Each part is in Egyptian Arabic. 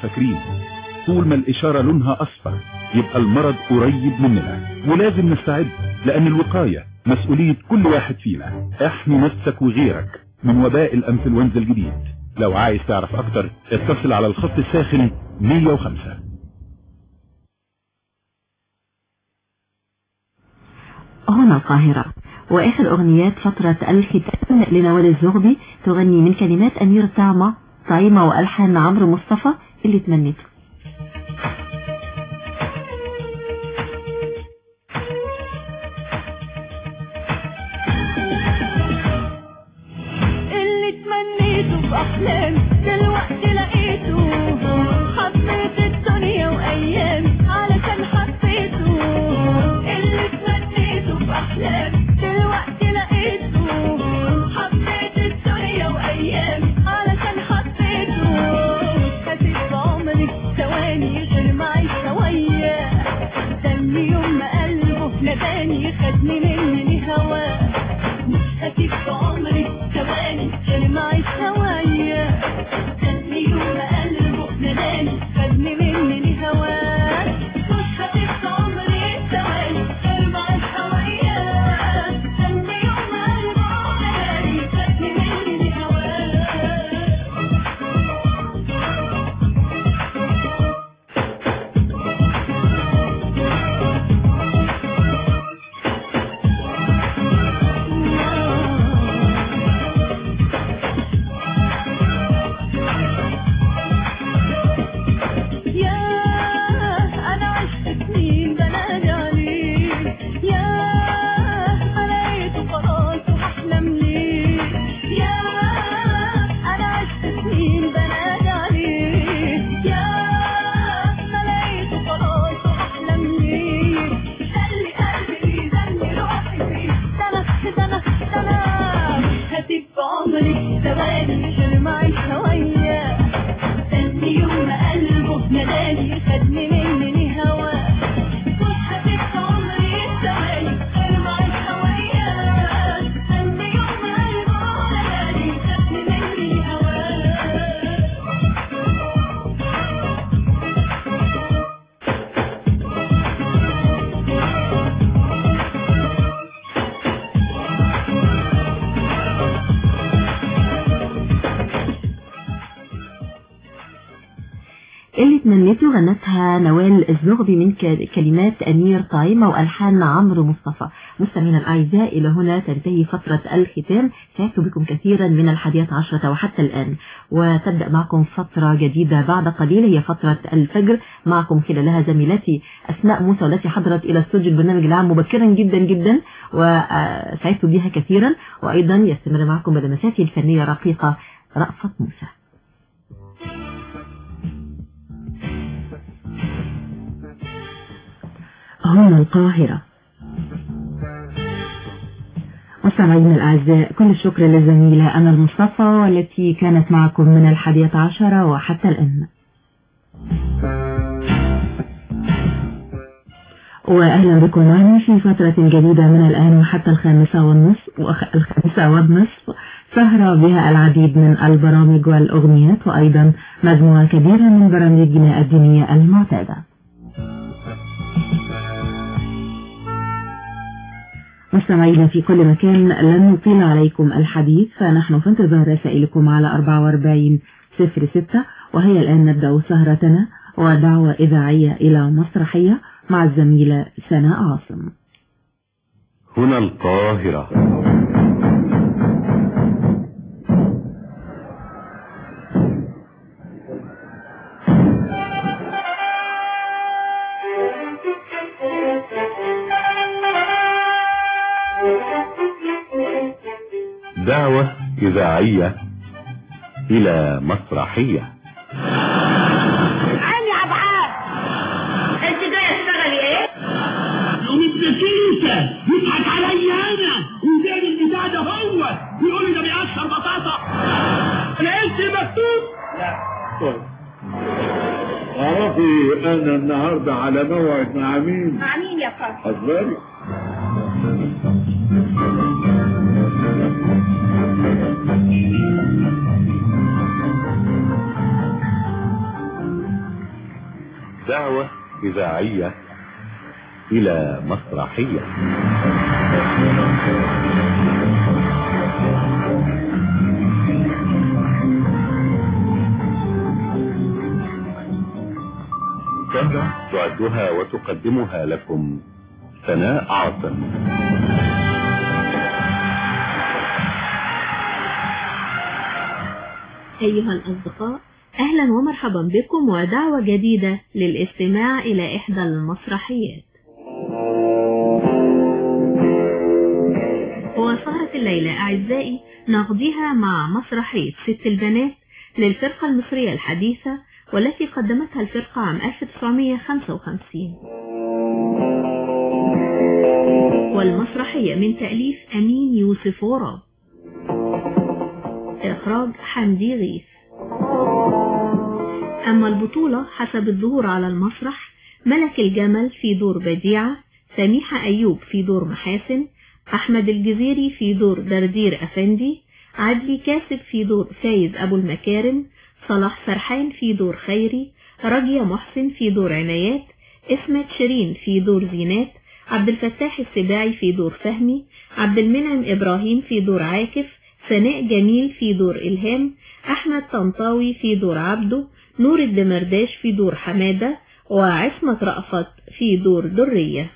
فاكرين طول ما الإشارة لونها أصفر يبقى المرض قريب مننا ولازم نستعد لأن الوقاية مسؤولية كل واحد فينا احمي نفسك وغيرك من وباء الأنفلونزا الجديد لو عايز تعرف أكتر اتصل على الخط الساخن 105 هنا القاهرة وآخر أغنيات فترة الختام لنوال الزغبي تغني من كلمات أمير طعمة طعيمة وألحان عمرو مصطفى اللي تمنيته اللي تمنيته في احلامي دلوقتي لقيته حبيت الدنيا وايامي علشان حبيته اللي تمنيته في احلامي دلوقتي لقيته حبيت الدنيا وايامي علشان حبيته خفيف عمري ثواني غير معي شويه استني يوم ما قلبه نداني خدني مني هواه مش خفيف في عمري ثواني غير معي شوية استني يوم ما قلبه نداني خدني مني هواه مش خفيف في عمري ثواني غير معي شوية استني يوم ما قلبه نداني خدني مني هواه يا انا عشت سنين بنادي عليك يا ما لقيته خلاص وهحلم ليه يا انا عشت سنين بنادي عليك يا ما لقيته خلاص وهحلم ليه خلي قلبي يزني روحي فيه سنة سنة سنة هسيب عمري ثواني غير معي شوية استني يوم ما قلبه نداني خدني مني هواه مش هسيب عمري ثواني غير معي شوية استني يوم ما قلبه نداني خدني مني هواه اللي تمنيته غنتها نوال الزغبي من ك- كلمات أمير طعيمة وألحان عمرو مصطفى مستمعينا الأعزاء إلى هنا تنتهي فترة الختام سعدت بكم كثيرا من الحادية عشرة وحتى الآن وتبدأ معكم فترة جديدة بعد قليل هي فترة الفجر معكم خلالها زميلتي أسماء موسى والتي حضرت إلى استوديو البرنامج العام مبكرا جدا جدا وسعدت بها كثيرا وأيضا يستمر معكم بلمساته الفنية رقيقة رأفت موسى هنا القاهرة مستمعينا الأعزاء كل الشكر للزميلة أنا المصطفى والتي كانت معكم من الحادية عشرة وحتى الآن وأهلا بكم معنا في فترة جديدة من الآن وحتى الخامسة والنصف وخ- الخامسة والنصف سهرة بها العديد من البرامج والأغنيات وأيضا مجموعة كبيرة من برامجنا الدينية المعتادة مستمعينا في كل مكان لن نطيل عليكم الحديث فنحن في انتظار رسائلكم على 44 06 وهي الآن نبدأ سهرتنا ودعوة إذاعية إلى مسرحية مع الزميلة سناء عاصم هنا القاهرة دعوة إذاعية إلى مسرحية عيني يا ابعاد انت جايه تشتغلي ايه؟ يوم ابن كيسة يضحك عليا انا ويدير البتاع ده هو ويقول لي ده بيقشر بطاطا انا قلت المكتوب لا اعرفي انا النهارده على موعد مع مين مع مين يا فرح؟ اصبري دعوة إذاعية إلى مسرحية سهرة تعدها وتقدمها لكم سناء عاصم أيها الأصدقاء أهلا ومرحبا بكم ودعوة جديدة للاستماع إلى إحدى المسرحيات وسهرة الليلة أعزائي نقضيها مع مسرحية ست البنات للفرقة المصرية الحديثة والتي قدمتها الفرقة عام 1955 والمسرحية من تأليف أمين يوسف وراب إخراج حمدي غيث أما البطولة حسب الظهور على المسرح ملك الجمل في دور بديعة سميحة أيوب في دور محاسن أحمد الجزيري في دور دردير أفندي عدلي كاسب في دور فايز أبو المكارم صلاح سرحان في دور خيري رجية محسن في دور عنايات اسمت شيرين في دور زينات عبد الفتاح السباعي في دور فهمي عبد المنعم إبراهيم في دور عاكف سناء جميل في دور إلهام أحمد طنطاوي في دور عبده نور الدمرداش في دور حمادة وعصمت رأفت في دور درية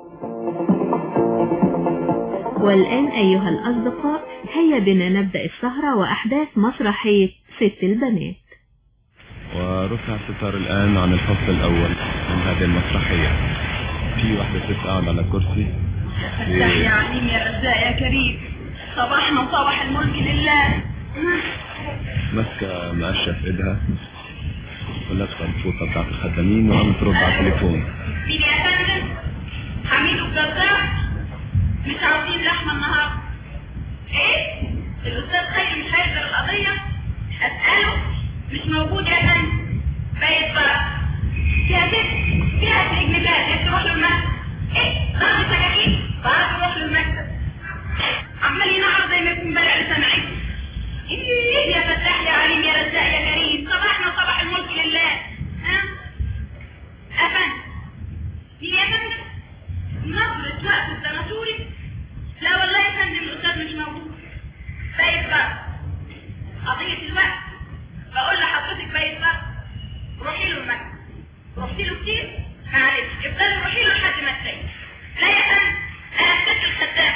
والآن أيها الأصدقاء هيا بنا نبدأ السهرة وأحداث مسرحية ست البنات ورفع الستار الآن عن الفصل الأول من هذه المسرحية في واحدة ست قاعدة على كرسي فتح يا عليم يا رزاق يا كريم صباحنا وصباح الملك لله ماسكة مقشة في إيدها ولابسة الفوطة بتاعت الخدامين وعم ترد على التليفون مين يا فندم حميد الجزار مش عاوزين لحمة النهاردة ايه الاستاذ خيري مش هيقدر القضية اسأله مش موجود يا فندم بايت بقى فيها ست فيها سجنتات تروح له المكتب ايه ضرب سكاكين برضه روح له المكتب عمال ينعر زي ما يكون بلع لسان عيد ايه يا فتاح يا عليم يا رزاق يا كريم صباحنا صباح الملك لله ها افندم مين يا فندم نظرة وقت الدناتوري لا والله يا فندم الاستاذ مش موجود بايت بقى قضية الوقت بقول لحضرتك بايت بقى روحي له المكتب رحتي له كتير معلش افضلي روحي له لحد ما تلاقي لا يا فندم انا الست الخدام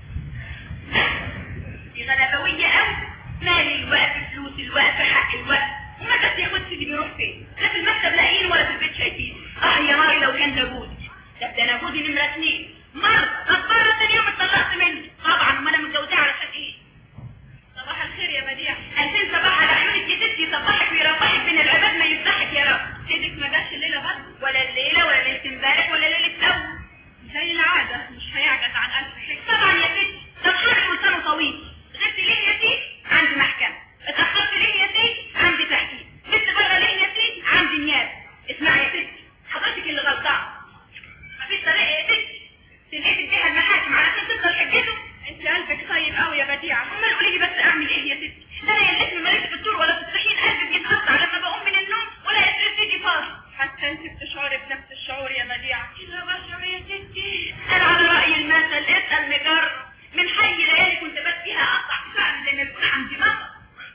دي غلبوية قوي مالي الوقت فلوس الوقت حق الوقت وما بس ياخدش دي بيروح فين لا في المكتب لاقيين ولا في البيت شايفين اه يا ماري لو كان ده جوزي ده ده انا جوزي نمرة اتنين مرة مرة تاني يوم اتطلقت منه طبعا ما انا متجوزاه علشان ايه صباح الخير يا بديع ألفين صباح على عيونك يا ستي صباحك ويربحك بين العباد ما يفتحك يا رب سيدك ما جاش الليلة برضه ولا الليلة ولا ليلة امبارح ولا ليلة أول زي العادة مش هيعجز عن ألف حكمة طبعا يا ستي ده بحالك لسانه طويل غبت ليه يا ستي عندي محكمة اتأخرت ليه يا ستي عندي تحقيق بنت بره ليه يا ستي عندي نيابة اسمعي يا ستي حضرتك اللي غلطان مفيش طريقة يا ستي تنقفل بيها المحاكم علشان تفضل حجته انت قلبك طيب قوي يا بديعة امال قولي لي بس اعمل ايه يا ستي ده انا يا الاسم ماليش في الطول ولا في الطحين قلبي بيتقطع لما بقوم من النوم ولا يسرد ايدي فاضي حتى انت بتشعري بنفس الشعور يا بديعة لا بشعر يا ستي انا على رأي المثل اسأل مجرب من حي ليالي كنت بس فيها اقطع فعلا زي ما بيقول عندي مطر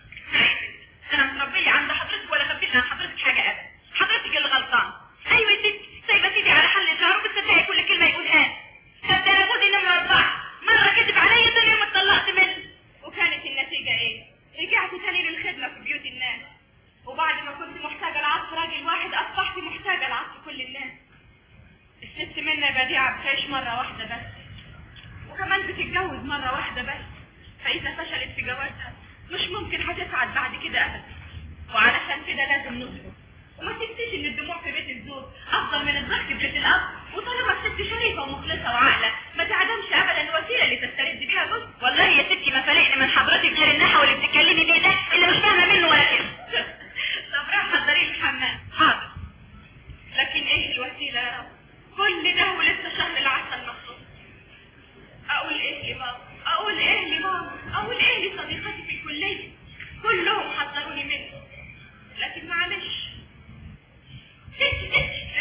انا متربية عند حضرتك ولا خبيت عن حضرتك حاجة ابدا حضرتك اللي غلطان ايوه يا ستي سايبه سيدي على حل الشهر وبتصدقي كل كلمه يقولها طب ده انا جوزي نمره اربعه مره كذب عليا تاني يوم اتطلقت منه وكانت النتيجه ايه؟ رجعت تاني للخدمه في بيوت الناس وبعد ما كنت محتاجه لعطف راجل واحد اصبحت محتاجه لعطف كل الناس الست منى بديعه بتعيش مره واحده بس وكمان بتتجوز مره واحده بس فاذا فشلت في جوازها مش ممكن هتسعد بعد كده ابدا وعلشان كده لازم نصبر وما تنسيش ان الدموع في بيت الزوج افضل من الضحك في بيت الاب وطالما الست شريفه ومخلصه وعاقله ما تعدمش ابدا الوسيله اللي تسترد بيها جوز والله يا ستي ما فارقني من حضرتك غير النحو اللي بتتكلمي بيه ده اللي مش فاهمه منه ولا كده طب راح حضري لي الحمام حاضر لكن ايه الوسيله يا رب كل ده ولسه شهر العسل مخصوص اقول ايه لماما اقول ايه لماما اقول ايه لصديقتي في الكليه كلهم حذروني منه لكن معلش ست ست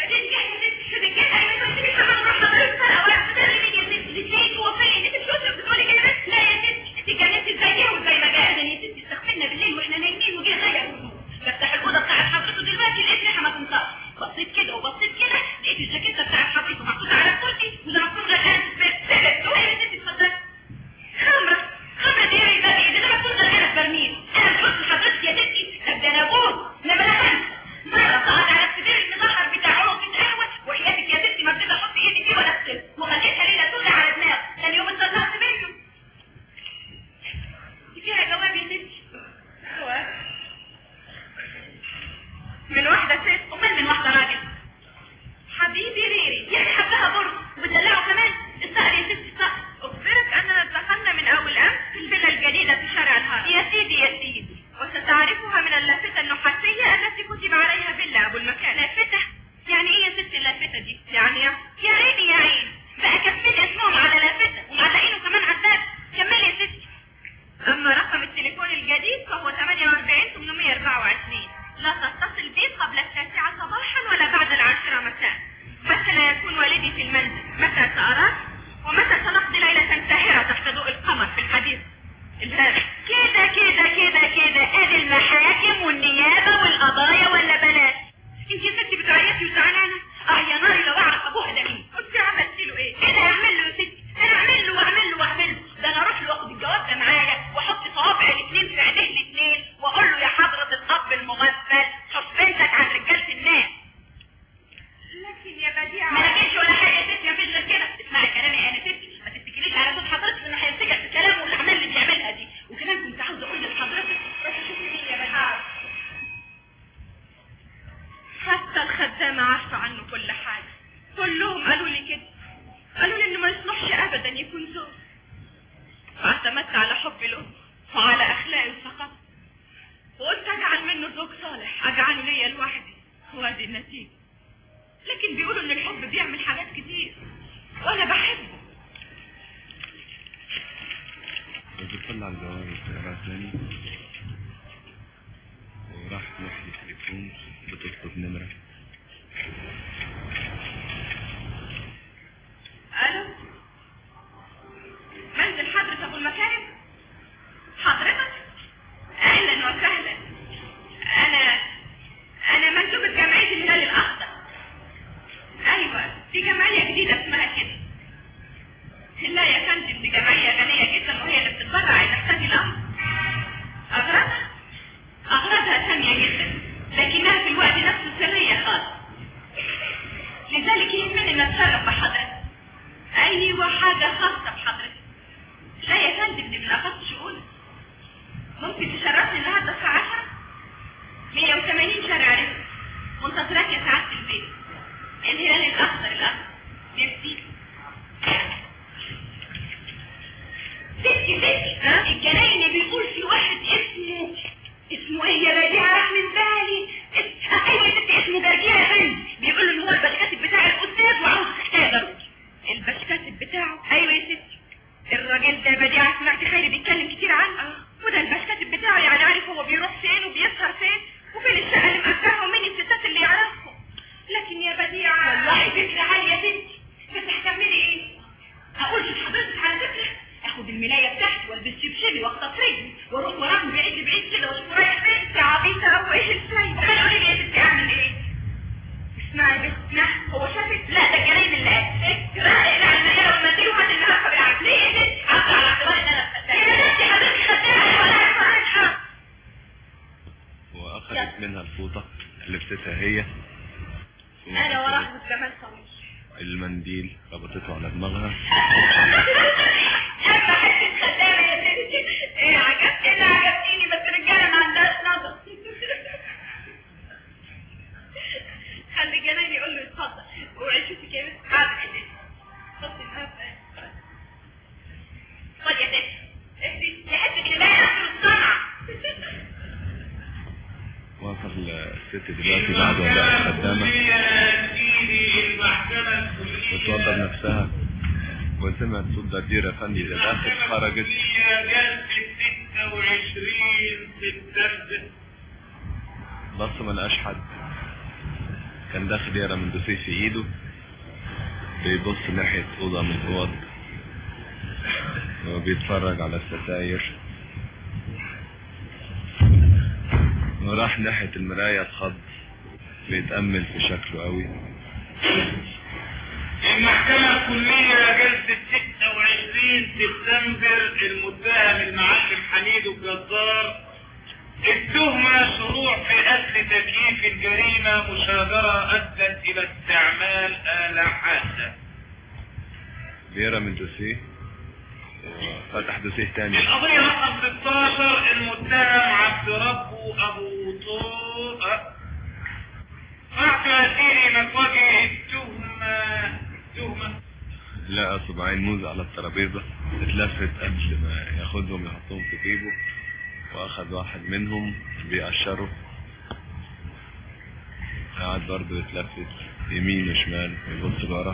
حاجة لافتة يعني ايه يا ست اللافتة دي يعني يا يا عيني يا عيني بقى كاتبين اسمهم على لافتة ومعلقينه كمان على الباب كملي يا ستي اما رقم التليفون الجديد فهو 48 824 لا تتصل بي قبل التاسعة صباحا ولا بعد العاشرة مساء متى لا يكون والدي في المنزل متى سأراك ومتى سنقضي ليلة ساهرة تحت ضوء القمر في الحديث الهام كده كده كده كده ادي المحاكم والنيابة والقضايا ولا بلاش انت يا ستي بتعيطي وزعلانة اه يا ناري لو اعرف ابوها ده مين كنت عملت له ايه انا اعمل له يا ستي انا اعمل له واعمل له واعمل له ده انا اروح له واخد الجواب ده معايا واحط صوابع الاثنين في عينيه الاثنين واقول له يا حضرة الاب المغفل حط بنتك عن رجالة الناس لكن يا بديعة ما لكنش ولا حاجة يا ستي مفيش غير كده اسمعي كلامي انا ستي ما تفتكريش على صوت حضرتك انه هيمسكك في كلامه والاعمال اللي بيعملها دي وكمان كنت عاوزه اقول لحضرتك روحي شوفي مين يا بديعة حتى الخدامة عارفة عنه كل حاجة كلهم قالوا لي كده قالوا لي انه ما يصلحش ابدا يكون زوج فاعتمدت على حبي له وعلى اخلاقي وثقافته وقلت اجعل منه زوج صالح اجعله ليا لوحدي وادي النتيجة لكن بيقولوا ان الحب بيعمل حاجات كتير وانا بحبه بتطلع الجواب وتقرا تاني وراح تروح التليفون بتطلب نمرة الو منزل حضرة ابو المكارم حضرتك اهلا وسهلا انا انا مندوبة جمعية الهلال الاخضر ايوه دي جمعية جديدة اسمها كده لا يا فندم دي جمعية غنية جدا وهي اللي بتتبرع اذا احتاج الامر اغراضها اغراضها سامية جدا لكنها في الوقت نفسه سرية خالص لذلك يهمني ان اتشرف بحضرتك ايوه حاجة خاصة بحضرتك لا يا فندم دي من اخص شؤونك ممكن تشرفني النهارده الساعة 10 180 شارع رزق منتظراك يا سعادة البيت الهلال الاخضر الاخضر ميرسي ستي ستي ها الجناين بيقول في واحد اسمه اسمه ايه يا بديعة راح من بالي اس- آه، ايوه يا ستي اسمه جرجير يا فندم بيقولوا ان هو البشكاتب بتاع الاستاذ وعاوز تختبره البشكاتب بتاعه ايوه يا ستي الراجل ده بديعة سمعت خيري بيتكلم كتير عنه وده البشكاتب بتاعه يعني عارف هو بيروح فين وبيسهر فين وفين الشقة اللي مأجرها ومين الستات اللي يعرفهم لكن يا بديعة والله فكرة عالية يا ستي بس هتعملي ايه؟ هقول لحضرتك على فكرة اخد الملاية بتاعتي والبس شبشبي واخطف رجلي واروح وراه من بعيد لبعيد كده واشوف رايح فين يا عبيطة هو ايه الفايدة؟ امال قولي لي يا ستي اعمل ايه؟ اسمعي بس اسمعي هو شافك؟ لا ده الجناين اللي قال ايه؟ لا اقلع الملاية والمنديل وهات الملفة بالعكس ليه يا ستي؟ عبد على اعتبار ان انا خدامة يا ستي حضرتك خدامة ولا عارفة واخدت منها الفوطة لبستها هي انا وراه جمال طويل المنديل ربطته على دماغها اما حته خدامه يا ستي ايه عجبتني انا عجبتني بس الرجاله ما عندهاش نظر خلي جنان يقول له اتفضل وعيشتك يا بنت حاضر يا ستي خدي النفس خد يا ستي اهدي يا حته اللي باين اخر الصنعه وصل الست دلوقتي بعد ولاء الخدامة بتوضب نفسها وسمعت صوت دردير افندي اللي داخل خرجت بص ما لقاش حد كان داخل يقرا من دوسيه في ايده بيبص ناحية أوضة من الأوض وبيتفرج على الستاير وراح ناحية المراية اتخض بيتأمل في شكله قوي المحكمة الكلية جلسة 26 سبتمبر المتهم المعلم حميد الجزار التهمة شروع في قتل تكييف الجريمة مشاجرة أدت إلى استعمال آلة حادة بيقرا من دوسيه وفتح دوسيه تاني القضية رقم 16 المتهم عبد ربه أبو طوق رحت أسيري متوجه التهمة التهمة لقى صباعين موز على الترابيزة اتلفت قبل ما ياخدهم يحطهم في جيبه واخد واحد منهم بيقشره قاعد برضه يتلفت يمين وشمال ويبص لورا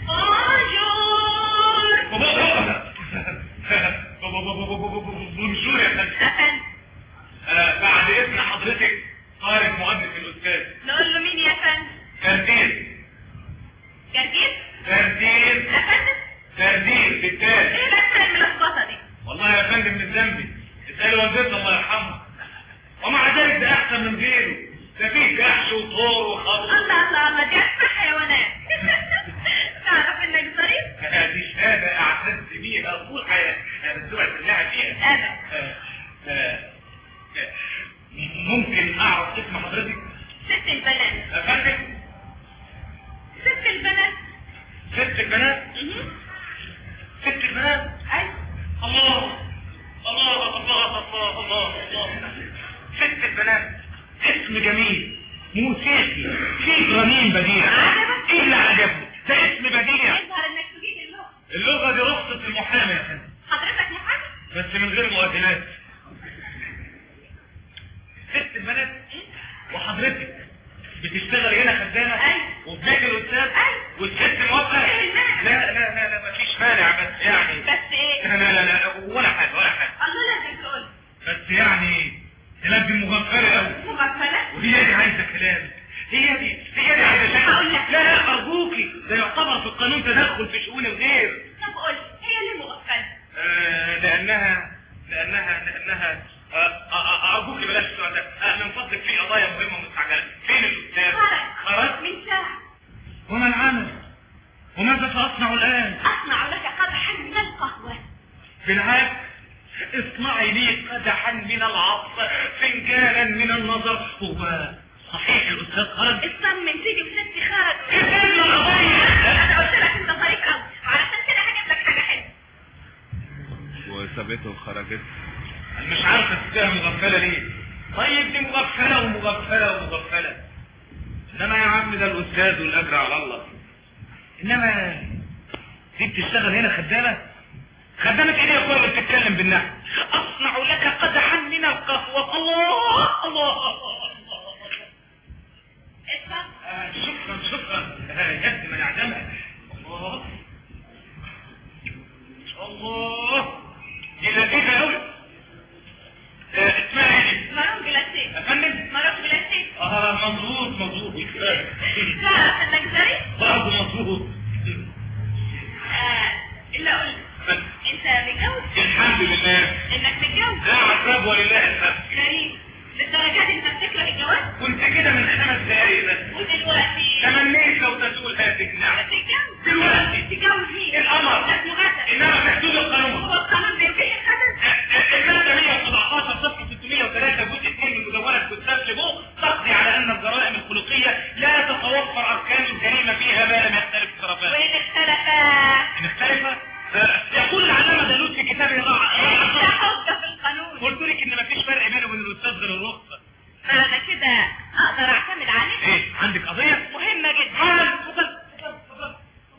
بونجور يا فندم أفندم آه، بعد اذن حضرتك خارج مؤنث الاستاذ نقول له مين يا فندم ترديد جرجير ترديد أفندم ترديد بالتالي ايه الأسئلة الملخبطة دي والله يا فندم من ذنبي اسأل والدتنا الله يرحمها ومع ذلك ده احسن من غيره ده فيه جحش وطور وخبط الله الله الله دي أسمى حيوانات تعرف انك ظريف دي شهادة اعتز بيها طول حياتي انا بسمع سماعة فيها أنا آه، آه، آه، ممكن اعرف اسم حضرتك ست البنات يا فندم ست البنات ست البنات مهم. ست البنات أيوة الله الله الله الله الله الله ست البنات اسم جميل موسيقي فيه رنين بديع عجبك؟ ايه اللي عجبني ده اسم بديع يظهر انك تجيب اللغة اللغة دي رخصة المحامي يا فندم حضرتك محمد بس من غير مؤذنات ست البنات وحضرتك بتشتغل هنا خدامة أيوة. وفي بيت الأستاذ أيوة. والست موافقة إيه المانع؟ لا لا لا لا مفيش مانع بس يعني بس ايه لا لا لا ولا حاجة ولا حاجة الله لازم تقول بس يعني تلبي مغفلة قوي مغفلة وهي دي عايزة كلام هي دي هي دي عايزة شكل هقول لك. لا لا أرجوكي ده يعتبر في القانون تدخل في شؤون الغير طب قول هي اللي مغفلة آه، لأنها لأنها لأنها آه، آه، آه، أرجوكي بلاش السؤال ده آه، من فضلك في قضايا مهمة مستعجلة فين الأستاذ؟ خرج خرج؟ من ساعة وما العمل؟ وماذا سأصنع الآن؟ أصنع لك قدحا من القهوة بالعكس اصنعي لي قدحا من العطف فنجانا من النظر هو صحيح الأستاذ خرج؟ اطمن سيدي وستي خرج كتير يا قضية انا قلت لك انت ظريف قوي وعلشان كده هجيب لك حاجة حلوة وسابته وخرجت أنا مش عارف تسيبها مغفلة ليه طيب دي مغفلة ومغفلة ومغفلة انما يا عم ده الاستاذ والاجر على الله انما دي بتشتغل هنا خدامة خدامة ايه يا اخويا اللي بتتكلم بالنحو اصنع لك قدحا من القهوة الله الله اتفضل آه، شكرا شكرا آه، يد من اعدمها الله الله دي لذيذة قوي اسمها ايه دي؟ مروج جلاسيه يا فندم مروج جلاسيه اه مظبوط مظبوط تعرف انك ظريف برضه مظبوط آه الا اقول لك انت متجوز الحمد لله انك متجوز لا عقاب ولله الحمد غريب للدرجات دي انت بتكره الجواز كنت كده من خمس دقايق بس ودلوقتي تمنيت لو تزول هذه النعمة تتجوز دلوقتي تتجوز مين القمر. ده اسمه غسل انما في حدود القانون هو القانون بيبيح الغسل المادة 117 صفحة 603 جزء 2 من مدونة كتاب لبو تقضي على أن الجرائم الخلقية لا تتوفر أركان الجريمة فيها ما لم يختلف الطرفان. وإن اختلفا إن اختلف آه، يقول العلامة دالوت في كتابه انت رائع حجة في القانون قلت لك إن مفيش فرق بينه وبين الأستاذ غير الرخصة. معنى كده اقدر اعتمد عليك إيه عندك قضية؟ مهمة جدا تعال اتفضل اتفضل اتفضل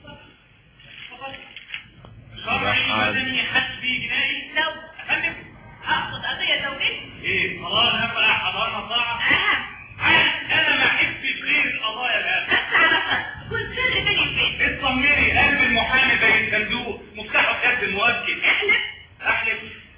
اتفضل. شرعي مدني حسبي جنائي لو أفندم اقصد قضية زوجية إيه قضايا نفع حضارة طاعة اهم عارف انا ما احبش غير القضايا الان بس على فرق كل سر بيني وبينك اطمني قلب المحامي زي الصندوق مفتاحه في يد المؤكد احلف احلف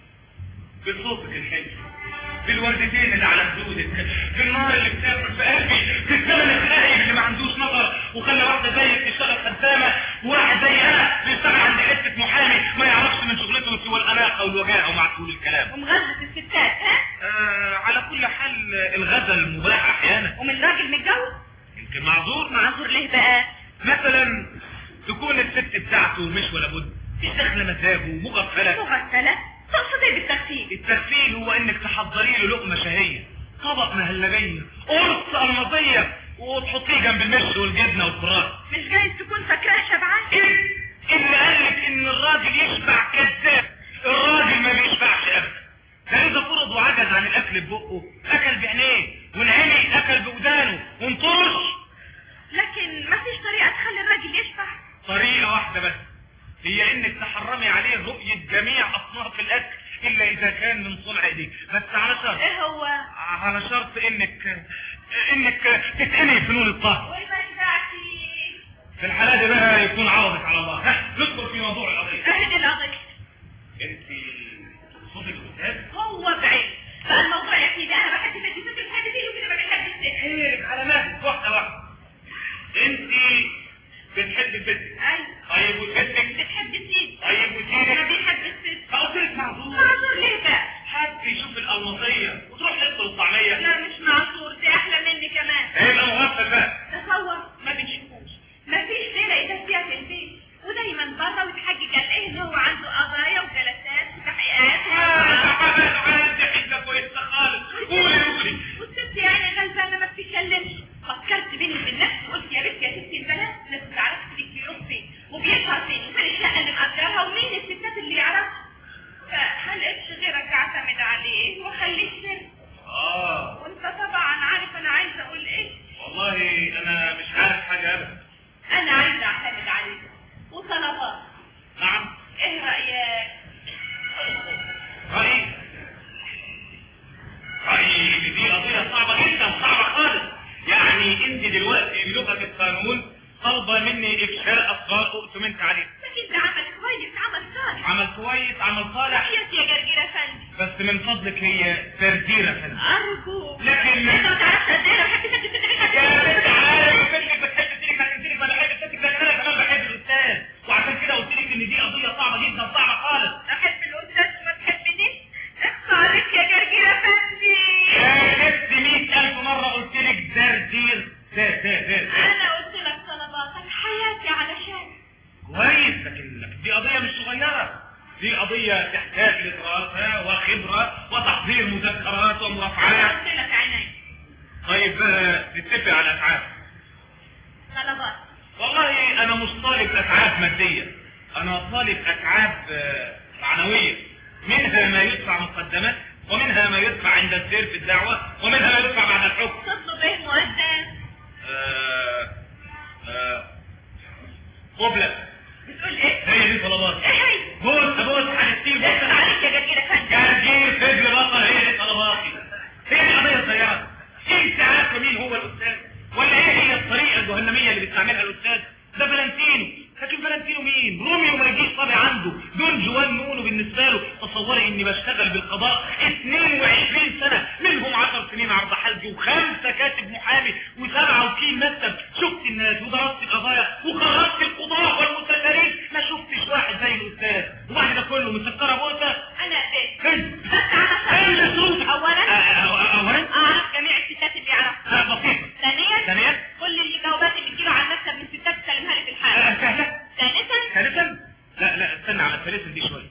بصوتك الحلو بالوردتين اللي على خدودك بالنار اللي بتاكل في قلبي بالزمن الخائب اللي ما عندوش نظر وخلى واحده زيك تشتغل خدامه وواحد زي انا بيشتغل عند حته محامي ما يعرفش من شغلته سوى الاناقه والوجاهه ومعقول الكلام ومغزة الستات ها آه على كل حال الغزل مباح احيانا ومن راجل متجوز يمكن معذور معذور ليه بقى مثلا تكون الست بتاعته مش ولا بد مش داخله مزاجه مغفله مغسلة تقصد ايه بالتغسيل التغسيل هو انك تحضري له لقمه شهيه طبق مهلبيه قرص المضيه وتحطيه جنب المش والجبنه والفراخ مش جايز تكون فاكراه شبعان ايه اللي قالك ان الراجل يشبع كذاب الراجل ما بيشبعش ابدا ده اذا فرض وعجز عن الاكل ببقه اكل بعينيه وانعمي اكل بودانه وانطرش لكن مفيش طريقة تخلي الراجل يشبع طريقة واحدة بس هي انك تحرمي عليه رؤية جميع اصناف الاكل الا اذا كان من صنع ايديك بس على شرط ايه هو على شرط انك انك تتقني فنون الطهي والمنفعتي في الحالة دي بقى يكون عوضك على الله ها ندخل في موضوع القضية اهد القضية انت صوتك الاستاذ هو بعيد فالموضوع يا سيدي انا بحب بدي ست الحاجة دي وكده ما بحبش الست خيرك على مهلك واحدة واحدة انت بتحب البنت ايوه طيب وستك بتحب الست طيب ما وسيرك بيحب الست فقلت لك معذور معذور ليه بقى حد يشوف القلمطية وتروح تدخل الطعمية لا مش معذور دي احلى مني كمان هيبقى مغفل بقى تصور ما بنشوفوش ما فيش ليلة إذا فيها في البيت ودايما بره وتحقق قال ايه ان هو عنده قضايا وجلسات وتحقيقات والست يعني غلبانة ما بتتكلمش فكرت بيني وبين نفسي وقلت يا بنت يا ستي البلد لازم تعرف ليك بيروح فين وبيسهر فين وفين الشقة اللي مأجرها ومين الستات اللي يعرفها فما لقيتش غيرك اعتمد عليه واخليه سر اه وانت طبعا عارف انا عايزه اقول ايه والله انا مش عارف حاجة ابدا انا عايزه اعتمد عليه وطلبات نعم ايه رايك رأيي رأيي ان دي قضية صعبة جدا صعبة خالص يعني انت دلوقتي بلغة القانون طالبة مني افشاء اطفال اؤتمنت عليه لكن ده عمل كويس عمل صالح عمل كويس عمل صالح تحياتي يا جرجير افندي بس من فضلك هي ترديرة فندم ارجو لكن انت ما تعرفش قد ايه انا بحب ست ست يا بنت عارف انك بتحب تلك ما تنسيني ما بحب ستك لكن انا كمان بحب الاستاذ وعشان كده قلت لك ان دي قضية صعبة جدا صعبة خالص احب الاستاذ وما تحبنيش اخفى عليك يا جرجير افندي يا نفسي مئة ألف مرة قلت لك دردير ده ده ده ده. انا قلت لك طلباتك حياتي علشان كويس لكن لكن دي قضية مش صغيرة دي قضية تحتاج لدراسة وخبرة وتحضير مذكرات انا ومرافعات قلت لك عيني طيب بقى نتفق على أتعاب طلبات والله أنا مش طالب أتعاب مادية أنا طالب أتعاب آه، معنوية منها ما يدفع مقدمات ومنها ما يدفع عند السير في الدعوة ومنها ما يدفع بعد الحكم تطلب ايه مقدم آه، آه، قبلة بتقول ايه هي دي طلبات ايه هي بص بص هنستيل اخفى بص عليك يا جرجير افندي جرجير فجر بطل هي دي طلباتي هي دي قضية صغيرة انت عارفة مين هو الأستاذ ولا ايه هي الطريقة الجهنمية اللي بيستعملها الأستاذ ده فالنتينو لكن فالنتينو مين روميو ما يجيش طابع عنده دون جوان نونو بالنسبة له تصوري اني بشتغل بالقضاء 22 سنة منهم 10 سنين عرض حلقي وخمسة كاتب محامي وسبعة وكيل مكتب شفت الناس ودرست القضايا وخرجت القضاء والمستشارين ما شفتش واحد زي الأستاذ وبعد ده كله مسكرة بوسة انا قدام فين بس على ايه خير الصوت اولا اولا اعرف جميع الستات اللي يعرفها آه، بسيطة ثانيا ثانيا كل الجوابات اللي بتجيله عن نفسك من ستات تسلمها لي في الحال آه، سهلة ثالثا ثالثا لا لا استنى على الثالثة دي شوية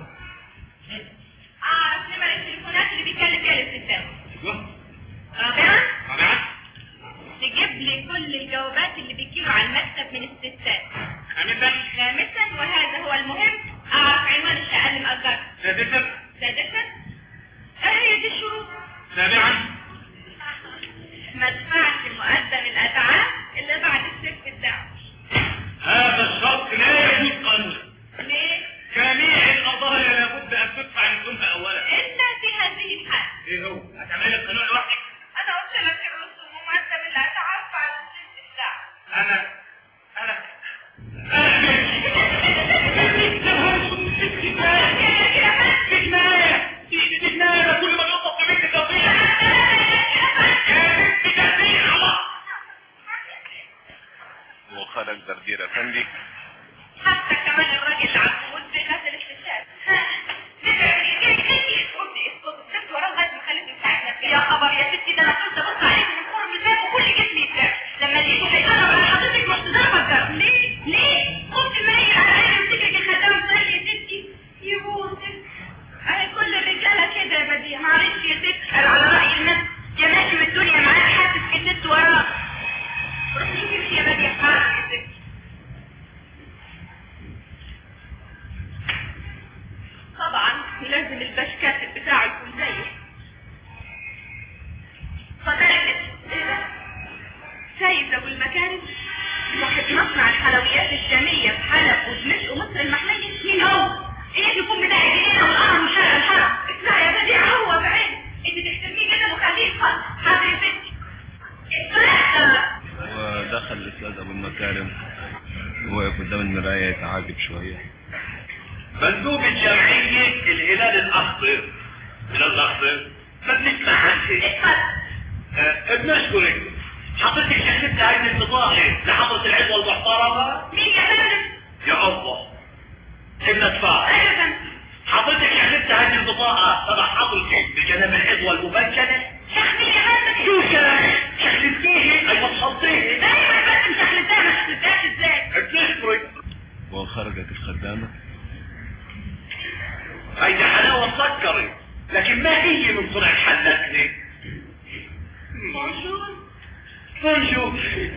اعرف نمر التليفونات اللي بيتكلم فيها الستات ايوه رابعا رابعا تجيب لي كل الجوابات اللي بتجيله عن المكتب من الستات خامسا خامسا وهذا هو المهم اعرف عنوان الشقه اللي مأجرها سادسا سادسا آه، هي دي الشروط سابعا ما ادفعش مقدم الاتعاب الا بعد السلك الدعوه هذا الشرط لا يجوز قانونا ليه؟ جميع القضايا لابد ان تدفع السلفة اولا الا في هذه الحاله ايه هو هتعملي القانون لوحدك انا قلت لك الرسوم ومقدم الاتعاب بعد السلك الدعوه انا انا انا كل ما يوصف في بيت التوفيق يا بنت تهديد الله وخرج دردير افندي حتى كمان الراجل العجوز بيغسل الستات يا خبر يا ستي ده انا كنت ابص عليك من خرم الباب وكل جسمي يترعش لما لقيته هيقرب على حضرتك رحت ضربك جرس ليه؟ ليه؟ قمت المنيل على عيني وتجري الخدامه تقول لي يا ستي يبوسك اهي كل الرجاله كده يا بديع معلش يا ستي قال على راي الناس يا ماشي من الدنيا معاك حاسس في ست وراك روح نمشي يا بديع معلش يا ستي طبعا لازم البشكاتب بتاعه يكون زيه فضلت ايه ده سيد ابو المكارم صاحب مصنع الحلويات الشامية في حلب ودمشق ومصر المحلية مين هو؟ ايه يكون بتاع الجنينة والقمر وشارع الحرم اسمع يا بديع هو بعين انت تحترميه جدا وخليه يفضل حاضر يا ستي دخل الاستاذ ابو المكارم وقف قدام المرايه يتعاقب شويه مندوب الجمعية الهلال الأخضر الهلال الأخضر ما بنسمع عنه أه، بنشكرك حضرتك شكلت هذه البطاقة لحضرة العضوة المحترمة مين يا فندم؟ يا الله ابن اتفاق ايوه يا فندم حضرتك شكلت هذه البطاقة تبع حضرتك بجنب العضوة المبجلة شيخ مين يا فندم؟ شو شايف؟ شكلتيه أي وصلتيه ايوه يا فندم شخلتها ما شخلتهاش ازاي؟ بنشكرك وخرجت الخدامه هيدي حلاوة مسكرة لكن ما هي من صنع حلتني بونجور بونجور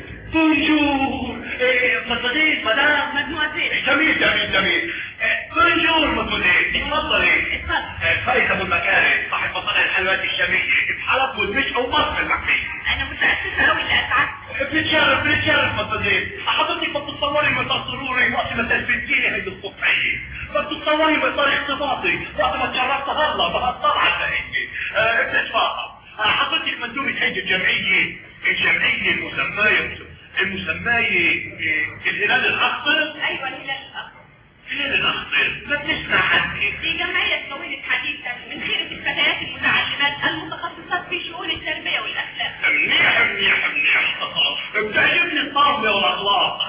بونجور إيه مدموزيل مدام مدموزيل جميل جميل جميل إيه، بونجور مدموزيل اتفضلي اتفضل إيه، فايز ابو المكارم صاحب مصانع الحلويات الشامية بحلب والمشقى ومصر المحمية انا متاسفه قوي لاسعدك بنتشرف بنتشرف مدموزيل حضرتك ما بتتصوري ما تصوري وقت ما تلفتيني هيدي الصبحية ما بتتصوري ما صار اختباطي وقت ما تشرفت هلا بهالطلعة هيك بتتفاهم حضرتك مندوبة هيدي الجمعية الجمعية المسماية المسماية آه، الهلال الأخضر ايوه الهلال الاخضر الهلال الأخضر ما بنسمع عنه دي جمعيه كونت حديثا من خيره الفتيات المتعلمات المتخصصات في شؤون التربيه والاخلاق منيح منيح منيح بتعجبني الطاولة والأخلاق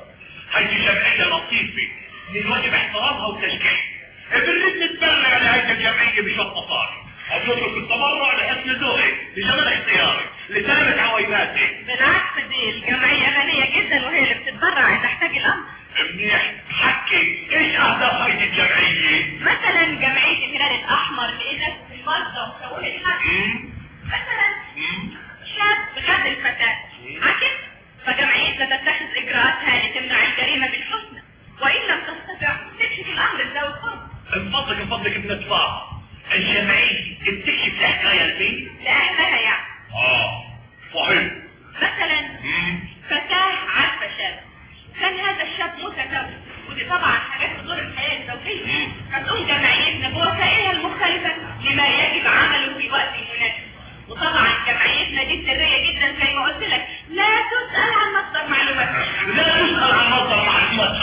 هيدي جمعية لطيفة من الواجب احترامها وتشجيعها بنريد نتبرع لهيدي الجمعية بشوط مصاري وبنترك التبرع لحسن ذوقك لجمال اختيارك لسلامة عويناتك بالعكس دي الجمعيه غنيه جدا وهي اللي بتتبرع اذا احتاج الامر منيح حكي ايش اهداف هيدي الجمعية؟ مثلا جمعيه الهلال الاحمر لإزالة المرضى وتوحيد الحق مم؟ مثلا مم؟ شاب غد الفتاة عكس فجمعيتنا تتخذ إجراءاتها لتمنع الجريمة بالحسنى وإن لم تستطع تكشف الأمر ذوي القرب من فضلك من فضلك بنتفاهم الجمعية بتكشف الحكاية البيت؟ لأهلها يعني اه صحيح مثلا مم؟ فتاة عارفة شاب كان هذا الشاب متزوج ودي طبعا حاجات تضر الحياة الزوجية فتقوم جمعيتنا بوسائلها المختلفة لما يجب عمله في وقت المناسب وطبعا جمعيتنا دي سرية جدا زي ما قلت لك لا تسأل عن مصدر معلوماتها لا تسأل عن مصدر معلومات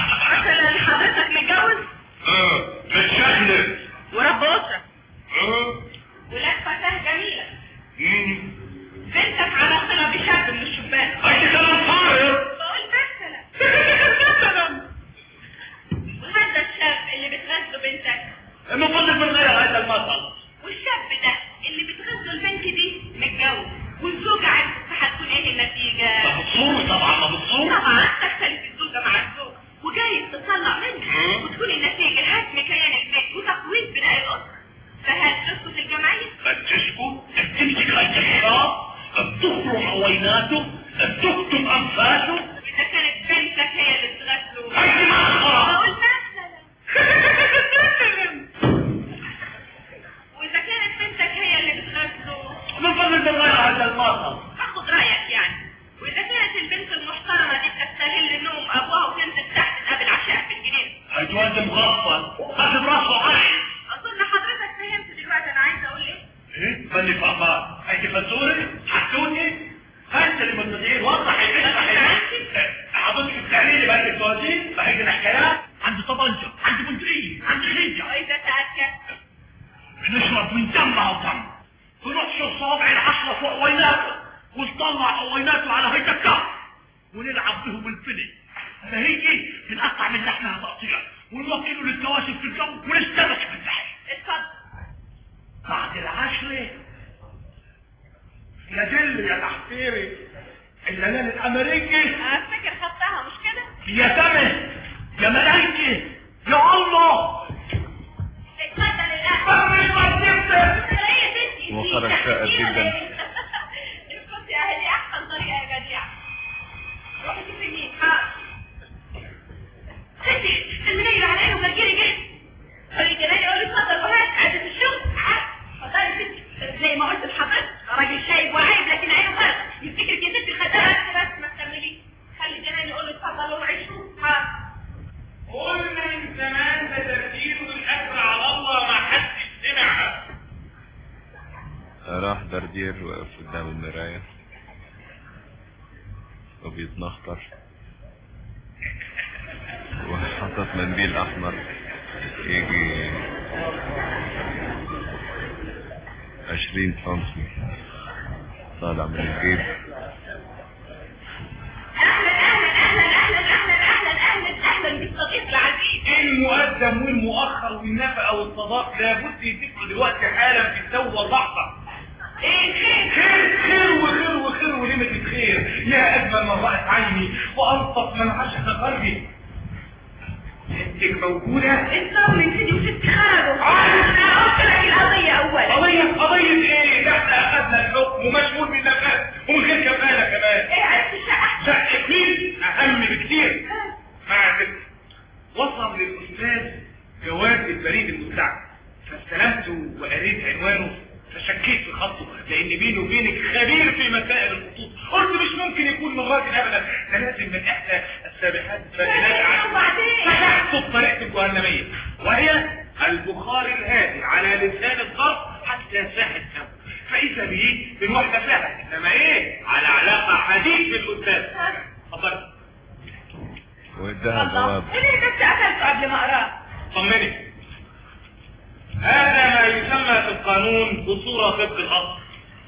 مثلا حضرتك متجوز اه بتشغل ورب أسرة اه ولك فتاة جميلة مم. بنتك على صلة بشاب من الشبان هيدي كلام فارغ بقول مثلا وهذا الشاب اللي بتغزله بنتك من فضلك من غير هذا المثل والشاب ده اللي بتغزله البنت دي متجوز والزوجة عرفت هتكون ايه النتيجة مبسوط طبعا مبسوط طبعا تختلف الزوجة مع الزوج وجايز تطلع منها مم. وتكون النتيجة هدم كيان البيت وتقويض بناء الأسرة فهل تسكت الجمعية؟ بتسكت بتمسك هيدي الحراب بتخرج عويناته بتكتب انفاسه إذا كانت بنتك هي اللي بتغسله هيدي مسخرة بقول مثلا وإذا كانت بنتك هي اللي بتغسله من فضلك من غير هذا المثل هاخد رأيك يعني وإذا كانت البنت المحترمة دي بتستغل نوم أبوها وتنزل تحت تقابل عشاء في الجنينة هيدي واد مغفل اخذ راسه عين أظن حضرتك فهمت دلوقتي أنا عايزة أقول إيه؟ ايه ماني فاهمان هيدي فزوري حكوني انت اللي متدير وضح الاشرح حضرتك بتعملي بقى التوازين فهيدي الحكايات عندي طبنجة عندي بندقية عندي خنجة وإذا تأكدت بنشرب من دمها ودم بنحشر صوابع العشرة فوق ويناته ونطلع ويناته على هيدا الكهف ونلعب بهم الفلي فهيجي بنقطع من لحمها تقطيع ونوكله للكواشف في الجو ونستمسك في اللحم اتفضل بعد العشرة يا دل يا تحفيري الليالي الامريكي أفتكر خدتها مش كده؟ يا سمه يا ملايكي يا الله اتفضل الأهل فرش مرتبتك ايه يا بنتي وخرج شائب جدا. اسكتي يا اهلي احسن طريقه يا جديعه روحي شوفي مين ها ستي المنيل على عينه ومرجلي جه قولي جلالي قولي اتفضل وهات عدد الشغل ها اتفضلي يا ستي زي ما قلت لحضرتك راجل شايب وعايب لكن عينه فرق يفتكرك يا ستي خدها بس ما تكمليش خلي جلالي يقول اتفضل وعيشوا ها قلنا من زمان ده تفكير والاجر على الله ما حدش سمعها راح دردير وقف قدام المراية بيتنخطر وحاطط منديل احمر يجي عشرين سنتي طالع من الجيب اهلا اهلا اهلا اهلا اهلا اهلا اهلا اهلا بالصديق العزيز المقدم والمؤخر والنفقة والصداق لابد يتفقوا دلوقتي حالا في التو واللحظة ايه خير خير خير وخير وخير ولمة خير يا أجمل من رأت عيني وألطف من عشق قلبي ستك موجودة الصبر من سيدي وستي خرجوا انا قلت لك القضية اولا قضية قضية ايه ده احنا اخذنا الحكم ومشغول بالنفاذ ومن غير كفالة كمان ايه عرفت الشقة لا مين اهم بكتير مع ذلك وصل للاستاذ جواب البريد المستعمل فاستلمته وقريت عنوانه فشكيت في خطه لان بيني وبينك خبير في مسائل الخطوط قلت مش ممكن يكون من راجل ابدا ده لازم من احدى السابحات الفاجرات وبعدين؟ فتحت الطريقه الجهنميه وهي البخار الهادي على لسان الضرب حتى ساحه الدم فاذا به من واحده فعلا انما ايه على علاقه حديث بالاستاذ اتفضل واداها الله جواب ليه بس قفلته قبل ما اقراه طمني هذا ما يسمى في القانون بصورة طبق الأصل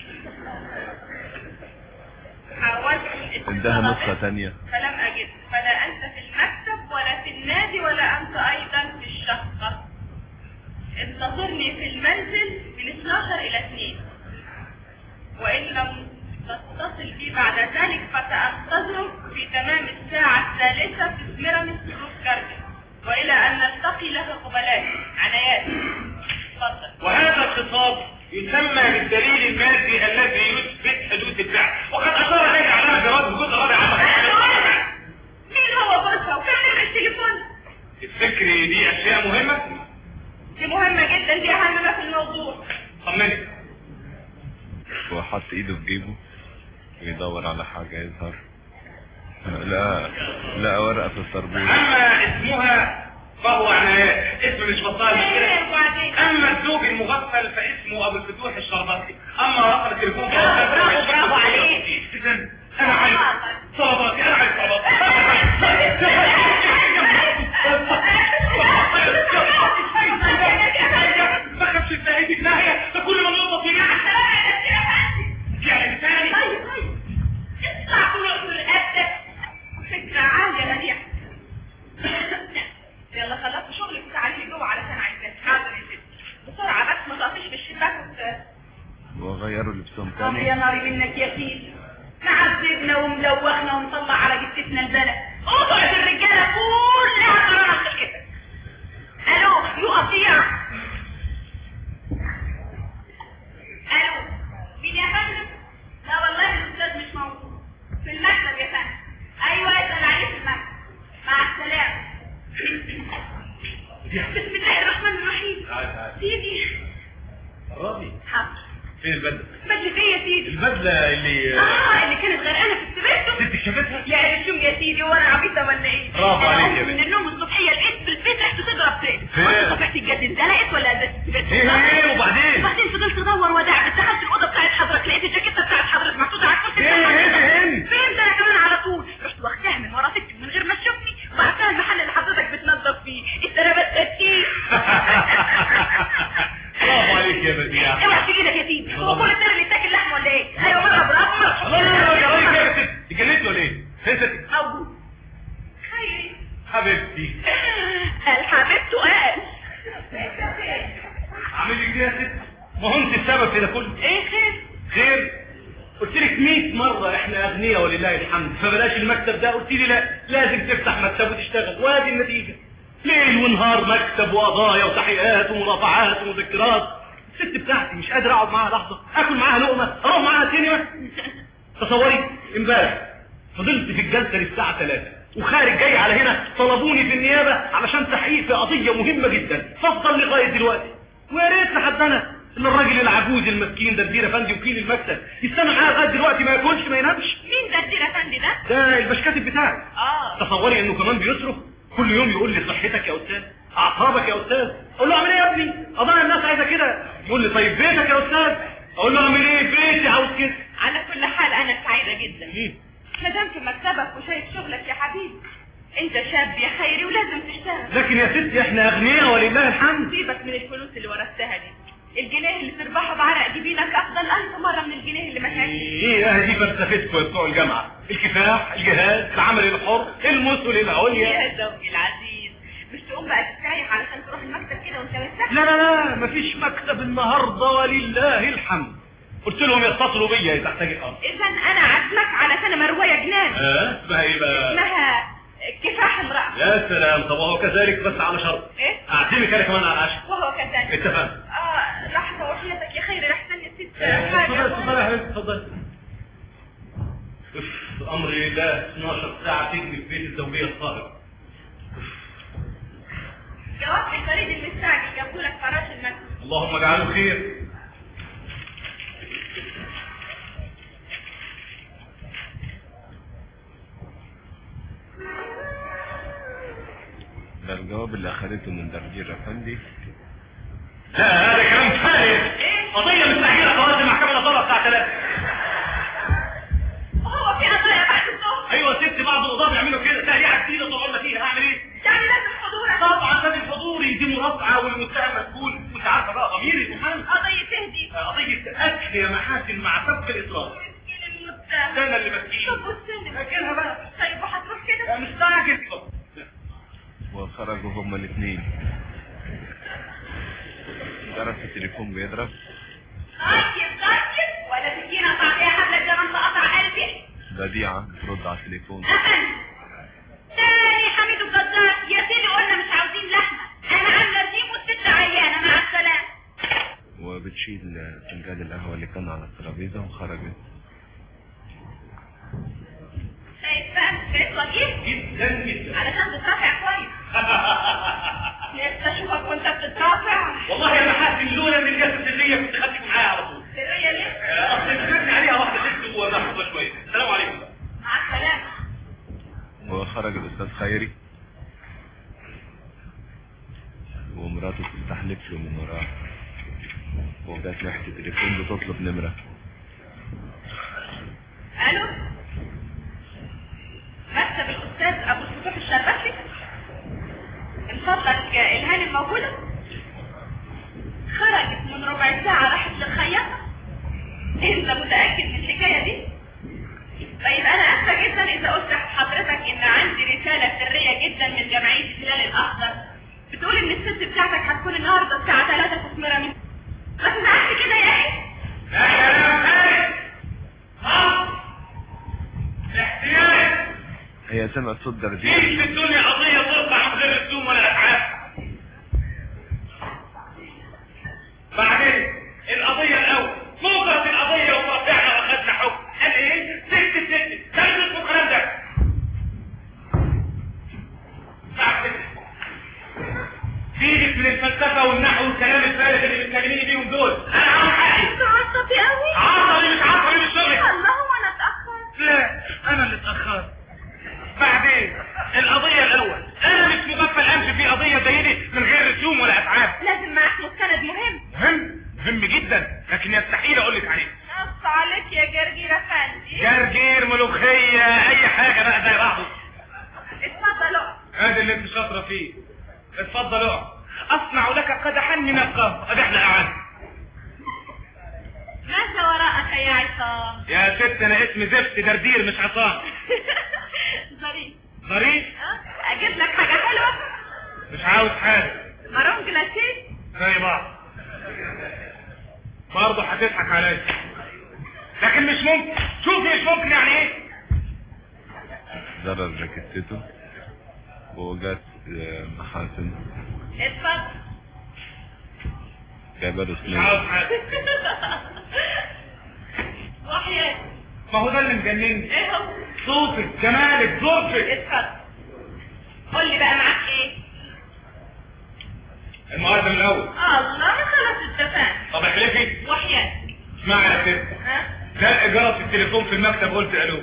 حاولت اداها نسخة تانية فلم أجد فلا أنت في المكتب ولا في النادي ولا أنت أيضا في الشقة انتظرني في المنزل من 12 إلى 2 وإن لم تتصل بي بعد ذلك فسأنتظرك في تمام الساعة الثالثة في سميراميس روف جاردن وإلى أن نلتقي لك قبلات عنايات تفضل وهذا الخطاب يسمى بالدليل المادي الذي يثبت حدوث الفعل وقد أشار إليه على جواب الجزء الرابع عشر مين هو بوسها وكم نمرة التليفون الفكر دي أشياء مهمة دي مهمة جدا دي أهم ما في الموضوع طمني وحط ايده في جيبه ويدور على حاجة يظهر لا لا ورقة في التربوز أما اسمها فهو عنايات اسم مش بطال مش كده ايه وبعدين أما الزوج المغفل فاسمه أبو الفتوح الشربطي أما رقم التليفون برافو، برافو، برافو عليك. إذن أنا عايز صلاباتي أنا عايز صلاباتي ما خافش في ناحيتك ناحية ده كل ما نقطة في يعني ثاني طيب طيب اطلع طول رقبتك فكرة عالية بديعة يلا خلصت شغلك وتعالي لي جوه علشان عايزاك حاضر يا ستي بسرعة بس ما تقفيش في الشباك وت- وغيروا لبسهم طب يا تاني ناري منك يا سيدي معذبنا وملوخنا ومطلع على جثتنا البلد اقعد الرجاله كلها قرارة خلقتك الو يو قطيع الو مين يا فندم لا والله الاستاذ مش موجود في المكتب يا فندم ايوه اسال عليه في المكتب مع السلامه بسم الله الرحمن الرحيم سيدي راضي حاضر فين البدلة؟ بدلة ايه يا سيدي البدلة اللي اه اللي كانت غرقانه في السبيرتو ستك شافتها؟ يا رسوم يا سيدي وانا عبيطه ولا ايه برافو أنا عليك يا قمت من بنت. النوم الصبحيه لقيت في البيت ريحته تضرب فين فين؟ قلت صبحتي الجد اندلقت ولا ده السبيرتو ايه ايه وبعدين؟ وبعدين فضلت ادور ودعبت دخلت الاوضه بتاعت حضرتك لقيت الجاكيته بتاعت حضرتك محطوطه على الكرسي ايه بتاع ايه حضرتك. فين؟ فين ده انا كمان على طول رحت واخداها من ورا ستي من غير ما تشوفني وبعتها المحل اللي حضرتك بتنظف فيه السلامات تتيه برافو عليك يا بديع اوعى تجي لك يا سيدي هو كل الدار اللي تاكل لحم ولا ايه ايوه مره برافو الله يا راجل يا ست اتجننت ولا ايه؟ فين ستك؟ موجود خيري حبيبتي قال حبيبته قال اعمل لك ايه يا ست؟ ما هو انت السبب في ده كله ايه خير خير قلت لك 100 مرة احنا اغنياء ولله الحمد فبلاش المكتب ده قلت لي لا لازم تفتح مكتب وتشتغل وادي النتيجة ليل ونهار مكتب وقضايا وتحقيقات ومرافعات ومذكرات الست بتاعتي مش قادر اقعد معاها لحظة اكل معاها لقمة اروح معاها سينما تصوري امبارح فضلت في الجلسة للساعة 3 وخارج جاي على هنا طلبوني في النيابة علشان تحقيق في قضية مهمة جدا فافضل لغاية دلوقتي ويا ريت لحد انا ان الراجل العجوز المسكين ده الدير افندي وكيل المكتب يستنى معايا لغايه دلوقتي ما ياكلش ما ينامش مين ده الدير افندي ده ده البشكاتب بتاعي اه تصوري انه كمان بيصرف كل يوم يقول لي صحتك يا استاذ اعصابك يا استاذ اقول له اعمل ايه يا ابني قضايا الناس عايزه كده يقول لي طيب بيتك يا استاذ اقول له اعمل ايه بيتي عاوز كده على كل حال انا سعيده جدا إيه؟ ما دام في مكتبك وشايف شغلك يا حبيبي انت شاب يا خيري ولازم تشتغل لكن يا ستي احنا اغنياء ولله الحمد سيبك من الفلوس اللي ورثتها دي الجنيه اللي تربحه بعرق جبينك افضل الف مره من الجنيه اللي ما كانش ايه اه دي فلسفتكم يا بتوع الجامعه الكفاح الجهاد العمل الحر المثل العليا يا زوجي العزيز مش تقوم بقى تستريح علشان تروح المكتب كده وانت مرتاح لا لا لا مفيش مكتب النهارده ولله الحمد قلت لهم يتصلوا بيا اذا احتاج الامر اذا انا عازمك علشان مرويه جنان اه اسمها ايه بقى اسمها كفاح امرأة يا سلام طب وهو كذلك بس على شرط ايه اعزمك انا كمان على العشاء وهو كذلك اتفقنا اه لحظة وحياتك يا خيري رح استنى ست اتفضل حاجة اتفضل يا حبيبي اتفضل اف امر الله 12 ساعه تجري في بيت الزوجيه الصاغر جواب الفريد المستعجل جابوا لك فراش المكتب اللهم اجعله خير ده الجواب اللي اخدته من درجير افندي لا هذا كلام فارغ قضيه مستعجله قرارات المحكمه النظاره بتاع ثلاثه هو في قضايا بعد الظهر ايوه ست بعض القضاه بيعملوا كده تهيئه جديده طول عمرنا فيها هعمل ايه؟ يعني لازم حضورك طبعا لازم حضوري دي مرافعه والمتهم مسؤول وانت عارفه بقى ضميري محامي قضية تهدي قضيه اكل يا محاسن مع سبق الاصرار مسكين المتهم ده انا اللي مسكين طب والسلم فاكرها بقى طيب وهتروح كده مستعجل وخرجوا هما الاثنين جرس التليفون بيضرب طيب طيب ولا تدينا تعطيها حبلك زي ما انت قطع قلبي بديعة بترد على التليفون أفندم تاني حميد الجزار يا سيدي قلنا مش عاوزين لحمة أنا عاملة دي والست عيانة مع السلامة وبتشيل فنجان القهوة اللي كان على الترابيزة وخرجت شايف بقى شايف وجيه جدا جدا علشان تترافع كويس نفسي اشوفك وانت بتترافع والله يا محاسن لولا ان الجلسه السريه كنت خدتك معايا على طول سرية ليه؟ اصل سمعت عليها واحده ست ونحفظها شويه السلام عليكم مع السلامة وخرج الأستاذ خيري ومراته بتستحلف له من وراه وجات ناحية التليفون بتطلب نمرة الو مكتب الاستاذ ابو الفتوح الشربتلي من فضلك الهانم موجودة خرجت من ربع ساعة راحت للخياطة انت متأكد من الحكاية دي طيب انا اسفة جدا اذا قلت لحضرتك ان عندي رسالة سرية جدا من جمعية الهلال الاخضر بتقول ان الست بتاعتك هتكون النهاردة الساعة 3 في سميرة من ما تزعلش كده يا اخي لا كلام خارج ها احتياج هي سمعت صوت دردير مفيش في الدنيا قضيه ترفع من غير رسوم ولا اتعاب بعدين القضيه الاول فوقت القضيه ورفعنا واخدنا حكم قال ايه ست ست ده اسمه الكلام ده بعد سيبك من الفلسفه والنحو والكلام الفارغ اللي بتكلميني بيهم دول انا عاوز حقي انت عصبي قوي عصبي مش عصبي مش شغلي الله هو انا اتأخرت لا انا اللي اتاخرت بعدين القضيه الاول انا مش مغفل امشي في قضيه زي دي من غير رسوم ولا اتعاب لازم معاك مستند مهم مهم مهم جدا لكن يستحيل اقول لك عليه نص عليك يا جرجير افندي جرجير ملوخيه اي حاجه بقى زي بعضه اتفضل اقعد ادي اللي انت شاطره فيه اتفضل اقعد اصنع لك قدحا من القهوه ادي احنا قاعد ماذا وراءك يا عصام يا ست انا اسمي زفت دردير مش عصام ظريف ظريف ها؟ اجيب لك حاجة حلوة مش عاوز حاجه مارون جلاسيه زي بعض برضه هتضحك عليا لكن مش ممكن شوفي مش ممكن يعني ايه زرر جاكيتته وجات آه، محاسن اتفضل جايبه له مش سنين عاوز حاجه وحياتي ما هو ده اللي مجنني ايه هو صوتك جمالك ظرفك اتفضل قول لي بقى معاك ايه المقدم الاول الله خلاص اتفقنا طب احلفي وحياتي اسمعي يا ست ها ده جرس التليفون في المكتب قلت الو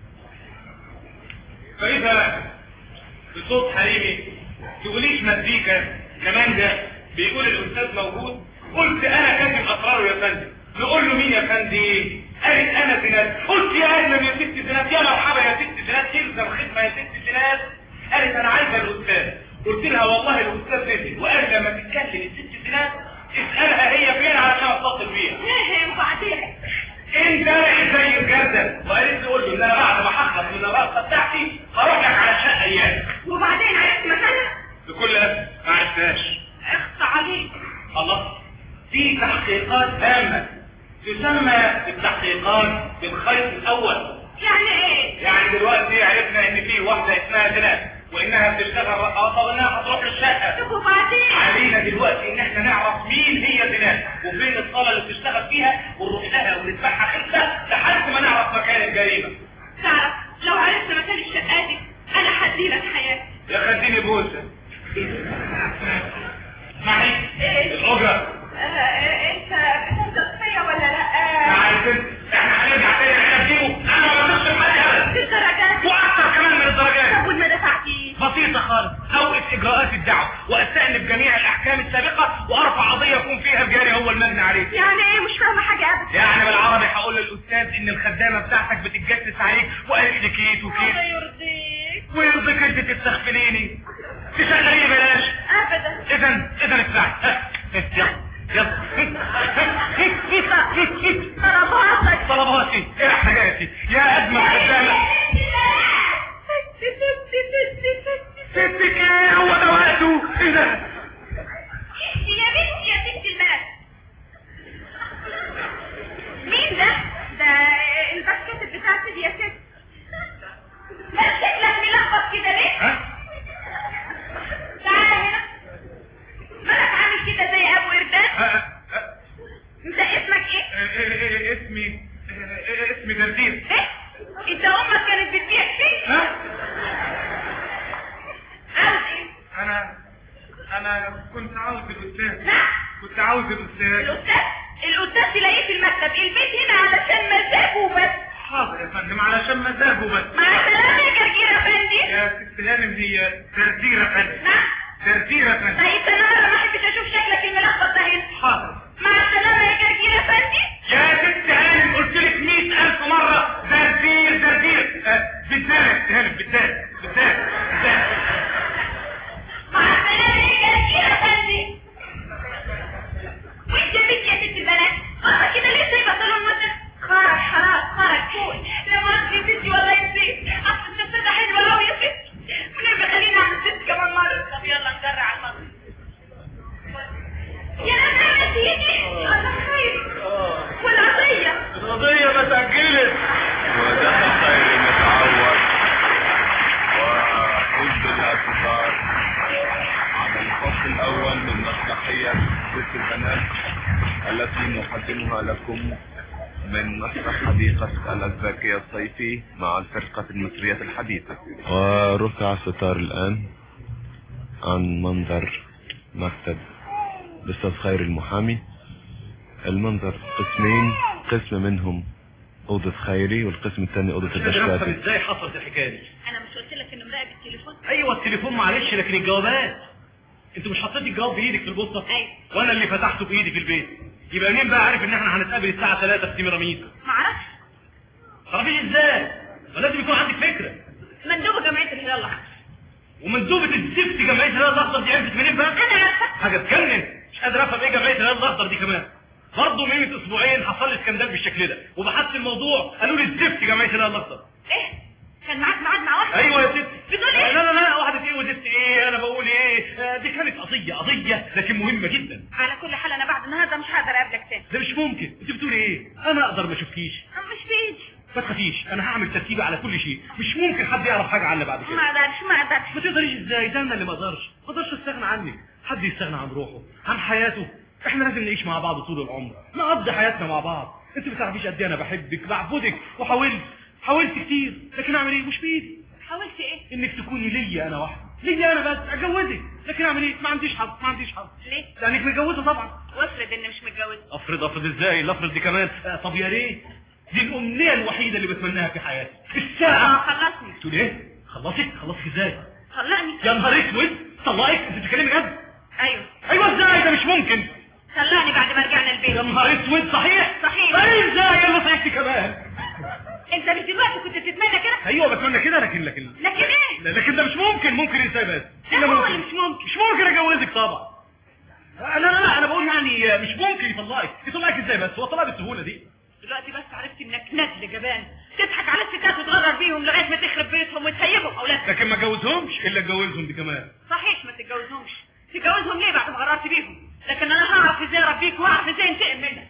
فاذا بصوت حريمي تقوليش مزيكا كمانجا بيقول الاستاذ موجود قلت انا كاتب اسراره يا فندم نقول له مين يا فندي قالت انا زناد قلت يا اهلا يا ست زناد يا مرحبا يا ست زناد يلزم خدمه يا ست زناد قالت انا عايزه الاستاذ قلت لها والله الاستاذ نزل وقال لما تتكلم الست زناد اسالها هي فين علشان اتصل بيها ايه وبعدين انت رايح زي الجردل وقالت لي قول له ان انا بعد ما هخلص من الرقصه بتاعتي هروح لك على الشقه اياك وبعدين عرفت مكانها بكل اسف ما عرفتهاش اخصى عليك الله في تحقيقات هامه تسمى التحقيقات بالخيط الاول يعني ايه يعني دلوقتي عرفنا ان في واحده اسمها زناد وانها بتشتغل رقاصه وانها هتروح للشقه طب وبعدين علينا دلوقتي ان احنا نعرف مين هي زناد وفين الصاله اللي بتشتغل فيها ونروح لها ونذبحها خلفه لحد ما نعرف مكان الجريمه تعرف لو عرفت مكان الشقة دي انا هديلك حياتي يا خديني بوسه معي الاجره آه، انت بتثق فيا ولا لا معي البنت احنا هنرجع تاني نقدمه انا ما بثقش في حد ابدا بالدرجات واكتر كمان من الدرجات طب والما دفعتيش بسيطة خالص اوقف اجراءات الدعوة واستأنف جميع الاحكام السابقة وارفع قضية يكون فيها الجاري هو المجني عليه يعني ايه مش فاهمة حاجة ابدا يعني بالعربي هقول للاستاذ ان الخدامة بتاعتك بتتجسس عليك وقالت لي كيت وكيت الله يرضيك ويرضيك انت تستغفليني تشغليني بلاش ابدا اذا اذا ادفعي ها، يلا يلا طلباتك طلباتي ايه حاجاتي يا اجمل خدامة ستك ايه هو ده وقته ايه ده يا بنتي يا ست المال مين ده؟ ده البسكت بتاعتي دي يا ست ما شكلك ملخبط كده ليه؟ ها تعالى هنا مالك عامل كده زي ابو اردان؟ ها؟ ها؟ انت اسمك ايه؟ إيه- إيه- إيه- اسمي إيه- إيه- اسمي دردير ايه؟ انت امك كانت بتبيع فيه؟ ها عاوز ايه؟ انا انا كنت عاوز الاستاذ نعم كنت عاوز الاستاذ الاستاذ الاستاذ تلاقيه في المكتب البيت هنا علشان مزاجه بس حاضر يا فندم علشان مزاجه بس مع السلامة يا جرجير افندي يا ست هانم هي دردير يا فندم نعم دردير يا فندم طيب انا ما احبش اشوف شكلك الملخبط ده هنا حاضر مع السلامة يا جرجير افندي يا ست هانم قلت لك 100000 مرة دردير دردير آه، بالذات يا ست هانم بالذات بالذات بالذات مع السلامة يا جرجير افندي وانت يا بنت يا ست البنات اصلا كده ليه سايبه صالون مدة خرج خلاص خرج فوق لا مؤاخذة يا ستي والله نسيت اصل الشخصية حلوة قوي يا ست ونبقى خلينا عند الست كمان مرة طب يلا نجرع المرة يا ناس يا سيدي الله خير والعطية القضية ما تأجلت ودخل خير متعود وحزب الاعتذار على الفصل الأول من مسرحية ست البنات التي نقدمها لكم من مسرح حديقة الأزبكية الصيفي مع الفرقة المصرية الحديثة ورفع ستار الآن عن منظر مكتب الأستاذ خير المحامي المنظر قسمين قسم منهم أوضة خيري والقسم الثاني أوضة الدشاشي ازاي حصلت الحكاية دي انا مش قلت لك انه مراقب التليفون ايوه التليفون معلش لكن الجوابات انت مش حطيت الجواب بايدك في البوسطه ايوه وانا اللي فتحته بايدي في البيت يبقى مين بقى عارف ان احنا هنتقابل الساعه 3 في سيميراميد معرفش تعرفيش ازاي ما لازم يكون عندك فكره مندوب جمعية الهلال الاحمر ومندوبه الزفت جمعيه الهلال الاخضر دي عرفت منين بقى انا عارفة حاجه تجنن مش قادر افهم ايه جمعيه الهلال الاخضر دي كمان برضه من اسبوعين حصل لي اسكندال بالشكل ده وبحثت الموضوع قالوا لي الزفت جمعيه الهلال الاخضر ايه كان معاك ميعاد مع واحد ايوه يا ست بتقول ايه؟ لا لا لا واحده ايه وزفت ايه انا بقول ايه آه، دي كانت قضيه قضيه لكن مهمه جدا على كل حال انا بعد النهارده مش هقدر اقابلك تاني ده مش ممكن انت بتقولي ايه انا اقدر ما اشوفكيش مش في ايدي ما تخافيش انا هعمل ترتيبه على كل شيء مش ممكن حد يعرف حاجه عننا بعد ما كده اقدرش ما اقدرش ما تقدريش ازاي ده انا اللي ما اقدرش ما اقدرش استغنى عنك حد يستغنى عن روحه عن حياته احنا لازم نعيش مع بعض طول العمر نقضي حياتنا مع بعض انت ما تعرفيش قد ايه انا بحبك بعبدك وحاولت حاولت كتير لكن اعمل ايه مش بايدي حاولت ايه انك تكوني ليا انا وحدي ليا انا بس اتجوزك لكن اعمل ايه ما عنديش حظ ما عنديش حظ ليه لانك متجوزه طبعا وافرض اني مش متجوزه افرض افرض ازاي لا افرض دي كمان آه، طب يا ريت دي الامنيه الوحيده اللي بتمناها في حياتي اه الساعه خلصني تقول ايه خلصك خلصك ازاي طلقني يا نهار اسود طلعك انت بتتكلمي جد ايوه ايوه ازاي ده مش ممكن طلعني بعد ما رجعنا البيت يا نهار اسود صحيح صحيح طيب ازاي يلا صحيحتي كمان انت مش دلوقتي كنت بتتمنى كده ايوه بتمنى كده لكن لكن لكن ايه لا، لكن ده مش ممكن ممكن ازاي بس ده هو اللي مش ممكن مش ممكن اجوزك طبعا لا لا لا انا بقول يعني مش ممكن يطلقك يطلقك ازاي بس هو طلع بالسهوله دي دلوقتي بس عرفت انك ندل جبان تضحك على الستات وتغرر بيهم لغايه ما تخرب بيتهم وتسيبهم اولادك لكن ما اتجوزهمش الا اتجوزهم دي كمان صحيح ما تتجوزهمش تتجوزهم ليه بعد ما غررت بيهم لكن انا هعرف ازاي اربيك واعرف ازاي انتقم منك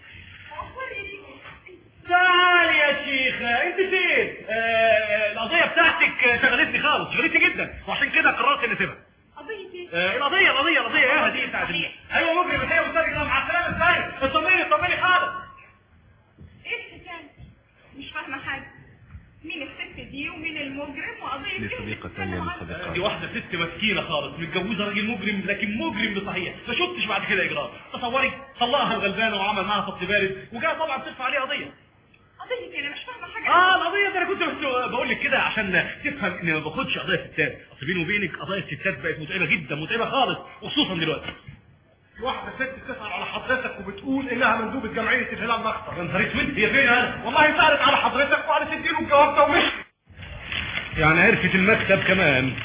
تعالي يا شيخة انت فين آه القضية بتاعتك شغلتني خالص شغلتني جدا وعشان كده قررت اني اسيبها قضية ايه؟ آه القضية القضية القضية يا دي بتاعت ال- ايوه مجرم هي والراجل مع السلامة ازاي اطمني اطمني خالص ايه الحكايه؟ مش فاهمه حاجه مين الست دي ومين المجرم وقضيه دي ايه؟ صديقة تانية من دي صديقاتي واحدة ست مسكينة خالص متجوزة راجل مجرم لكن مجرم بصحيح ما شفتش بعد كده اجرام تصوري طلقها الغلبانة وعمل معاها خط بارد وجاء طبعا ترفع عليه قضية قضيه ايه؟ انا مش فاهمه حاجه اه القضيه دي انا كنت بس بقول لك كده عشان تفهم اني ما باخدش قضايا ستات اصل بيني وبينك قضايا الستات بقت متعبه جدا متعبه خالص وخصوصا دلوقتي واحدة ست بتسأل على حضرتك وبتقول انها مندوبة جمعية الهلال الاخضر يا نهار اسود هي فين انا؟ والله سألت على حضرتك وعلى تديله الجواب ده ومشي يعني عرفت المكتب كمان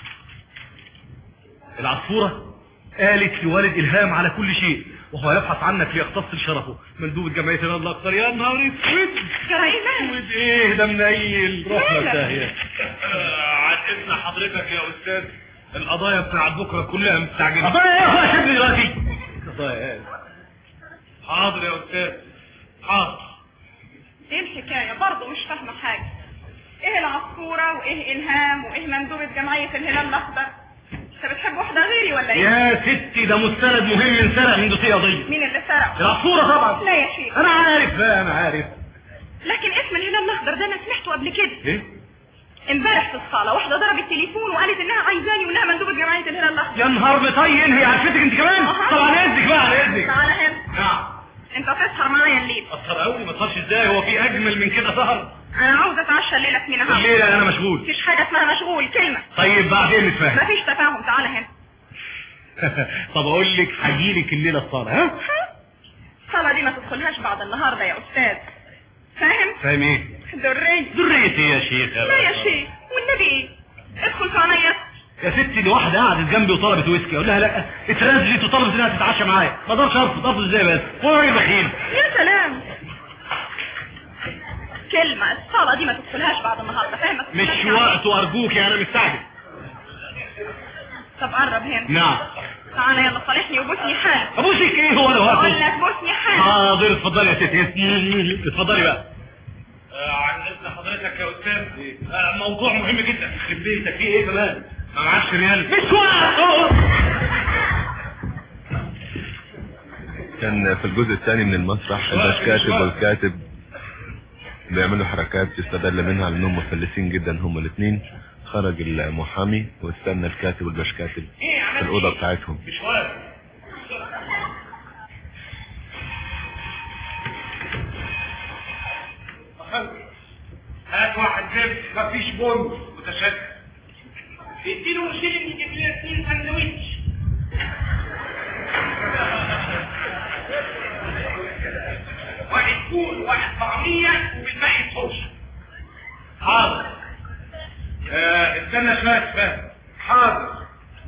العصفورة قالت لوالد إلهام على كل شيء وهو يبحث عنك ليقتص شرفه مندوب الجمعية الهلال الأخضر يا نهار اسود جرى ايه مالك؟ اسود ايه ده منيل روح مالك؟ داهية عن اذن حضرتك يا استاذ القضايا بتاعت بكره كلها مستعجله قضايا ايه هو شبني دلوقتي قضايا ايه حاضر يا استاذ حاضر ايه الحكايه؟ برضه مش فاهمه حاجه ايه العصفوره وايه الهام وايه مندوبه جمعيه الهلال الاخضر؟ انت بتحب واحده غيري ولا ايه؟ يا ستي ده مستند مهم انسرق من دوسيه قضيه مين اللي سرقه؟ العصفوره طبعا لا يا شيخ انا عارف بقى انا عارف لكن اسم الهلال الاخضر ده انا سمعته قبل كده ايه امبارح في الصاله واحده ضربت تليفون وقالت انها عايزاني وانها مندوبه جمعيه الهلال الاخضر يا نهار مطين هي عرفتك انت كمان أها. طب على اذنك بقى على اذنك تعالى هنا نعم انت تسهر معايا الليل اثر قوي ما تصرش ازاي هو في اجمل من كده سهر انا عاوزه اتعشى الليله في منها الليله انا مشغول مفيش حاجه اسمها مشغول كلمه طيب بعدين نتفاهم مفيش تفاهم تعالى هنا طب اقول لك هجيلك الليله الصالة ها الصلاة دي ما تدخلهاش بعد النهارده يا استاذ فاهم فاهم ايه دري ذريتي يا شيخ لا يا شيخ والنبي ايه ادخل في عينيا يا ستي دي واحده قعدت جنبي وطلبت ويسكي اقول لها لا اترزلت وطلبت انها تتعشى معايا ما اقدرش ارفض ارفض ازاي بس هو راجل بخيل يا سلام كلمة الصلاة دي ما تدخلهاش بعد النهارده فاهم ما مش تدخلهاش وقت ارجوك انا مستعجل طب قرب هنا نعم تعالى يلا صالحني وبوسني حال ابوسك ايه هو انا اقول وقت لك بوسني حال حاضر اتفضلي يا ستي اتفضلي بقى عن اذن حضرتك يا استاذ آه، موضوع مهم جدا يخرب بيتك فيه ايه كمان ما معكش ريال مش وقت كان في الجزء الثاني من المسرح الباش كاتب والكاتب بيعملوا حركات يستدل منها على انهم مفلسين جدا هما الاثنين خرج المحامي واستنى الكاتب والباش كاتب في الاوضه بتاعتهم مش وقت هات واحد زبد مفيش بن متشدد اديله شيلين يجيب لي اثنين سندوتش واحد فول واحد طعمية وبالباقي تخش حاضر آه، استنى شوية شوية حاضر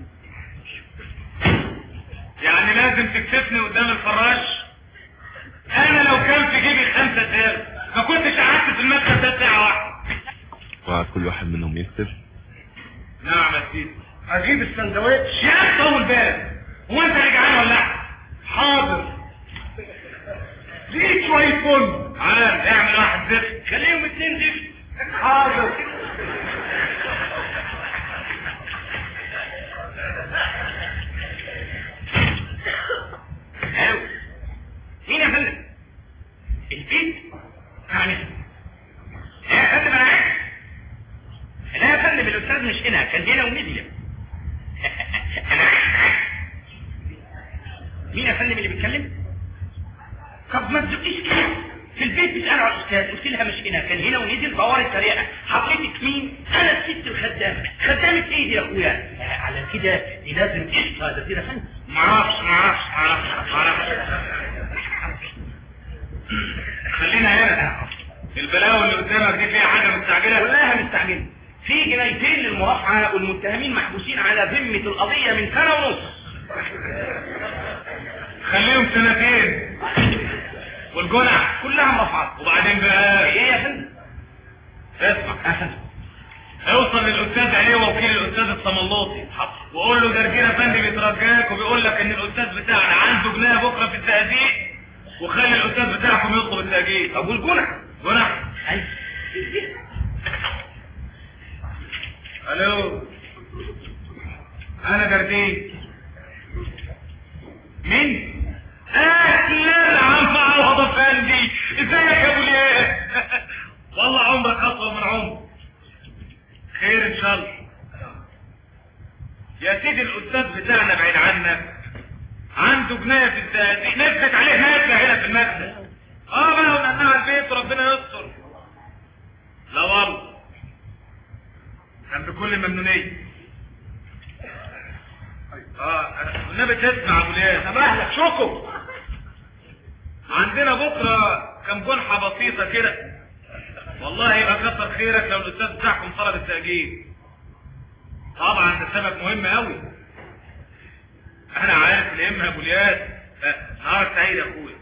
يعني لازم تكتفني قدام الفراش انا لو كان في جيبي خمسة ريال ما كنتش قعدت في المكتب ده ساعة واحدة وقعد كل واحد منهم يكتب نعم يا سيدي اجيب السندوتش يا طول بالك هو انت رجعان ولا لا حاضر ليك شوية فل عام اعمل واحد زفت خليهم اتنين زفت حاضر ألو. مين يا فندم؟ البيت؟ يعني يا فندم انا عارف لا يا فندم الاستاذ مش هنا كان هنا ونزل انا مين يا فندم اللي بيتكلم طب ما تزقيش كده في البيت بتسألوا على الأستاذ قلت لها مش هنا كان هنا ونزل طوارئ سريعة حضرتك مين؟ أنا الست الخدامة خدامة إيه دي يا أخويا؟ آه، على كده دي لازم قشطة ده دي فندم معرفش معرفش معرفش معرفش خلينا هنا البلاوي اللي قدامك دي فيها حاجة مستعجلة كلها مستعجلة في جنايتين للمرافعة والمتهمين محبوسين على ذمة القضية من سنة ونص خليهم سنتين والجنع كلها مرافعات وبعدين بقى ايه يا فندم اسمع يا فندم اوصل للاستاذ عليه وكيل الاستاذ الصملوطي وقول له درجين افندي بيترجاك وبيقول لك ان الاستاذ بتاعنا عنده جنيه بكره في التهديد وخلي الاستاذ بتاعكم يطلب التأجيل ابو الجنح جنح الو انا جردين مين اهلا عم عوض افندي ازيك يا ابو ليه والله عمرك اطول من عمر خير ان شاء الله يا سيدي الاستاذ بتاعنا بعيد عنك عنده جنايه في التهديد نزلت عليه نازله هنا في المكتب اه بقى ونقلناها البيت وربنا يستر لا والله كان بكل ممنونيه اه أنا- النبي تسمع ابو ليه طب اهلك شكر عندنا بكره كم جنحه بسيطه كده والله يبقى كتر خيرك لو الاستاذ بتاعكم طلب التأجيل طبعا ده سبب مهم قوي انا عارف الام ابو الياس آه، نهار سعيد يا اخويا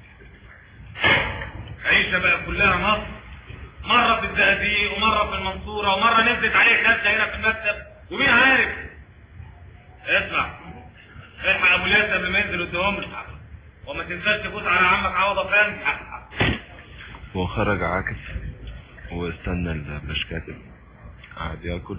عيشة بقى كلها مصر مرة في الزقازيق ومرة في المنصورة ومرة نزلت عليه خمسة هنا في المكتب ومين عارف اسمع الحق ابو الياس قبل ما ينزل قدام وما تنساش تفوت على عمك عوض افندي وخرج عاكف واستنى الباش كاتب قعد ياكل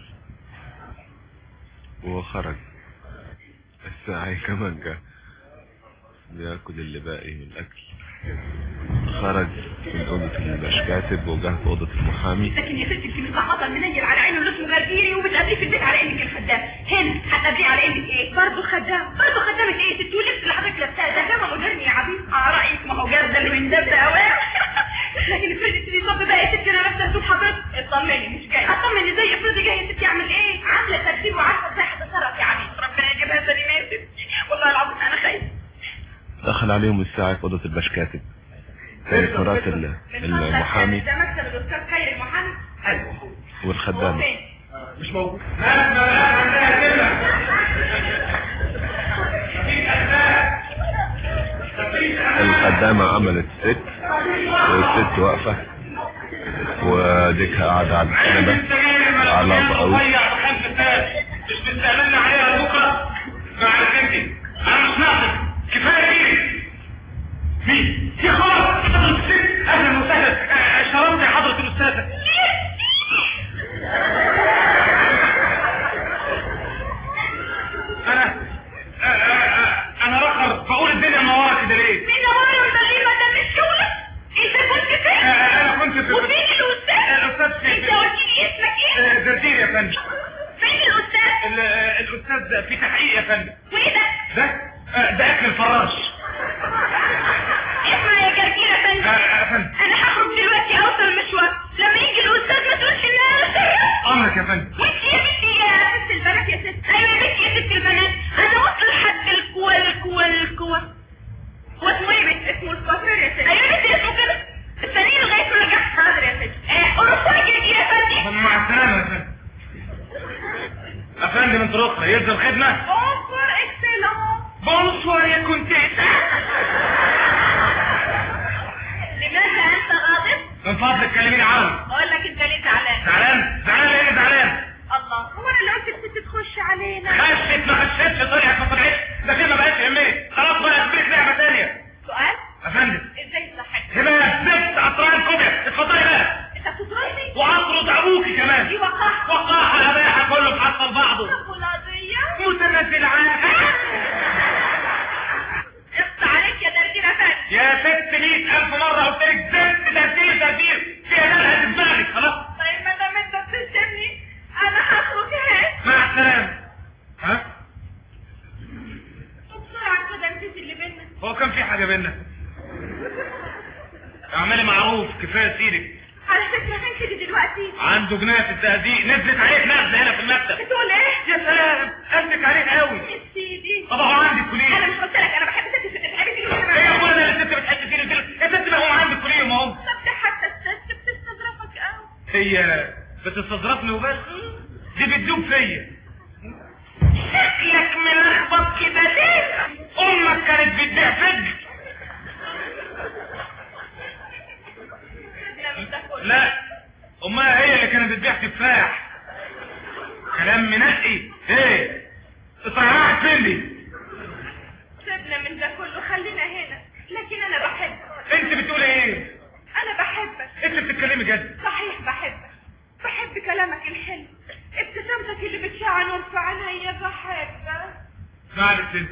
وخرج الساعي كمان جه بياكل اللي باقي من الاكل خرج من اوضه الباش كاتب وجه في اوضه المحامي لكن يا ستي انت مصحصه منيل على عينه اللي اسمه جرجيري وبتقابليه في البيت على انك الخدام هنا هتقابليه على انك ايه برضه خدام برضه خدامه ايه ست ولبس اللي حضرتك لابساه ده جامع مودرن يا عبيد على رايك ما هو جردل من ده اوام لكن افرضي تبي صب بقى يا ستي انا لابسه هدوم حضرتك اطمني مش جاي اطمني ازاي افرضي جايه يا ستي اعمل ايه عامله ترتيب وعارفه ازاي هتصرف يا عبيد ربنا يجيبها سليمه يا ستي والله العظيم انا خايفه دخل عليهم الساعي في اوضه الباش كاتب كانت مرات ال- المحامي ده مكتب الاستاذ خير المحامي ايوه والخدامه فين مش موجود مالك مالك عندها كلمة الخدامة عملت ست والست واقفة وديكها قاعدة على الكنبة على قوي مش مستعملنا عليها بكرة مع الفندي انا مش ناقص كفاية كده مين؟ في خلاص حضرة الست اهلا وسهلا آه، شرفت يا حضرة الاستاذة انا آه، آه، آه، انا رخر بقول الدنيا منوره كده ليه؟ مين نوار والبليل ما ده مش شغلك انت كنت آه، فين آه، انا كنت في وفين الاستاذ الاستاذ في انت قلت لي اسمك ايه آه، زرزير يا فندم فين الاستاذ ال- آه، الاستاذ في تحقيق يا فندم وايه ده ده آه، ده اكل الفراش اسمع يا جرجير يا آه، فندم آه، يا فندم انا هخرج دلوقتي اوصل مشوار لما يجي الاستاذ ما تقولش ان انا سيئة امرك يا فندم وانت يا بنتي يا ست البنات يا ست ايوه يا بنتي يا ست البنات انا وصل لحد الكوى الكوى الكوى هو اسمه ايه يا بنت اسمه الكوافير يا ست ايوه يا بنتي اسمه كده استنيني لغايه ما رجعت حاضر يا ست اه قرصوا جرجير يا فندم مع السلامه يا فندم يا فندم انت رخصه يلزم خدمه بونسوار اكسلون بونسوار يا كونتيسا لماذا انت غاضب؟ من فضلك كلميني عربي اقول لك انت ليه زعلان زعلان زعلان ليه زعلان الله هو انا اللي قلت الست تخش علينا خشت ما خشتش طلعت ما طلعتش ده كده ما بقاش يهمني خلاص بقى اديك لعبه ثانيه سؤال يا فندم ازاي تصحك هبه زفت عطران كوبيا اتفضلي بقى انت بتطردني وعطرد ابوكي دي كمان وقاحه وقاحه اباحه كله محصل بعضه طب والقضيه متنزل عنها اقطع عليك يا دردير افندي يا ست مئة ألف مرة قلت لك زفت تدبير تدبير في أداء هتسمعني خلاص طيب ما دام انت بتشتمني انا هخرج اهي مع السلامة ها بسرعه كده نسيت اللي بينا هو كان في حاجة بينا اعملي معروف كفايه سيرك على فكرة هنكد دلوقتي عنده جناية التهديد نزلت عليك نزله هنا في المكتب بتقول ايه؟ يا سلام قلبك عليك قوي يا سيدي طب هو عندي انا الكليه مش قلت لك انا بحب ست ست بتحب تيجي ايه هنا يا ابويا ده اللي الست بتحب تيجي تيجي الست ما هو عندي الكليه ما هو طب ده حتى الست بتستظرفك قوي هي بتستظرفني وبس دي بتدوب فيا شكلك ملخبط كده ليه؟ امك كانت بتبيع فج سيبنا من ده كله. لا امها هي اللي كانت بتبيع تفاح كلام منقي ايه طلعت فين دي سيبنا من ده كله خلينا هنا لكن انا بحبك انت بتقولي ايه انا بحبك انت بتتكلمي جد صحيح بحبك بحب كلامك الحلو ابتسامتك اللي بتشع نور في عينيا بحبك معلش انت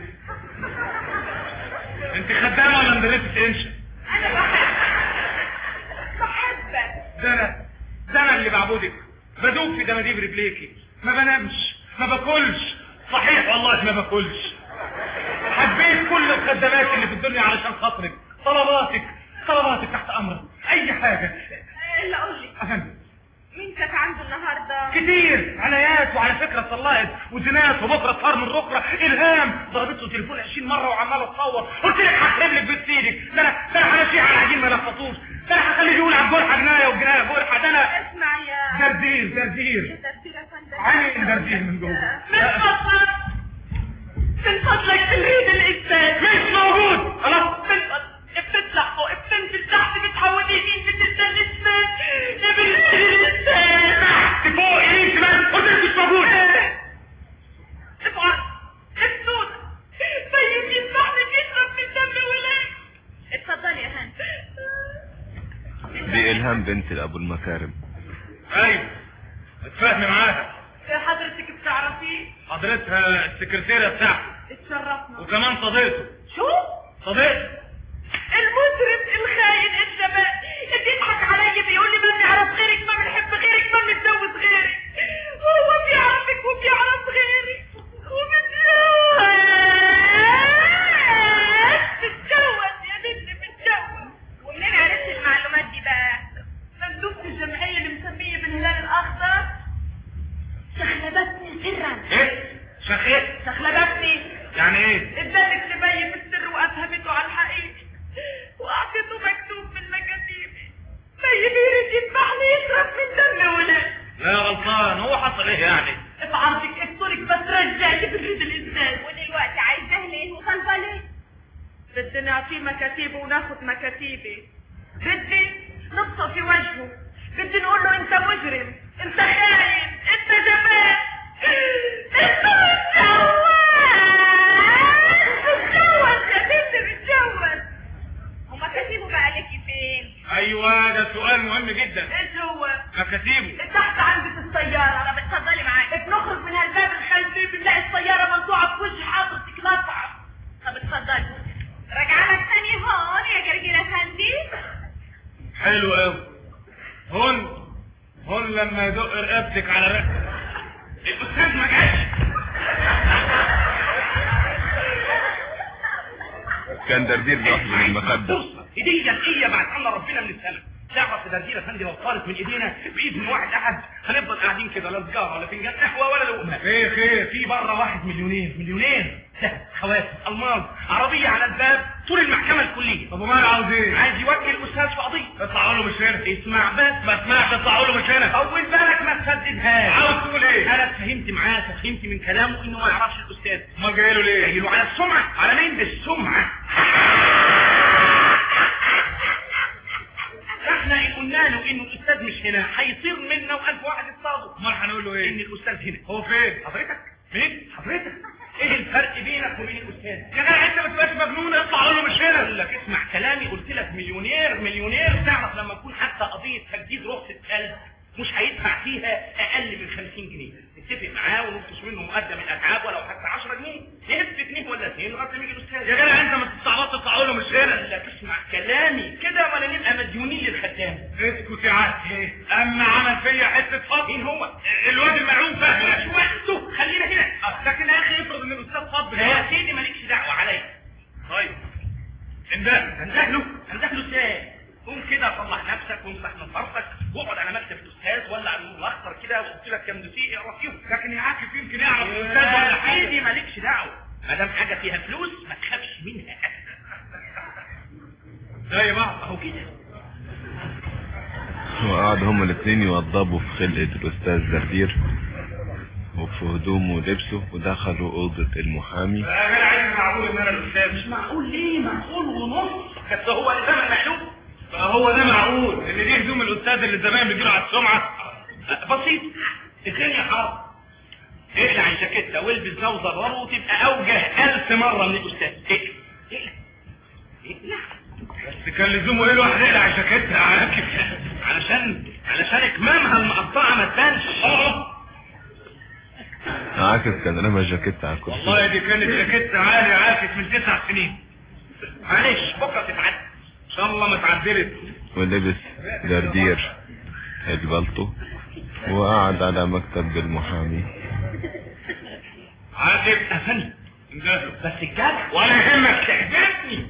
انت خدامه ولا مدرسه انشا انا بحبك بحبك ده انا ده انا اللي بعبدك بدوب في دماديب رجليكي ما بنامش ما باكلش صحيح والله ما باكلش حبيت كل الخدمات اللي في الدنيا علشان خاطرك طلباتك طلباتك تحت امرك اي حاجه الا قول لي افندم مين كانت عنده النهارده كتير عنايات وعلى فكره طلقت وزنات وبكره صار من ركره الهام ضربت له تليفون 20 مره وعماله تصور قلت لك هكتب لك بيت سيدك ده انا ده انا همشيه على عجين ما لفظوش ده انا هخليه يقول على الجرحه جنايه وجنايه جرحه ده انا اسمع يا دردير دردير يا ترتيب يا فندم عيني دردير من جوه من فضلك من فضلك تريد الاثبات مش موجود خلاص من فضلك بتطلع فوق بتنزل تحت بتحول يمين بتنزل شمال يا بنت الانسان تحت فوق يمين شمال قلت لك مش موجود ابعد السودة طيب يسمحني بيشرب من دم ولاد اتفضلي يا هند دي الهام بنت ابو المكارم ايوه اتفاهمي معاها حضرتك بتعرفيه حضرتها السكرتيره بتاعته اتشرفنا وكمان صديقته شو صديقته المجرم الخاين الجبان اللي بيضحك عليا بيقول لي ما بنعرف غيرك ما بنحب غيرك ما بنتجوز غيرك هو بيعرفك وبيعرف غيرك وبتجوز بتجوز يا بنتي بتجوز ومنين عرفت المعلومات دي بقى؟ مندوبة الجمعية اللي مسمية بالهلال الأخضر شخلبتني سرا ايه شخيت شخلبتني يعني ايه ادتك لبي في السر وافهمته على الحقيقة واعطيته مكتوب من مكاتيبي بي بيرد يذبحني يشرب من دم ولاد لا غلطان هو حصل ايه يعني بعرفك اقتلك بس رجعي بالرد الانسان ودلوقتي عايزاه ليه وطالبه ليه بدي نعطيه مكاتيبه وناخد مكاتيبي بدي نبصق في وجهه بدي نقول له انت مجرم انت خاين انت جبان انت متجوز متجوز يا بنتي متجوز ومكاتيبه بقى لك فين ايوه ده سؤال مهم جدا ايش هو مكاتيبه تحت عندي في السيارة أنا بتفضلي معايا بنخرج من هالباب الخلفي بنلاقي السيارة مقطوعة في وجه حضرتك نطعة طب اتفضلي راجعة لك تاني هون يا جرجير أفندي حلو قوي هون هون لما يدق رقبتك على رقبتك الاستاذ ما جاش كان دردير بياخد من المخدة فرصه هديه هديه بعد الله ربنا من السماء تعرف تدردير يا فندم لو طارت من ايدينا باذن واحد احد هنفضل قاعدين كده لا سجاره ولا فنجان قهوه ولا لقمه خير خير في بره واحد مليونير مليونير ذهب خواتم الماظ عربيه على الباب طول المحكمه الكليه طب ومال عاوز ايه عايز يوكل الاستاذ في قضيه اطلعوا له مش هنا اسمع بس ما اسمعش اطلعوا له مش هنا طول بالك ما تسددهاش عاوز تقول ايه انا فهمت معاه فهمت من كلامه انه ما يعرفش الاستاذ امال جاي له ليه جاي له على السمعه على مين بالسمعه احنا ان قلنا له انه الاستاذ مش هنا هيطير منا والف واحد يصطادوا امال هنقول له ايه ان الاستاذ هنا هو فين حضرتك مين حضرتك ايه الفرق بينك وبين الاستاذ يا جدع انت ما تبقاش مجنون اطلع قول له مش هنا اقول لك اسمع كلامي قلت لك مليونير مليونير تعرف لما يكون حتى قضيه تجديد رخصه كلب مش هيدفع فيها اقل من 50 جنيه نتفق معاه وننقص منه مقدم الاتعاب ولو حتى 10 جنيه نهب جنيه ولا اثنين لغايه ما يجي الاستاذ يا جدع انت ما تستعبطش تطلع له مش هنا لا تسمع كلامي كده ولا نبقى مديونين للخدام اسكت يا عاد اما عمل فيا حته فضل مين هو الواد الملعون فهمي مش وقته خلينا هنا لكن يا اخي افرض ان الاستاذ فضل يا سيدي مالكش دعوه عليا طيب انده انده له انده له ازاي قوم كده عاكف يمكن يعرف الاستاذ ولا يا حاجه سيدي مالكش دعوه ما دام حاجه فيها فلوس ما تخافش منها زي بعض اهو كده وقعدوا هما الاثنين يوضبوا في خلقة الأستاذ زردير وفي هدومه ولبسه ودخلوا أوضة المحامي يا جدع عايز معقول ان انا الاستاذ مش معقول ليه معقول ونص بس هو اللي زمن مقلوب هو ده معقول ان دي هدوم الاستاذ اللي زمان بيجيله على السمعه بسيط الدنيا حر اقلع الجاكيته والبس ده وزراره وتبقى اوجه الف مره من الاستاذ اقلع اقلع اقلع بس كان لزومه ايه الواحد يقلع الجاكيت عاكف علشان علشان اكمامها المقطعه ما تبانش عاكف كان رمى جاكيت على الكرسي والله دي كانت جاكيت عالي عاكف من تسع سنين معلش بكره تتعدى ان شاء الله ما اتعدلت ولبس دردير البلطو وقعد على مكتب المحامي عاكف قفلت انجازه بس الجد ولا يهمك تعجبني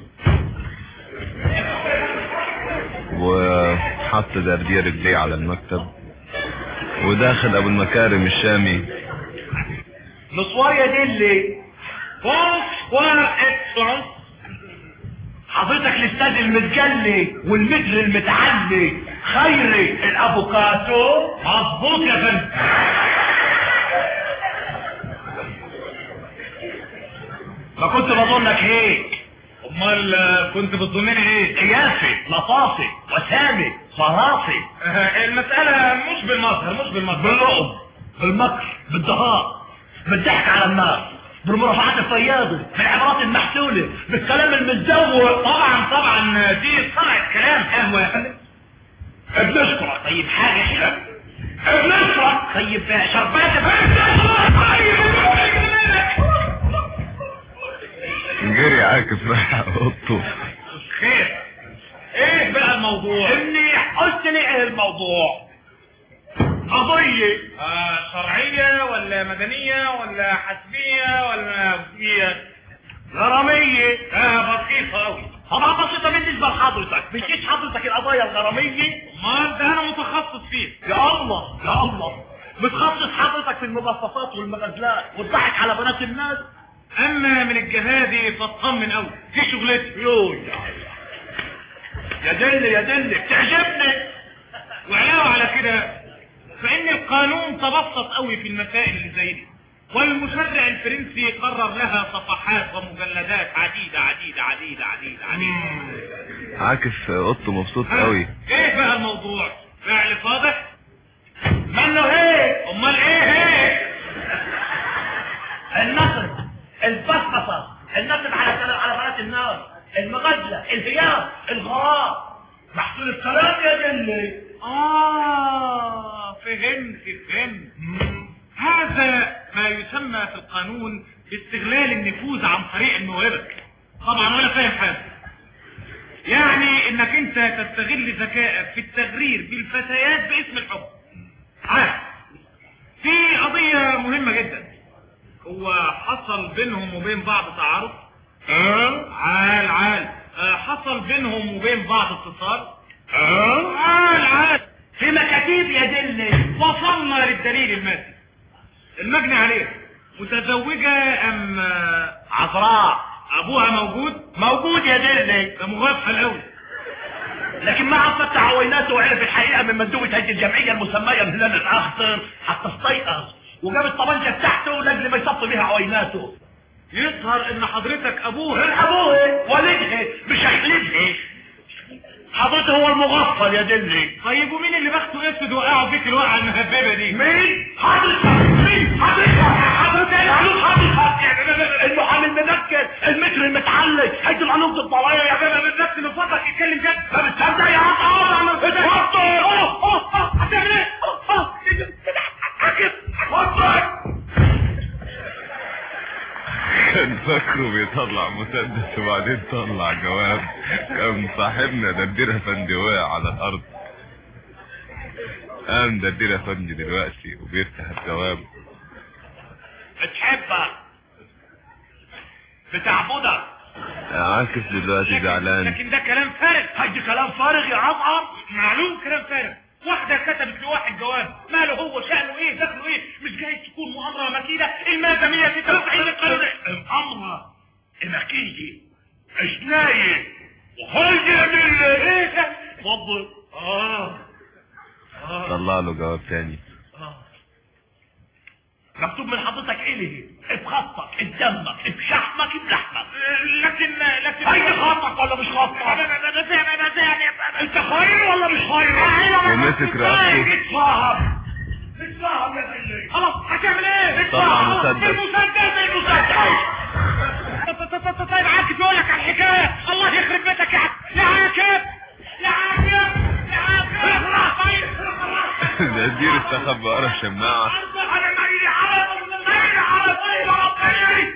وحط دردير رجليه على المكتب وداخل ابو المكارم الشامي نصوار يا دلي بونسوار اكسلانس حضرتك الاستاذ المتجلي والمتر المتعلي خيري الافوكاتو مظبوط يا فندم ما كنت بظنك هيك امال آه، كنت بتظنني ايه قياسي لطافي وسامي فراسي آه، المسألة مش بالمظهر مش بالمظهر باللقم بالمكر بالدهاء بالضحك على الناس بالمرافعات الفياضة بالعبارات المحسولة بالكلام المتزوق طبعا طبعا دي صنعت كلام قهوة يا فندم بنشكرك طيب حاجة كده بنشكرك طيب شربات بنشكرك جري عاكف راح اوضته خير ايه بقى الموضوع اني قلت لي ايه الموضوع قضية آه شرعية ولا مدنية ولا حسبية ولا نفسية غرامية اه بسيطة اوي طبعا بسيطة بالنسبة لحضرتك بتجيش حضرتك القضايا الغرامية امال ده انا متخصص فيه يا الله يا الله متخصص حضرتك في المبسطات والمغازلات والضحك على بنات الناس اما من الجهادي فاطمن اوي دي شغلتي يو يا يا دلي يا دلي بتعجبني وعلاوة على كده فإن القانون تبسط قوي في المسائل اللي زي دي والمشرع الفرنسي قرر لها صفحات ومجلدات عديدة عديدة عديدة عديدة عديدة عاكف اوضته مبسوط قوي ايه بقى الموضوع فعل فاضح منه هيك امال ايه هيك النصب البسبسة النصب على كلام على بنات الناس المغزلة الهيام الغرام محصول الكلام يا دلي اه فهمت فهمت هذا ما يسمى في القانون باستغلال النفوذ عن طريق الموهبة طبعا ولا فاهم حاجة يعني انك انت تستغل ذكائك في التغرير بالفتيات باسم الحب عارف في قضية مهمة جدا هو حصل بينهم وبين بعض تعارف اه عال عال آه، حصل بينهم وبين بعض اتصال اه عال عال في مكاتيب يا دلي وصلنا للدليل المادي المجني عليها متزوجة ام آه، عذراء ابوها موجود موجود يا دلي ده مغفل قوي لكن ما عم فتح عويناته وعرف الحقيقة من مندوبة هذه الجمعية المسمية الهلال الأخضر حتى استيقظ وجاب الطبنجة بتاعته لاجل ما يصفي بيها عويناته يظهر ان حضرتك ابوها ابوه والدها مش هيخلفها حضرته هو المغفل يا دلي طيب ومين اللي بخته اسود وقعوا فيك الوقعه المهببه دي مين حضرتك مين حضرتك حضرتك العنوز حضرتك المحامي المذكر المتر المتعلق هيدي العنوز الضوايا يا بابا من نفس من فضلك اتكلم جد ما بتصدق يا عم وطر هتعمل ايه عكس وطر كان فاكره بيطلع مسدس وبعدين طلع جواب كان صاحبنا دردير افندي واقع على الارض قام دردير افندي دلوقتي وبيفتح الجواب بتحبك بتعبدك عاكف دلوقتي زعلان لكن ده كلام فارغ هيدي كلام فارغ يا عمر معلوم كلام فارغ واحدة كتبت لواحد جواب ماله هو شأنه ايه دخله ايه مش جاي تكون مؤامرة مكيدة المادة 196 للقانون الأمر المكيدي اشناية وخرج من ايه اتفضل اه طلع له جواب تاني مكتوب من حضرتك ايه ليه بخطك بدمك بشحمك بلحمك لكن لكن هي خطك ولا مش خطك انت خير ولا مش خير ومسك رقبته اتفاهم اتفاهم يا بلي خلاص هتعمل ايه طلع مسدس المسدس المسدس طيب عاكف يقول لك على الحكايه الله يخرب بيتك يا عاكف يا عاكف يا عاكف يا عاكف ده دير استخبى ورا الشماعة انا مالي عرب مالي عرب يا ربي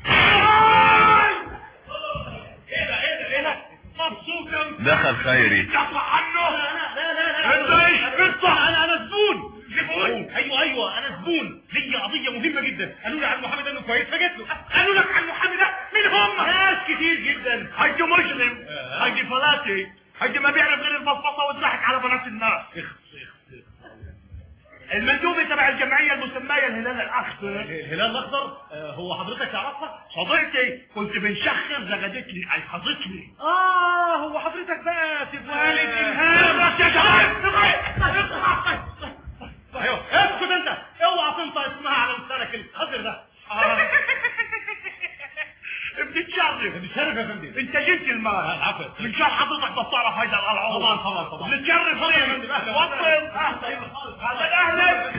ايه ده ايه ده ايه ده مبسوط يا دخل خيري تطلع عنه لا لا لا انت ايش بتصح انا انا زبون زبون؟ ايوه ايوه انا زبون ليا قضيه مهمه جدا قالوا لي عن محمد انه كويس فجيت له قالوا لك عن محمد ده مين هم ناس كتير جدا هيدي مسلم هيدي فلاتي هيدي ما بيعرف غير البسبطه والضحك على بنات الناس المندوب تبع الجمعية المسمية الهلال الأخضر الهلال الاخضر آه، هو حضرتك تعرفها صديقتي كنت بنشخر زغدتني أي حظتني اه هو حضرتك بقى في والد الهام بس يا شباب ايوه اسكت انت اوعى تنطق اسمها على لسانك الخضر ده بتتشرف بتشرف يا فندم انت جنت المال عفوا من شان حضرتك بس تعرف هيدا الالعاب طبعا طبعا طبعا بنتشرف اتفضل يا فندم اهلا وصل اهلا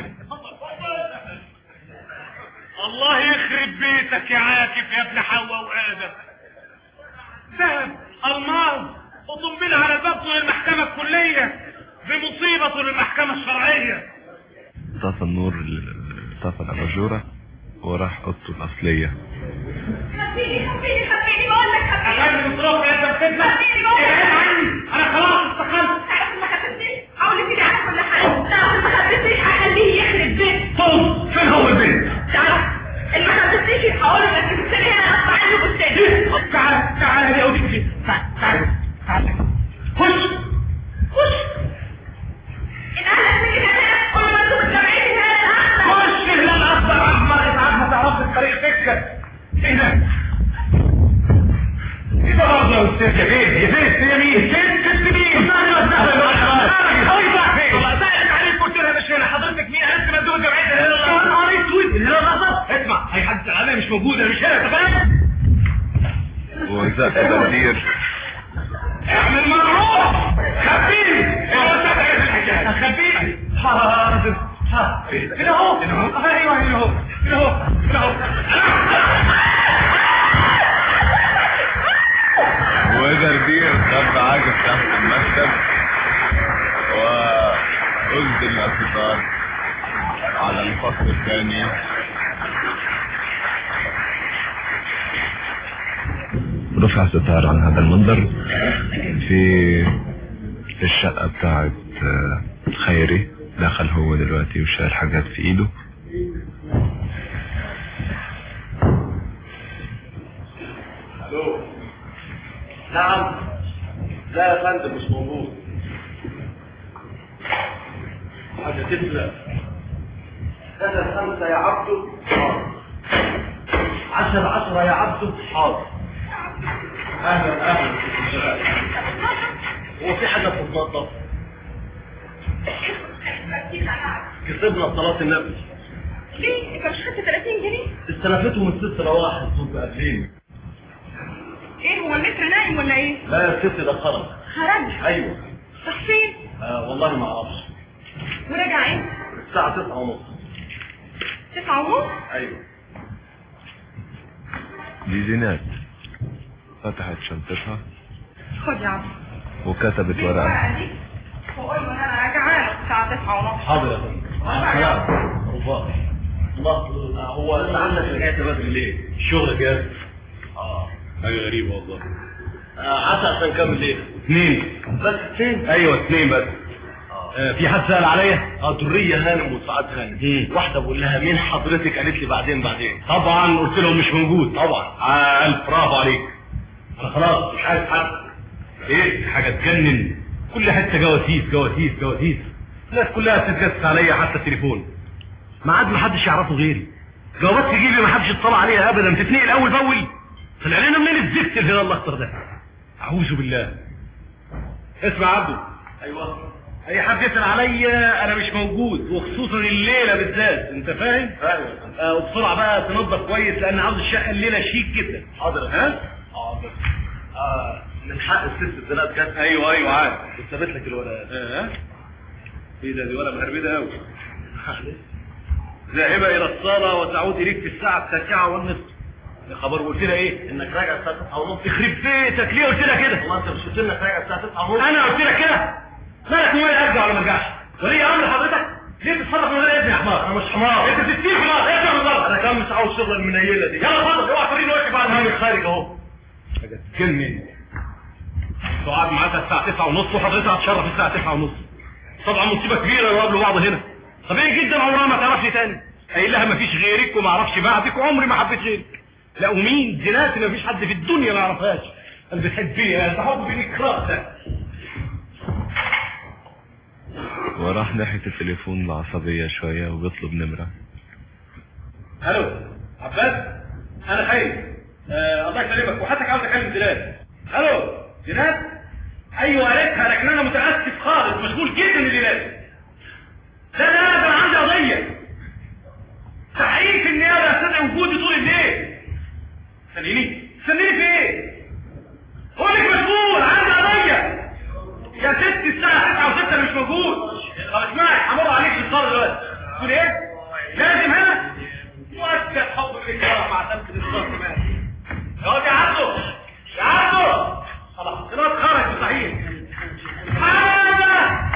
الله يخرب بيتك يا عاكف يا ابن حواء وادم ذهب الماظ وطنبنا على الباب طول المحكمة الكلية بمصيبة طول المحكمة الشرعية طفى النور ال- طفى الأباجورة وراح أوضته الأصلية خبيني خبيني خبيني بقول لك خبيني أغاني مصروف يا ابن خدمة خبيني بقول لك ابعد عني أنا خلاص استقلت تعرف ما خبيتنيش حاول كده على كل حال تعرف ما خبيتنيش هخليه يخرب بيت طب فين هو البيت؟ تعرف اللي ما خبيتنيش هقول له انك جبتني هنا اقطع عنه بستان تعال تعال يا ودي تعال تعال تعال خش خش ان اهلك مني هنا قول له مندوب الجمعية هنا الاحمر خش هلال اخضر احمر ابعد ما تعرفش الطريق سكه هنا ايه ده برضه يا استاذ يا بيه يا بيه هي مين؟ ست ست مين؟ حضرتك مين عرفت مندوب الجمعيه الهلال الاخضر؟ نهار اسود الهلال الاخضر اسمع هيحدث العلامه مش موجوده مش هنا انت فاهم؟ وزق بدير اعمل معروف خبيني هو سبع في الحكايه خبيني حاضر حاضر كده اهو كده اهو ايوه هنا اهو كده اهو كده اهو ودردير خد عاجب تحت المكتب وأجد الاعتذار على الفصل الثاني رفع ستار عن هذا المنظر في في الشقة بتاعت آه، خيري دخل هو دلوقتي وشال حاجات في ايده الو نعم لا يا فندم مش موجود حاجة تفلق كذا خمسة يا عبده حاضر عشر عشرة يا عبده حاضر اهلا اهلا هو في حاجة بتتنظف كسبنا صلاة النبي ليه؟ انت مش خدت 30 جنيه؟ استلفتهم الست رواح الصوت بألفين ايه هو المتر نايم ولا ايه؟ لا يا ست ده خرج خرج ايوه راح فين؟ آه والله ما اعرفش ورجع ايه؟ الساعة تسعة ونص تسعة ونص؟ ايوه دي زينات فتحت شنطتها خد يا عم وكتبت دي ورقة الورقة دي وقول له ان انا راجعه له الساعة تسعة ونص حاضر يا فندم الله الله هو انت عندك رجعت بدري ليه؟ الشغل جاز اه حاجة غريبة والله آه، عسى عشان كام ليلة اثنين بس اثنين ايوه اثنين بس آه، في حد سأل عليا اه درية هانم وسعاد هانم واحدة بقول لها مين حضرتك قالت لي بعدين بعدين طبعا قلت لهم مش موجود طبعا آه، الف برافو عليك انا خلاص مش عايز حد ايه حاجة تجنن كل حتة جواسيس جواسيس جواسيس الناس كلها بتتجسس عليا حتى التليفون ميعاد ما حدش يعرفه غيري جوابات تجيلي ما حدش يطلع عليها ابدا تتنقل اول باول طلع لنا منين الزفت الهلال الاخضر ده اعوذ بالله اسمع يا عبده ايوه اي حد يسال عليا انا مش موجود وخصوصا الليله بالذات انت فاهم ايوه آه وبسرعه بقى تنظف كويس لان عاوز الشقه الليله شيك جدا حاضر ها حاضر اه من حق الست الزناد جت ايوه ايوه عارف كنت ثابت لك الورقات اه ايه ده دي ورقه مهربده قوي ذاهبه الى الصاله وتعود اليك في الساعه التاسعه والنصف يا خبر قلت لها ايه انك راجع الساعه 9 ونص يخرب بيتك ليه قلت لها كده والله انت مش قلت لك راجع الساعه 9 ونص انا قلت لك كده مالك مويه ارجع ولا ما ارجعش ولي امر حضرتك ليه بتتصرف من غير اذن يا حمار انا مش حمار انت 60 حمار ايه يا حمار انا كمان مش عاوز شغل المنيله دي يلا اتفضل اوعى توريني وشك بعد ما خارج اهو حاجه تجنن تقعد معاك الساعه 9 ونص وحضرتك هتشرف الساعه 9 ونص طبعا مصيبه كبيره يقابلوا بعض هنا طبيعي جدا عمرها ما تعرفني تاني قايل لها مفيش غيرك وما اعرفش بعدك وعمري ما حبيت غيرك لا ومين زناتي ما فيش حد في الدنيا ما يعرفهاش انا بتحبيها ده حب بالاكراه ده وراح ناحية التليفون العصبية شوية وبيطلب نمرة الو عباس انا خايف آه الله يسلمك وحتى عاوز اكلم زلال الو زلال ايوه قالتها لكن انا متاسف خالص مشغول جدا الليلات لا لا ده انا عندي قضيه تحقيق في النيابه استدعي وجودي طول الليل استنيني استنيني في ايه هو لك مشغول عندي قضيه يا ست الساعه 9 و6 مش موجود طب اسمعي همر عليك في الصاله دلوقتي تقول ايه لازم هنا مؤكد حب الاكراه مع تمكن الصوت كمان يا عبده يا عبده خلاص الواد خرج صحيح هذا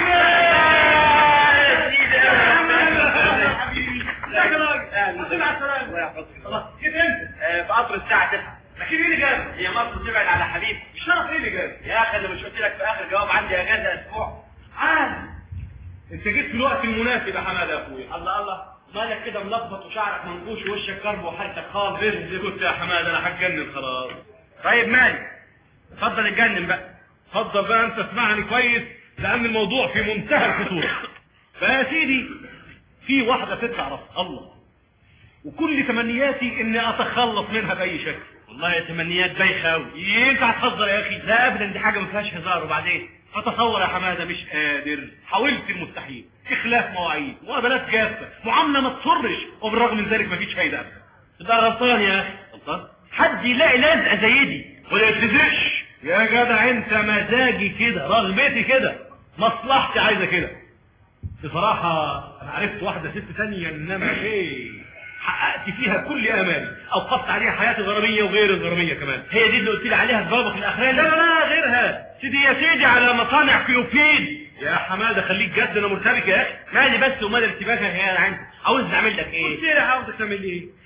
بقطر الساعة 9 لكن ايه اللي جاب؟ هي مصر تبعد على حبيب الشرف ايه اللي جاب؟ يا اخي انا مش قلت لك في اخر جواب عندي اجازة اسبوع عادي انت جيت في الوقت المناسب يا حماده يا اخويا الله الله مالك كده ملخبط وشعرك منقوش ووشك كرب وحالتك خالص ايه كنت يا حماده انا هتجنن خلاص طيب مالي اتفضل اتجنن بقى اتفضل بقى انت اسمعني كويس لان الموضوع في منتهى الخطوره فيا سيدي في واحده ست اعرفها الله وكل تمنياتي اني اتخلص منها باي شكل والله يا تمنيات بايخه قوي ايه انت هتهزر يا اخي لا ابدا دي حاجه ما فيهاش هزار وبعدين فتصور يا حماده مش قادر حاولت المستحيل اخلاف مواعيد مقابلات جافه معامله ما تسرش وبالرغم من ذلك مفيش فايده ابدا تبقى غلطان يا اخي غلطان حد يلاقي لازقه زي دي ولا يتلزقش يا جدع انت مزاجي كده رغبتي كده مصلحتي عايزه كده بصراحه انا عرفت واحده ست ثانيه انما ايه حققت فيها كل امالي اوقفت عليها حياتي الغراميه وغير الغراميه كمان هي دي اللي قلت لي عليها في جوابك الاخراني لا لا لا غيرها سيدي يا سيدي على مصانع كيوبيد يا حماده خليك جد انا مرتبك يا اخي مالي بس ومال ارتباكك يا عندي عاوز اعمل لك ايه قلت لي عاوزك تعمل لي ايه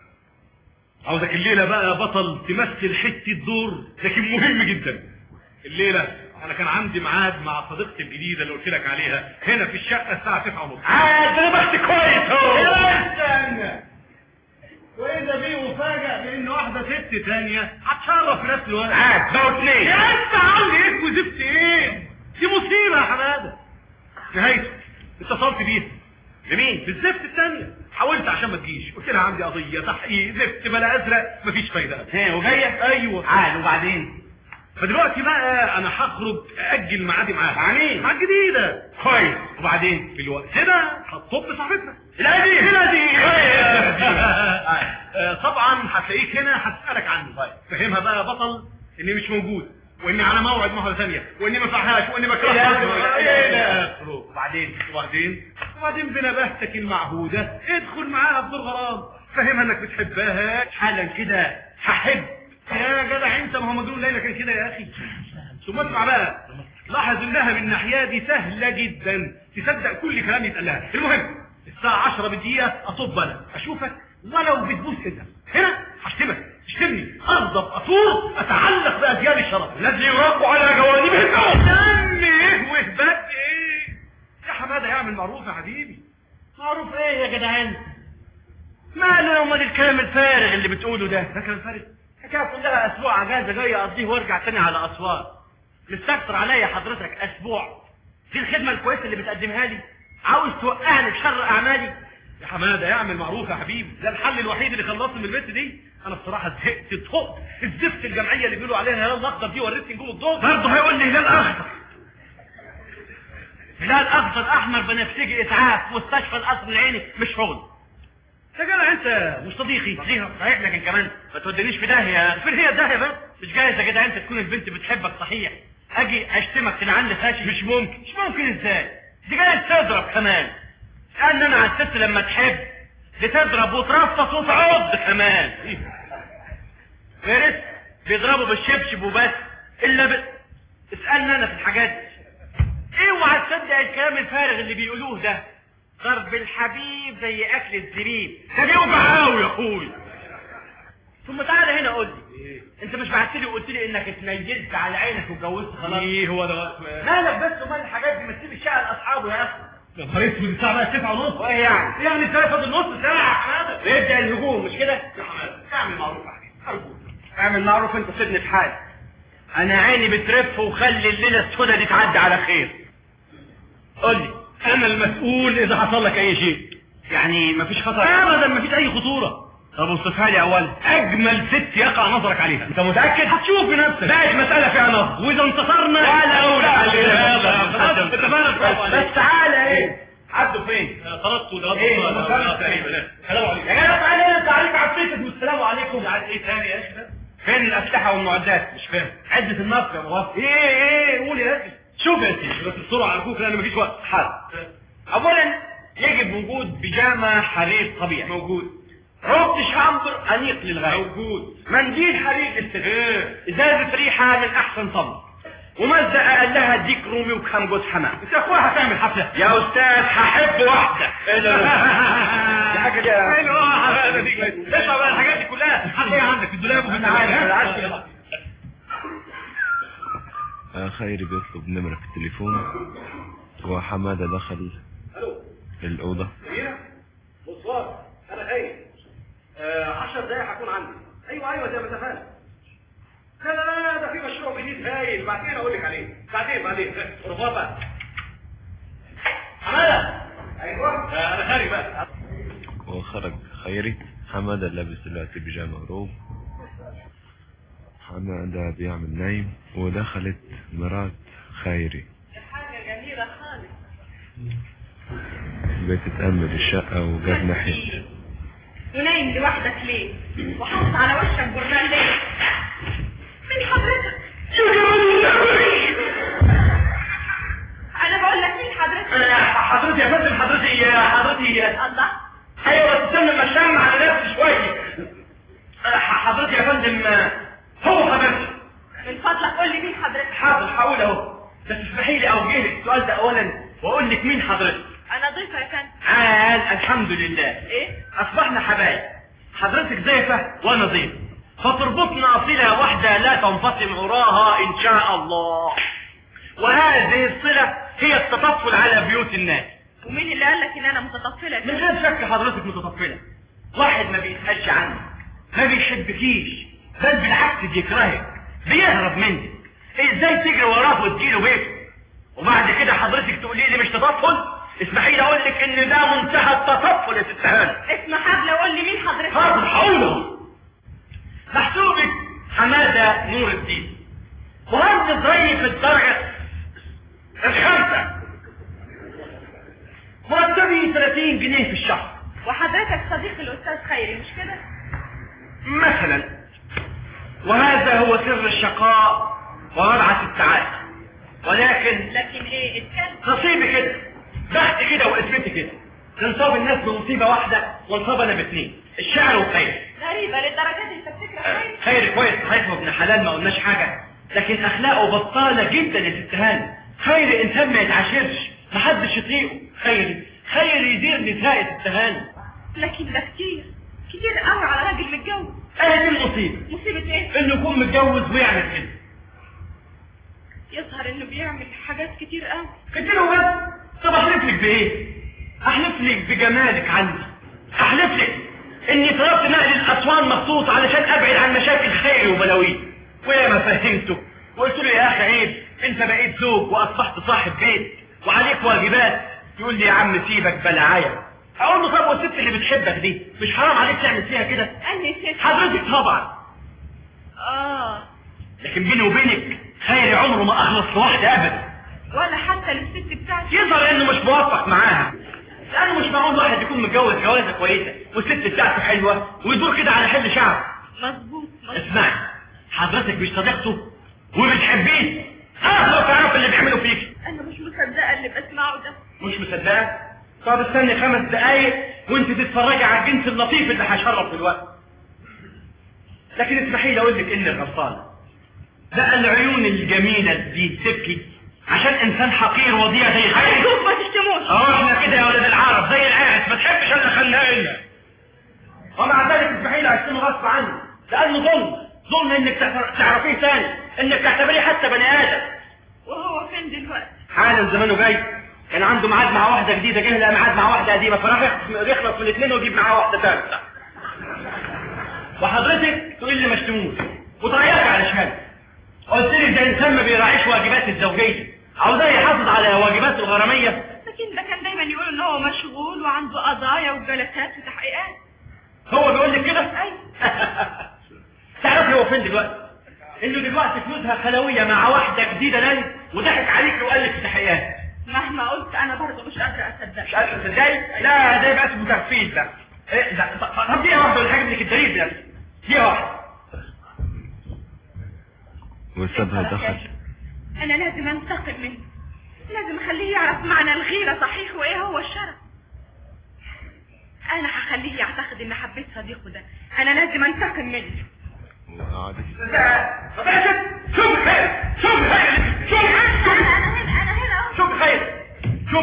عاوزك الليله بقى بطل تمثل حته دور لكن مهم جدا الليله انا كان عندي ميعاد مع صديقتي الجديده اللي قلت لك عليها هنا في الشقه الساعه 9 ونص عاد انا بس كويس اهو استنى واذا بيه مفاجأ بان واحده ست ثانيه هتشرف في نفس الوقت عاد بقوا اثنين يا انت عامل ايه وزفت ايه دي مصيبه يا حماده نهايته اتصلت بيها لمين بالزفت الثانيه حاولت عشان ما تجيش قلت لها عندي قضيه تحقيق زفت بلا ازرق مفيش فايده ها وجايه ايوه عال وبعدين فدلوقتي بقى انا هخرج اجل ميعادي معاها مع مين مع الجديده كويس وبعدين في الوقت ده هتطب صاحبتنا القديم القديم طبعا هتلاقيك هنا هتسالك عنه طيب فهمها بقى بطل اني مش موجود واني على موعد مره ثانيه واني ما فعهاش واني بكرهها الى اخره وبعدين وبعدين وبعدين بنباهتك المعهوده ادخل معاها بدور غرام فهمها انك بتحبها حالا كده هحب يا جدع انت ما هو مجنون ليلى كان كده يا اخي ثم اسمع بقى لاحظ انها من الناحيه دي سهله جدا تصدق كل كلام يتقال لها المهم الساعه 10 بالدقيقه اطب انا اشوفك ولو بتبوس ايدك هنا هشتمك تشتمني اغضب اطور اتعلق باجيال الشرف الذي يراق على جوانبه دم ايه وهبات ايه يا حماده يعمل معروف يا حبيبي معروف ايه يا جدعان ماله امال الكلام الفارغ اللي بتقوله ده ده كلام فارغ حكايه كلها اسبوع اجازه جاي اقضيه وارجع تاني على اسوان مستكتر عليا حضرتك اسبوع دي الخدمة الكويسة اللي بتقدمها لي عاوز توقعني في شر اعمالي يا حماده اعمل معروف يا حبيبي ده الحل الوحيد اللي خلصني من البنت دي انا بصراحه زهقت طقت الزفت الجمعيه اللي بيقولوا عليها الهلال الاخضر دي وريتني نجوم الضوء برضه هيقول لي هلال اخضر هلال اخضر احمر بنفسجي اسعاف مستشفى القصر العيني مش شغل يا جدع انت مش صديقي صحيح صحيح لكن كمان ما تودينيش في داهيه فين هي الداهيه بس مش جايز يا جدع انت تكون البنت بتحبك صحيح اجي اشتمك تلعن فاشل مش ممكن مش ممكن ازاي دي جايز تضرب كمان لان انا على الست لما تحب بتضرب وترفص وتعض كمان يا ريت بيضربوا بالشبشب وبس الا ب... اسالني انا في الحاجات دي اوعى تصدق الكلام الفارغ اللي بيقولوه ده ضرب الحبيب زي اكل الزبيب ده بيوجع قوي يا اخوي ثم تعالى هنا قول لي انت مش بعت لي وقلت لي انك اتنيلت على عينك واتجوزت خلاص ايه هو ده وقت مالك بس ومال الحاجات دي ما تسيب الشقه لاصحابه يا اخي يا نهار اسود الساعه بقت 9 ونص وايه يعني يعني ازاي فاضل نص ساعه يا حماده بيبدا الهجوم مش كده يا حماده اعمل معروف يا حبيبي ارجوك اعمل معروف انت سيبني في حالي انا عيني بترف وخلي الليله السوداء دي تعدي على خير قول لي انا المسؤول اذا حصل لك اي شيء يعني مفيش خطر ابدا مفيش اي خطوره طب اوصفها لي اولا اجمل ست يقع نظرك عليها انت متاكد هتشوف بنفسك بقت مساله فيها نظر واذا انتصرنا ولا اولى علينا خلاص اتفقنا برافو عليك. بس تعالى ايه عدوا فين طردته ده إيه؟ غلط. مكان لا، تقريبا. لا. السلام عليكم يا جدع تعالى هنا انت عليك عفريتك والسلام عليكم عايز ايه تاني يا اخي ده فين الاسلحه والمعدات مش فاهم عده النصر يا مغفر ايه ايه قول يا اخي شوف يا سيدي بس بسرعه ارجوك لان مفيش وقت حاضر اولا يجب وجود بيجامه حرير طبيعي موجود ربط شامبر انيق للغايه موجود منديل حرير للستر ايه ازازه ريحه من احسن طبق ومزق اقلها ديك رومي وكام جوز حمام انت يا اخويا هتعمل حفله يا استاذ هحب واحده ايه ده دي حاجه دي حلوه هذا دي اسمع بقى الحاجات دي كلها هتلاقيها عندك في الدولاب وفي أنا عارف، أنا عارف. الثلاجه آه، خيري بيطلب نمرة في التليفون وحمادة دخل الأوضة بصوار انا خايف 10 دقايق هكون عندي ايوه ايوه زي ما اتفقنا لا لا لا ده في مشروع جديد هايل بعدين اقول لك عليه بعدين بعدين رفاق بقى حماده ايوه انا خارج بقى وخرج خيري حمادة لابس دلوقتي بيجامة وروب حمادة بيعمل نايم ودخلت مرات خيري حاجة جميلة خالص بتتأمل الشقة وجاب ناحية ونايم لوحدك ليه وحاطط على وشك برنان ليه مين حضرتك انا بقول لك مين حضرتك حضرتي يا فندم حضرتي يا حضرتي الله ايوه بس استنى ما اشم على نفسي شويه آه، حضرتي يا فندم آه، هو حضرتي من فضلك قول لي مين حضرتك حاضر هقول اهو بس اسمحي لي اوجه لك السؤال ده اولا واقول لك مين حضرتك انا ضيفة يا فندم عال الحمد لله ايه اصبحنا حبايب حضرتك ضيفه وانا ضيف فتربطنا صله واحده لا تنفصل عراها ان شاء الله وهذه الصله هي التطفل على بيوت الناس ومين اللي قال لك ان انا متطفلة يا من فندم؟ غير شك حضرتك متطفلة واحد ما بيسألش عنك ما بيحبكيش بل بالعكس بيكرهك بيهرب منك ازاي تجري وراه وتجيله بيته وبعد كده حضرتك تقولي لي مش تطفل اسمحي لي اقول لك ان ده منتهى التطفل يا ست هانم اسم حبلة قول لي مين حضرتك حاضر هقوله محسوبك حمادة نور الدين مهندس ري في الدرجة الخامسة مرتبي 30 جنيه في الشهر وحضرتك صديق الاستاذ خيري مش كده مثلا وهذا هو سر الشقاء وربعة السعادة ولكن لكن ايه اتكلم نصيبي كده بختي كده وقسمتي كده تنصاب الناس بمصيبة واحدة وانصاب انا باثنين الشعر والخير غريبة للدرجة دي انت بتكره خيري خير كويس صحيح هو ابن حلال ما قلناش حاجة لكن اخلاقه بطالة جدا يا ست هانم خير انسان ما يتعاشرش محدش يطيقه خيري خير يدير نساء يا ست هانم لكن ده كتير كتير قوي على راجل متجوز اهي دي المصيبة مصيبة ايه انه يكون متجوز ويعمل كده يظهر انه بيعمل حاجات كتير قوي قلت له بس طب احلف لك بايه احلف لك بجمالك عندي احلف لك اني طلبت نقل الاسوان مخصوص علشان ابعد عن مشاكل خيري وبلاويه ويا ما فهمته وقلت له يا اخي عيب انت بقيت زوج واصبحت صاحب بيت وعليك واجبات تقول لي يا عم سيبك بلعاية اقول له طب والست اللي بتحبك دي مش حرام عليك تعمل فيها كده أني ست حضرتك طبعا آه لكن بيني وبينك خيري عمره ما اخلص لوحدي ابدا ولا حتى للست بتاعتي يظهر انه مش موفق معاها لانه مش معقول واحد يكون متجوز جوازه كويسه والست بتاعته حلوه ويدور كده على حل شعب مظبوط مظبوط اسمعي حضرتك مش صديقته وبتحبيه اه تعرف اللي بيعمله فيك أنا مش مصدقة اللي بسمعه ده مش مصدقه طب استني خمس دقايق وانت تتفرجي على الجنس اللطيف اللي هيشرف الوقت لكن اسمحي لي اقول لك اني غلطانه ده العيون الجميله دي تبكي عشان انسان حقير وضيع زي خيري شوف ما تشتموش اه احنا كده يا ولد العرب زي العاعس ما تحبش الا خناقين ومع ذلك اسمحي لي اشتمه غصب عني لانه ظلم ظلم انك تعتر- تعرفيه ثاني انك تعتبريه حتى بني ادم وهو فين دلوقتي حالا زمانه جاي كان عنده ميعاد مع واحده جديده جه لها ميعاد مع واحده قديمه فراح يخلص- يخلص من الاثنين ويجيب معاه واحده ثالثه وحضرتك تقول لي ما اشتموش وتعيطي علشان قلت لي ده انسان ما بيراعيش واجبات الزوجيه عاوزاه يحافظ على واجباته الغراميه لكن ده كان دايما يقول ان هو مشغول وعنده قضايا وجلسات وتحقيقات هو بيقول لك كده ايوه تعرفي هو فين دلوقتي انه دلوقتي فلوسها خلويه مع واحده جديده نايم وضحك عليك وقال لك في تحيات مهما قلت انا برضه مش قادره مش اصدق قادر تصدقي لا ده يبقى اسمه تغفيل ده إيه ده طب- طب دقيقه واحده ولا حاجه لك الدليل ده دقيقه واحده وسابها دخل انا لازم انتقم منه لازم اخليه يعرف معنى الغيرة صحيح وايه هو الشرف انا هخليه يعتقد ان حبيت صديقه ده انا لازم انتقم منه وقعدت طب يا ست شوف خير شوف خير شوف شوف انا هنا انا هنا اهو شوف خير شوف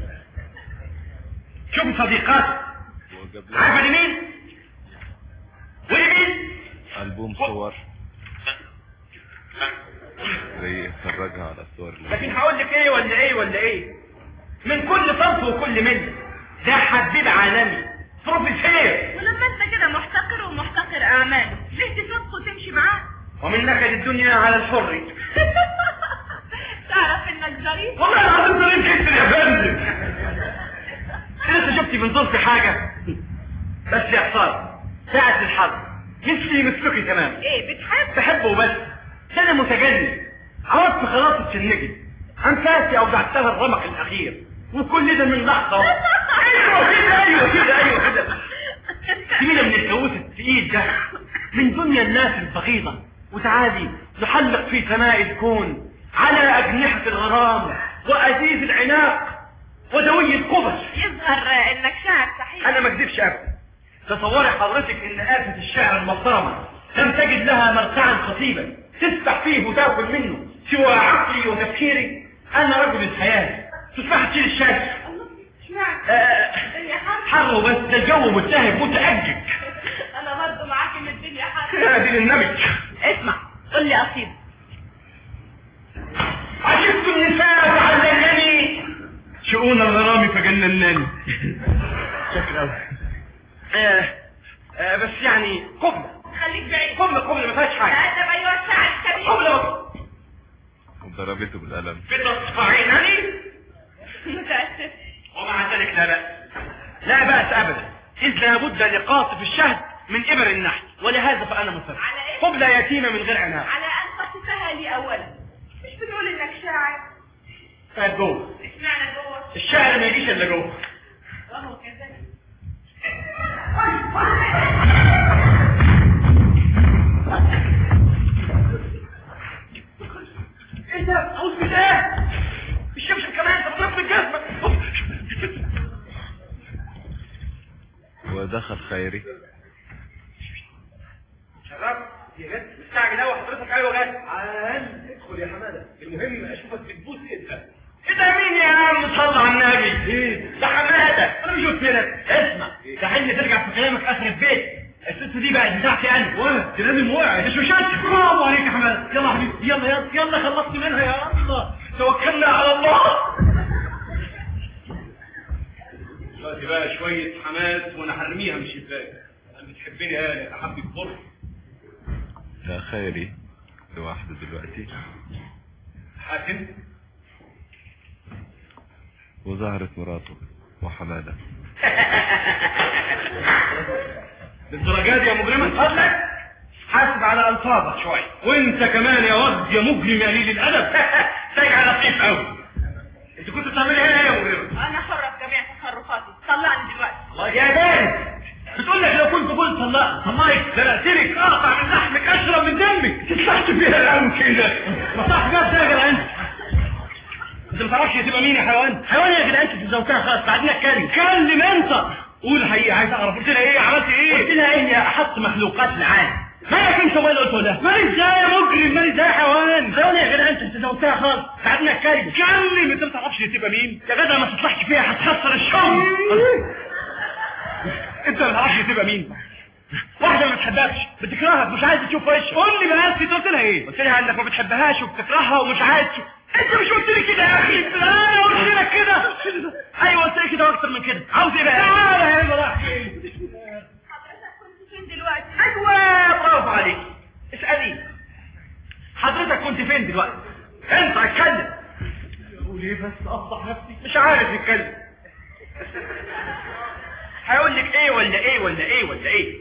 شوف صديقات وجاب لها عارفه دي مين؟ ودي مين؟ ألبوم صور زي يفرجها على الصور اللي لكن هقول لك ايه ولا ايه ولا ايه من كل صنف وكل مل ده حبيب عالمي بروفيسير ولما انت كده محتقر ومحتقر اعماله ليه تصدق وتمشي معاه ومن نكد الدنيا على الحر تعرف انك ظريف والله العظيم ده انت كتير يا فندم لسه شفتي من ظلتي حاجه بس يا حصان ساعة الحظ نفسي مثلكي تمام ايه بتحب بحبه وبس ده انا متجنن عرفت خلاص اتشنجت انفاسي اوجعتها الرمق الاخير وكل ده من لحظه ايوه كده ايوه كده ايوه كده سيبينا من الكابوس التقيل ده من دنيا الناس البغيضه وتعالي نحلق في سماء الكون على اجنحه الغرام وازيز العناق ودوي القبش يظهر انك شاعر صحيح انا ما اكذبش ابدا تصوري حضرتك ان آفة الشعر المحترمة لم تجد لها مرتعا خطيبا تسبح فيه وتاكل منه سوى عقلي وتفكيري انا رجل الحياة تسمح تشيل الشاي اشمعنى آه، الدنيا حر حر وبس ده الجو متلهب متأجج انا برضه معاك ان الدنيا حر يا دين النبي اسمع قول لي قصيدة عشقت النساء وعلمني شؤون الغرام فجننني شكرا أوي. آه آه بس يعني قبلة خليك بعيد قبلة قبلة ما فيهاش حاجة تأدب ايها الشاعر الكبير قبلة وضربته بالقلم بتصفعينني متأسف ومع ذلك لا بأس لا بأس أبدا إذ لابد لقاطف الشهد من إبر النحل ولهذا فأنا مصر على إيه؟ قبلة يتيمة من غير عناق على ان تصفها لي اولا مش بتقول انك شاعر طيب جوه اشمعنى جوه الشعر ما يجيش إلا جوه وهو كذلك إيه ده؟ أعوذ بالله الشمس كمان طب ضرب الجزمة ودخل خيري شباب يا جد مستعجل قوي حضرتك ايوه جد عال ادخل يا حماده المهم اشوفك بتبوس ايدها ايه ده مين يا عم صلى على النبي ايه ده حماده انا مش قلت لك اسمع ده حلم ترجع في كلامك اخر البيت الست دي بقت بتاعتي انا واه دي لازم وقعت مش مشات برافو عليك يا حماده يلا يا حبيبي يلا يلا يلا خلصت منها يا الله توكلنا على الله دلوقتي بقى شويه حماس وانا هرميها من الشباك انا بتحبني انا احبك بر لا خيري لوحده دلوقتي حاكم وظهرت مراته وحمادة للدرجات دي يا مجرم من فضلك حاسب على الفاظك شوي وانت كمان يا واد يا مجرم يا قليل الادب تجعل لطيف قوي انت كنت بتعملي ايه يا مجرم انا حرة في جميع تصرفاتي طلعني دلوقتي الله يا بارد بتقول لك لو كنت قلت طلقت طلقت زرقتلك اقطع من لحمك اشرب من دمك تتلحت فيها قوي كده ما صح جاب ده يا جدعان انت ما تعرفش تبقى مين يا حيوان حيوان يا جدعان انت زوجتها خلاص بعدين اتكلم كلم انت قول الحقيقه عايز اعرف قلت لها ايه عملت ايه قلت لها اني احط مخلوقات العالم مالك انت وين قلت له مالي ازاي يا مجرم مالي ازاي يا حيوان ثواني يا جدعان انت زوجتها خالص بعدين اتكلم كلم انت ما تعرفش تبقى مين يا جدع ما تطلعش فيها هتخسر الشغل انت ما تعرفش تبقى مين واحدة ما بتحبكش بتكرهك مش عايز تشوف وشك قول لي بقى انت قلت لها ايه قلت لها انك ما بتحبهاش وبتكرهها ومش عايز تشوف انت مش قلت لي كده يا اخي انا قلت لك كده ايوه قلت لي كده واكتر من كده عاوز ايه بقى تعالى يا هنا راح فين حضرتك كنت فين دلوقتي ايوه برافو عليك اسالي حضرتك كنت فين دلوقتي انت اتكلم قول ايه بس افضح نفسي مش عارف يتكلم هيقول لك ايه ولا ايه ولا ايه ولا ايه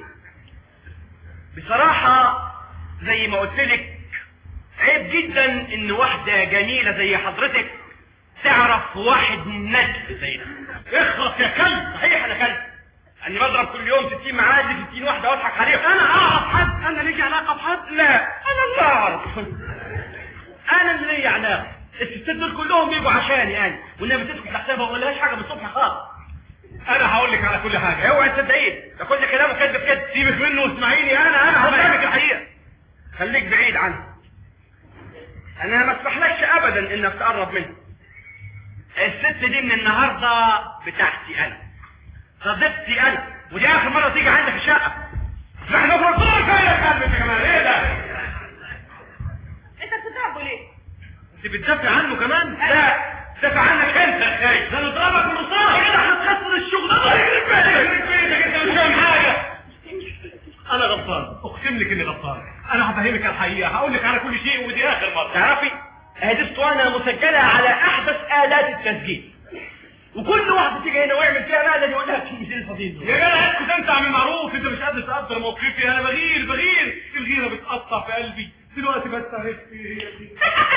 بصراحة زي ما قلت لك عيب جدا ان واحدة جميلة زي حضرتك تعرف واحد نجم زي ده اخرس يا كلب صحيح انا كلب اني بضرب كل يوم 60 معادي 60 واحدة واضحك عليهم انا اعرف حد انا ليك علاقة بحد لا انا اللي اعرف انا اللي ليا علاقة الستات دول كلهم بيجوا عشاني انا والنبي تسكت لحسابها وما لهاش حاجة من الصبح خالص انا هقول لك على كل حاجه اوعي تصدقيني ده كل كلامه كذب كده سيبك منه واسمعيني انا انا هفهمك الحقيقه خليك بعيد عنه انا ما اسمحلكش ابدا انك تقرب منه الست دي من النهارده بتاعتي انا صديقتي انا ودي اخر مره تيجي عندك الشقه احنا نخرج كل شويه يا قلبي انت كمان ايه ده انت بتضربه ليه انت بتدافع عنه كمان لا دافع عنك انت يا خايف ده نضربك بالرصاص كده هتخسر الشغل الله يخرب بيتك يخرب بيتك انت مش فاهم حاجه انا غلطان اقسم لك اني غلطان انا هفهمك الحقيقه هقول لك على كل شيء ودي اخر مره تعرفي هذه اسطوانه مسجله على احدث الات التسجيل وكل واحد تيجي هنا ويعمل فيها مقلب يقول لها كلمتين فاضيين يا جدع اسكت انت عم معروف انت مش قادر تقدر موقفي انا بغير بغير الغيره بتقطع في قلبي دلوقتي بس عرفت هي دي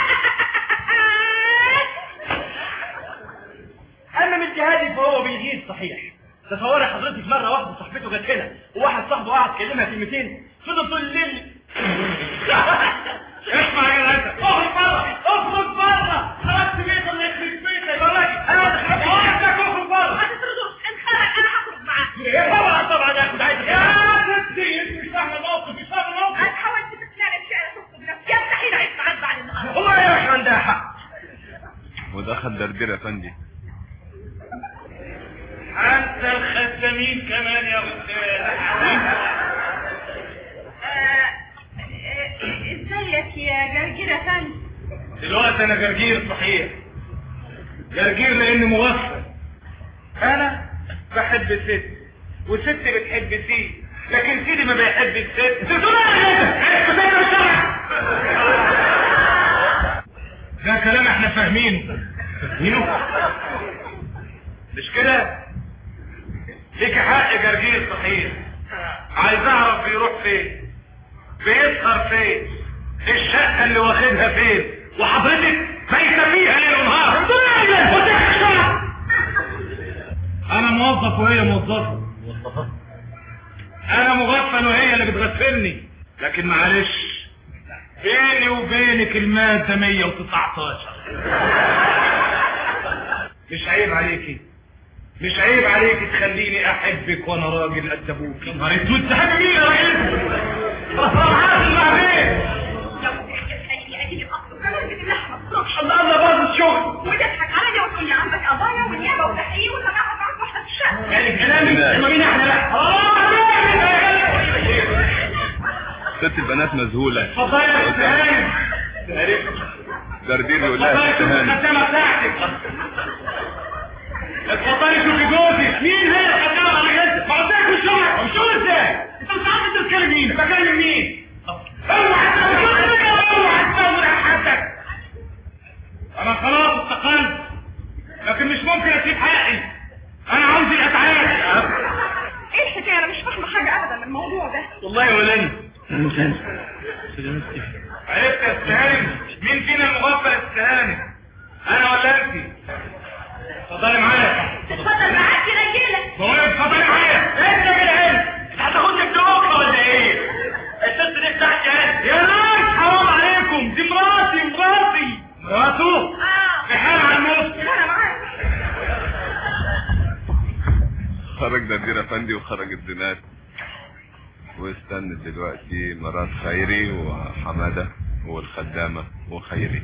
اما من جهادي فهو بيغيظ صحيح تصوري حضرتك مره واحده صاحبته جت هنا وواحد صاحبه قعد كلمها كلمتين فضل طول الليل اسمع يا جدع انت اخرج بره اخرج بره خرجت بيت اللي يخرب بيتك يا راجل انا خرجت اخرج بره ما تطردوش انخرج انا هخرج معاك ايه طبعا طبعا يا اخي عايز يا ستي انت مش فاهمه الموقف مش فاهمه الموقف انا حاولت تقنعني بشيء انا شفته بنفسي يستحيل اعيش معاك بعد النهارده والله يا اخي عندها حق ودخل دردير افندي انت الخدامين كمان يا استاذ ازيك يا جرجير افندي دلوقتي انا جرجير صحيح جرجير لاني موفق انا بحب ست وست بتحب سيدي لكن سيدي ما بيحب الست تقول ده كلام احنا فاهمينه فاهمينه مش كده ليك حق جرجير صحيح عايز اعرف بيروح فين بيسهر فين الشقة اللي واخدها فين وحضرتك بايته فيها ليل ونهار انا موظف وهي موظفة انا مغفل وهي اللي بتغفلني لكن معلش بيني وبينك المادة 119 مش عيب عليكي مش عيب عليكي تخليني احبك وانا راجل قد ابوك يا نهار اسود تحب مين يا راجل؟ فرحان مع مين؟ لو تحكي تخليني اجيب الاصل وكمان تجيب اللحمه الصبح الله الله باظ الشغل وتضحك عليا وتقول لي عندك قضايا ونيابه وتحقيق وسماحه معاك واحده في الشقه يعني كلامي ما مين احنا لا ست البنات مذهولة اتفضلي يا ست هانم دردير يقول لها اتفضلي ست شوفي هانم الخدامه بتاعتك اتفضلي شوفي جوزي مين هي الخدامه اللي جت ما قلتلك مش شغل مش شغل ازاي انت مش عارف انت بتتكلم مين بكلم مين اوعى تزود اوعى تزود عن حدك انا خلاص استقلت لكن مش ممكن اسيب حقي انا عاوز الاتعاب ايه الحكايه انا مش فاهمه حاجه ابدا من الموضوع ده والله ولا انا عرفت يا استهانم مين فينا المغفل يا استهانم انا ولا انت اتفضلي معايا اتفضل معاك يا رجاله بقول لك اتفضلي معايا انت يا جدعان انت هتاخدني بتوكله ولا ايه؟ الست دي بتاعتي انا يا ناس حرام عليكم دي مراتي مراتي مراته اه في حال على الموت انا معاك خرج نذير افندي وخرج الزناد واستنت دلوقتي مرات خيري وحمادة والخدامة وخيري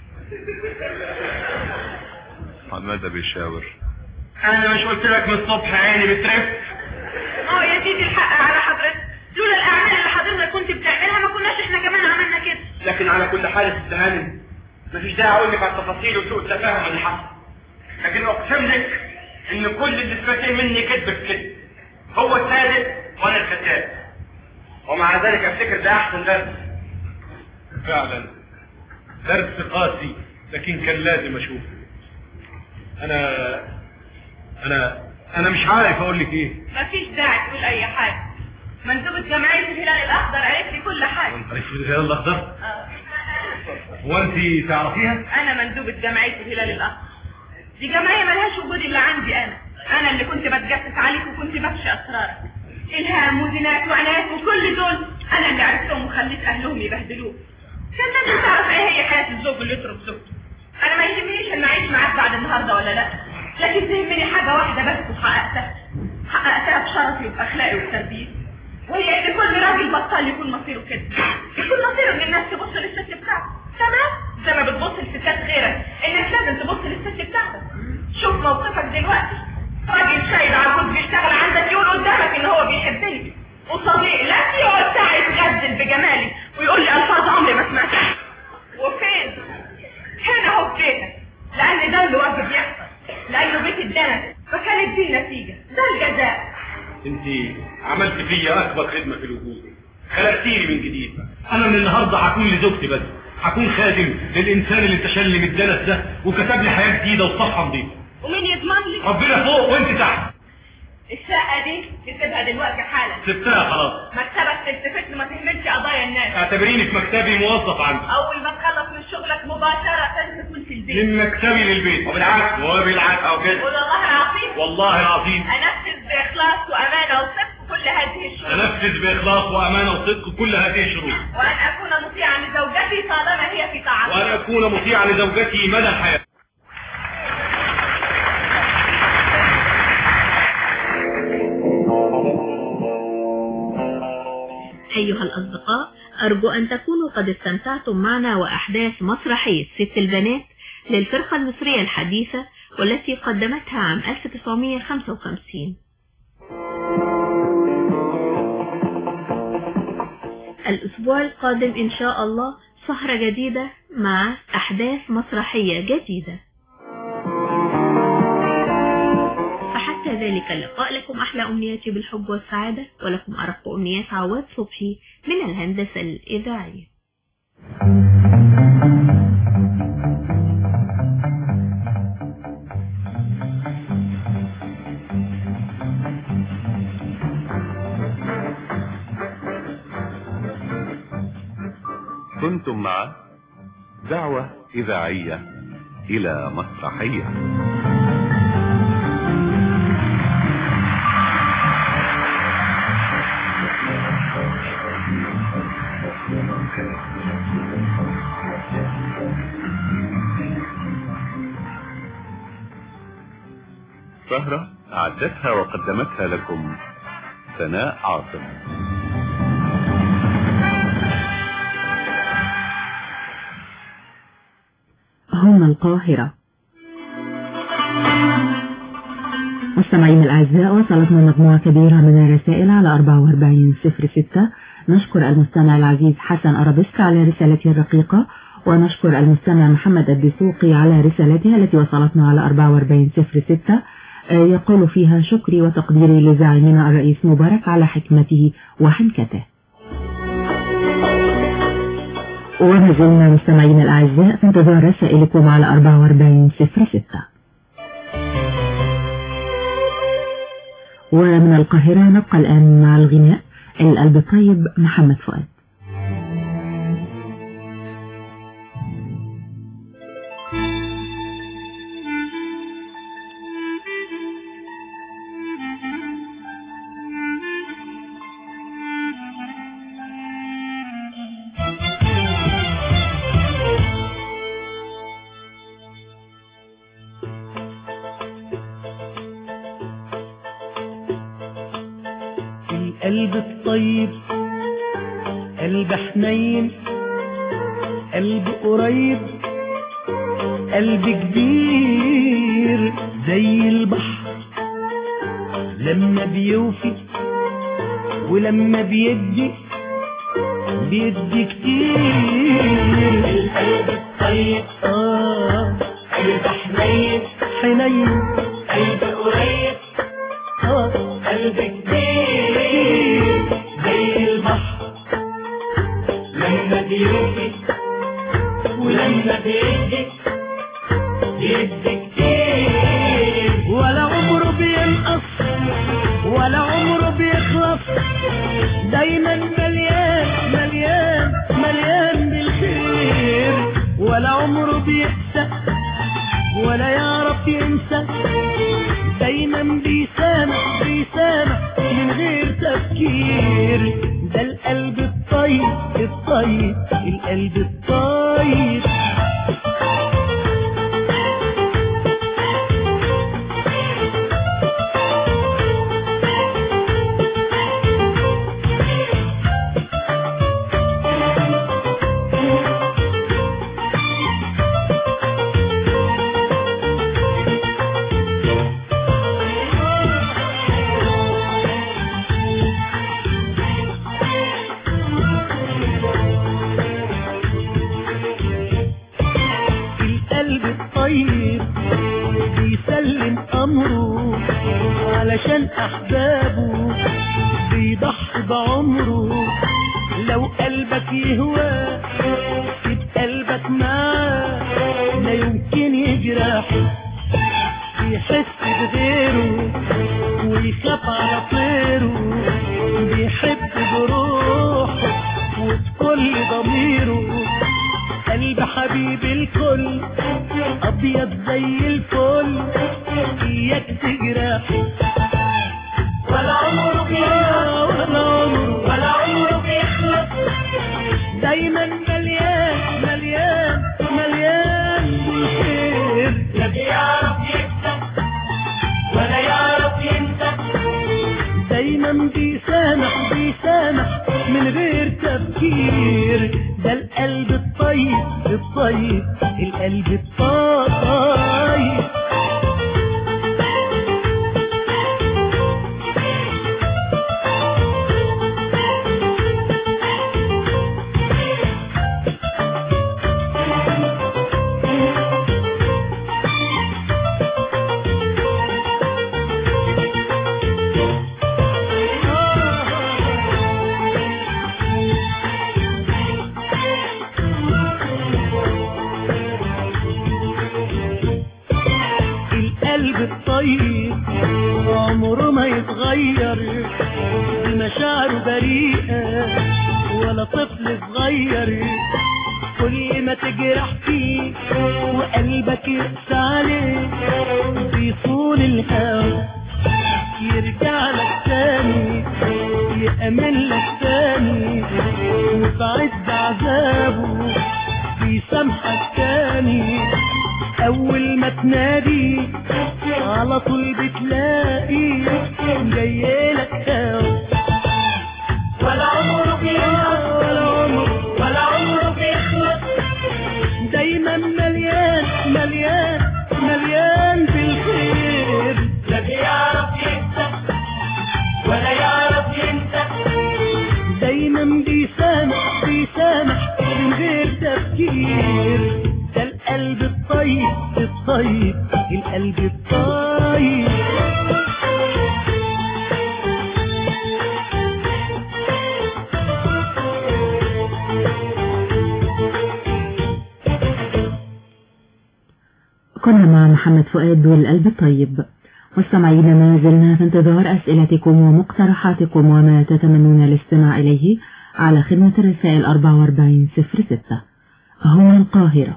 حمادة بيشاور انا مش قلت لك من الصبح عيني بترف اه يا سيدي الحق على حضرتك لولا الاعمال اللي حضرتك كنت بتعملها ما كناش احنا كمان عملنا كده لكن على كل حال يا ست هانم مفيش داعي اقول لك على التفاصيل وسوء التفاهم اللي حصل لكن اقسم لك ان كل اللي سمعتيه مني كذب في كذب هو الصادق وانا الكذاب ومع ذلك افتكر ده احسن درس فعلا درس قاسي لكن كان لازم اشوفه انا انا انا مش عارف اقول لك ايه مفيش داعي تقول اي حاجه مندوبة جمعية الهلال الأخضر قالت لي كل حاجة عرفت الهلال الاخضر آه. هو انت تعرفيها أنا مندوبة جمعية الهلال الأخضر دي جمعية ملهاش وجود إلا عندي أنا أنا اللي كنت بتجسس عليك وكنت بفشي أسرارك إلهام وزنات وعنايات وكل دول أنا اللي عرفتهم وخليت أهلهم يبهدلوك كان لازم تعرف إيه هي حياة الزوج اللي يترك زوجته أنا ما يهمنيش إن أعيش معاك بعد النهاردة ولا لأ لكن تهمني حاجة واحدة بس وحققتها حققتها بشرفي وبأخلاقي وبتربيتي وهي ان كل راجل بطال يكون مصيره كده يكون مصيره ان الناس تبص للست بتاعته تمام زي ما بتبص لستات غيرك انك لازم تبص للست بتاعتك شوف موقفك دلوقتي راجل شايل عجوز بيشتغل عندك يقول قدامك ان هو بيحبني وصديق لا يقعد ساعة يتغزل بجمالي ويقول لي الفاظ عمري ما سمعتها وفين هنا اهو في بيتك لان ده اللي واجب يحصل لانه بيت الدنس فكانت دي النتيجة ده الجزاء انت عملت فيا اكبر خدمه في الوجود خلقتيني من جديد انا من النهارده هكون لزوجتي بس هكون خادم للانسان اللي انتشل من الدنس ده وكتب لي حياه جديده وصفحه نظيفه ومين يضمن لي ربنا فوق وانت تحت الشقة دي تسيبها دلوقتي حالا سبتها خلاص مكتبك تلتفت ما تهملش قضايا الناس اعتبريني في مكتبي موظف عندي اول ما تخلص من شغلك مباشرة تكون في البيت من مكتبي للبيت وبالعكس وبالعكس او كده قول الله العظيم والله العظيم انفذ باخلاص وامانة وصدق كل هذه الشروط انفذ باخلاص وامانه وصدق كل هذه الشروط وان اكون مطيعا لزوجتي طالما هي في طاعتي وان اكون مطيعا لزوجتي مدى الحياه أيها الأصدقاء أرجو أن تكونوا قد استمتعتم معنا وأحداث مسرحية ست البنات للفرقة المصرية الحديثة والتي قدمتها عام 1955 الأسبوع القادم إن شاء الله سهرة جديدة مع أحداث مسرحية جديدة فحتى ذلك اللقاء لكم أحلى أمنياتي بالحب والسعادة ولكم أرق أمنيات عواد صبحي من الهندسة الإذاعية كنتم مع دعوة إذاعية إلى مسرحية سهرة أعدتها وقدمتها لكم سناء عاصم هنا القاهرة مستمعين الأعزاء وصلتنا مجموعة كبيرة من الرسائل على 4406 نشكر المستمع العزيز حسن أرابيسك على رسالته الرقيقة ونشكر المستمع محمد الدسوقي على رسالتها التي وصلتنا على 4406 يقول فيها شكري وتقديري لزعيمنا الرئيس مبارك على حكمته وحنكته وما زلنا مستمعين الأعزاء في انتظار رسائلكم على 4406 ومن القاهرة نبقى الآن مع الغناء القلب الطيب محمد فؤاد القلب الطيب قلب حنين قلب قريب قلب كبير زي البحر لما بيوفي ولما بيدي بيدي كتير القلب الطيب اه قلب حنين حنين قلب قريب اه قلب كبير زي البحر لما بيوفي ولما بيدي بيدي كتير ولا عمره بينقص ولا عمره بيخلص دايما مليان مليان مليان بالخير ولا عمره بيقسى ولا يعرف ينسى دايما بيسامح بيسامح من غير تفكير ده القلب الطيب الطيب القلب الطيب القلب الطيب بيسلم امره علشان احبابه بيضحي بعمره لو قلبك يهوى سيب قلبك معاه لا يمكن يجرح بيحس بغيره ويخاف على طيره بيحب بروحه وبكل ضميره قلب حبيب الكل ابيض زي الفل اياك تجرح ولا عمره بيخلص ولا عمره ولا عمره بيخلص دايما مليان مليان مليان بالخير لا بيعرف يكسب ولا يعرف ينسى دايما بيسامح بيسامح من غير تفكير ده القلب الطيب الطيب القلب الطيب القلب الطيب عمره ما يتغير بمشاعره بريئة ولا طفل صغير كل ما تجرح فيه وقلبك يقسى عليه بيصون الهوى يرجع لك تاني يأمن لك تاني وفي عز عذابه بيسامحك تاني اول ما تنادي على طول بتلاقي جايلك هوا ولا عمره بيخلص ولا عمره ولا عمره بيخلص دايما مليان مليان مليان بالخير لا بيعرف يكسب ولا يعرف ينسى دايما بيسامح بيسامح من غير تفكير ده القلب الطيب الطيب القلب الطيب كنا مع محمد فؤاد والقلب الطيب مستمعينا ما زلنا في انتظار أسئلتكم ومقترحاتكم وما تتمنون الاستماع إليه على خدمة الرسائل 4406 هنا القاهرة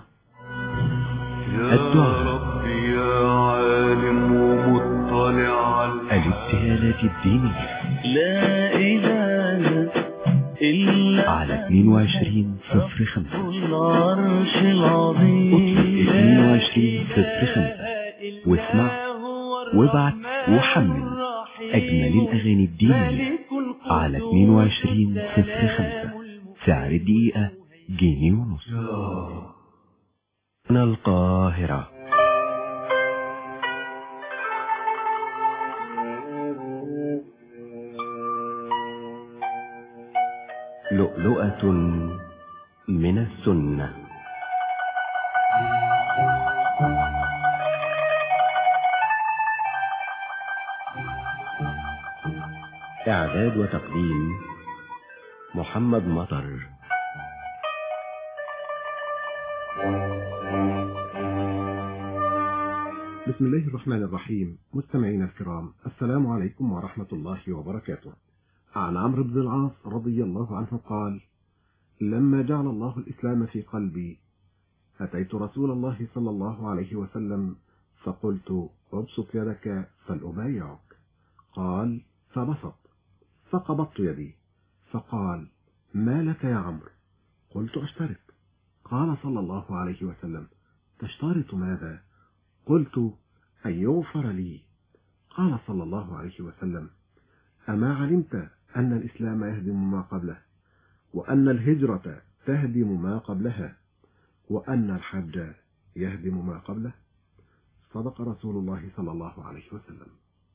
الدعاء يا عالم ومطلع على الابتهالات الدينية لا إله إلا على 22 صفر 5 العرش العظيم 22 صفر 5 واسمع وابعت وحمل أجمل الأغاني الدينية على 22 صفر 5 سعر الدقيقة جنيه ونص من القاهرة لؤلؤة من السنة إعداد وتقديم محمد مطر بسم الله الرحمن الرحيم مستمعينا الكرام السلام عليكم ورحمة الله وبركاته عن عمرو بن العاص رضي الله عنه قال لما جعل الله الإسلام في قلبي أتيت رسول الله صلى الله عليه وسلم فقلت ابسط يدك فلأبايعك قال فبسط فقبضت يدي فقال ما لك يا عمرو قلت أشترط قال صلى الله عليه وسلم تشترط ماذا قلت أن يغفر لي قال صلى الله عليه وسلم أما علمت أن الإسلام يهدم ما قبله وأن الهجرة تهدم ما قبلها وأن الحج يهدم ما قبله صدق رسول الله صلى الله عليه وسلم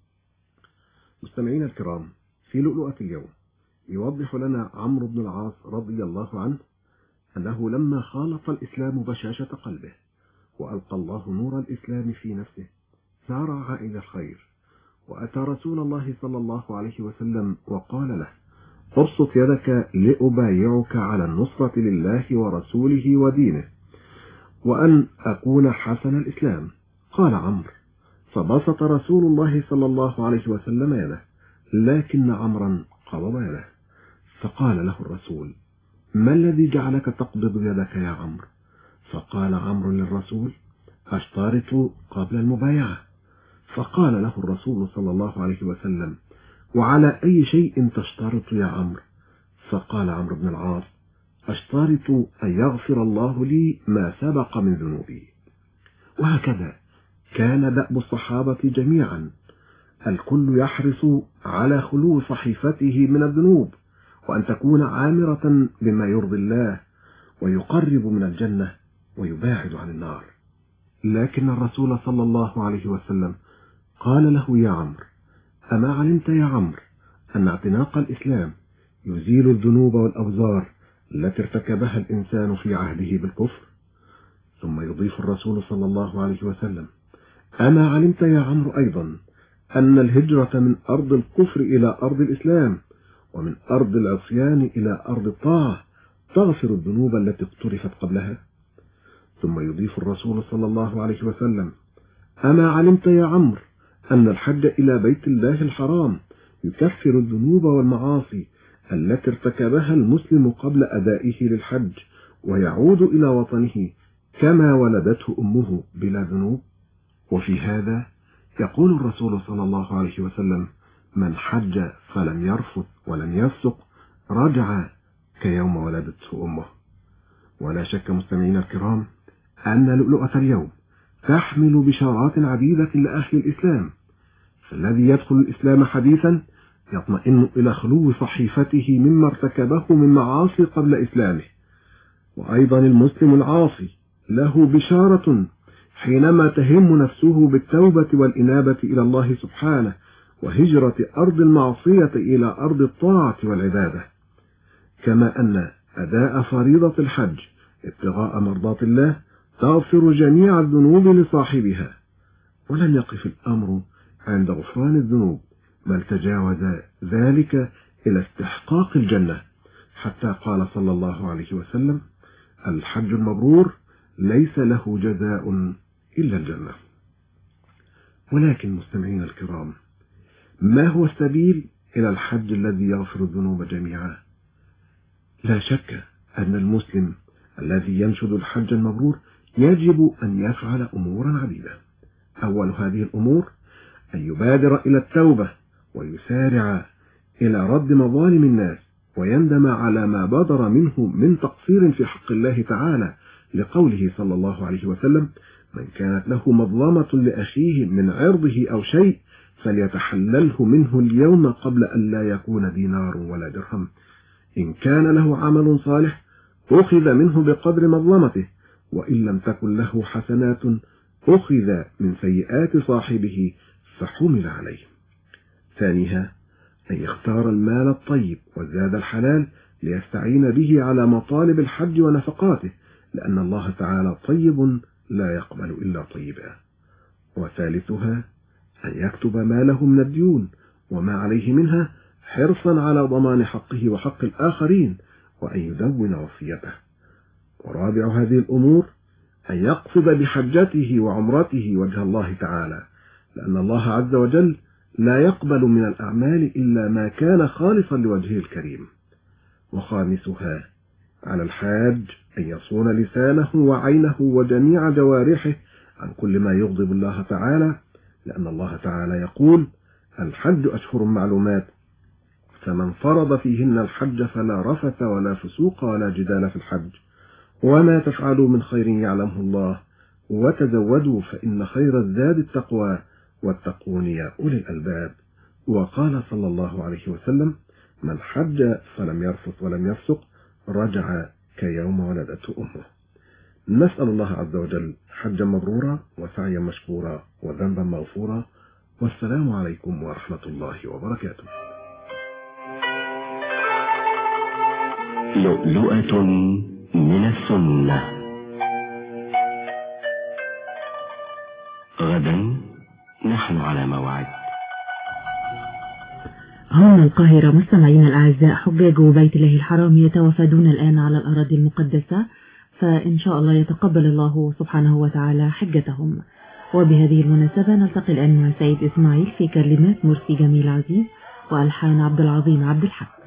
مستمعينا الكرام في لؤلؤة اليوم يوضح لنا عمرو بن العاص رضي الله عنه أنه لما خالط الإسلام بشاشة قلبه وألقى الله نور الإسلام في نفسه سارع إلى الخير وأتى رسول الله صلى الله عليه وسلم وقال له ابسط يدك لأبايعك على النصرة لله ورسوله ودينه وأن أكون حسن الإسلام قال عمرو فبسط رسول الله صلى الله عليه وسلم يده لكن عمرا قبض يده فقال له الرسول ما الذي جعلك تقبض يدك يا عمرو فقال عمرو للرسول أشترط قبل المبايعة فقال له الرسول صلى الله عليه وسلم وعلى أي شيء تشترط يا عمرو فقال عمرو بن العاص أشترط أن يغفر الله لي ما سبق من ذنوبي وهكذا كان دأب الصحابة جميعا الكل يحرص على خلو صحيفته من الذنوب وأن تكون عامرة بما يرضي الله ويقرب من الجنة ويباعد عن النار لكن الرسول صلى الله عليه وسلم قال له يا عمرو أما علمت يا عمرو أن اعتناق الإسلام يزيل الذنوب والأوزار التي ارتكبها الإنسان في عهده بالكفر ثم يضيف الرسول صلى الله عليه وسلم أما علمت يا عمرو أيضا أن الهجرة من أرض الكفر إلى أرض الإسلام ومن أرض العصيان إلى أرض الطاعة تغفر الذنوب التي اقترفت قبلها ثم يضيف الرسول صلى الله عليه وسلم أما علمت يا عمرو أن الحج إلى بيت الله الحرام يكفر الذنوب والمعاصي التي ارتكبها المسلم قبل أدائه للحج ويعود إلى وطنه كما ولدته أمه بلا ذنوب وفي هذا يقول الرسول صلى الله عليه وسلم من حج فلم يرفث ولم يفسق رجع كيوم ولدته أمه ولا شك مستمعينا الكرام أن لؤلؤة اليوم تحمل بشارات عديدة لأهل الإسلام فالذي يدخل الإسلام حديثا يطمئن إلى خلو صحيفته مما ارتكبه من معاصي قبل إسلامه وأيضا المسلم العاصي له بشارة حينما تهم نفسه بالتوبة والإنابة إلى الله سبحانه وهجرة أرض المعصية إلى أرض الطاعة والعبادة كما أن أداء فريضة الحج ابتغاء مرضات الله تغفر جميع الذنوب لصاحبها ولم يقف الأمر عند غفران الذنوب بل تجاوز ذلك إلى استحقاق الجنة حتى قال صلى الله عليه وسلم الحج المبرور ليس له جزاء إلا الجنة ولكن مستمعين الكرام ما هو السبيل إلى الحج الذي يغفر الذنوب جميعا لا شك أن المسلم الذي ينشد الحج المبرور يجب أن يفعل أمورا عديدة أول هذه الأمور أن يبادر إلى التوبة ويسارع إلى رد مظالم الناس ويندم على ما بدر منه من تقصير في حق الله تعالى لقوله صلى الله عليه وسلم من كانت له مظلمة لأخيه من عرضه أو شيء فليتحلله منه اليوم قبل أن لا يكون دينار ولا درهم إن كان له عمل صالح أخذ منه بقدر مظلمته وإن لم تكن له حسنات أخذ من سيئات صاحبه فحمل عليه ثانيها أن يختار المال الطيب والزاد الحلال ليستعين به على مطالب الحج ونفقاته لأن الله تعالى طيب لا يقبل إلا طيبا وثالثها أن يكتب ما له من الديون وما عليه منها حرصا على ضمان حقه وحق الآخرين وأن يدون وصيته ورابع هذه الأمور أن يقصد بحجته وعمرته وجه الله تعالى لأن الله عز وجل لا يقبل من الأعمال إلا ما كان خالصا لوجهه الكريم وخامسها على الحاج أن يصون لسانه وعينه وجميع جوارحه عن كل ما يغضب الله تعالى لأن الله تعالى يقول الحج أشهر معلومات فمن فرض فيهن الحج فلا رفث ولا فسوق ولا جدال في الحج وما تفعلوا من خير يعلمه الله وتزودوا فإن خير الزاد التقوى واتقون يا أولي الألباب وقال صلى الله عليه وسلم من حج فلم يرفث ولم يفسق رجع كيوم ولدته أمه نسأل الله عز وجل حجا مبرورا وسعيا مشكورا وذنبا مغفورا والسلام عليكم ورحمة الله وبركاته لؤلؤة من السنة غدا نحن على موعد هنا القاهرة مستمعينا الأعزاء حجاج بيت الله الحرام يتوافدون الآن على الأراضي المقدسة فإن شاء الله يتقبل الله سبحانه وتعالى حجتهم وبهذه المناسبة نلتقي الآن مع سيد إسماعيل في كلمات مرسي جميل عزيز وألحان عبد العظيم عبد الحق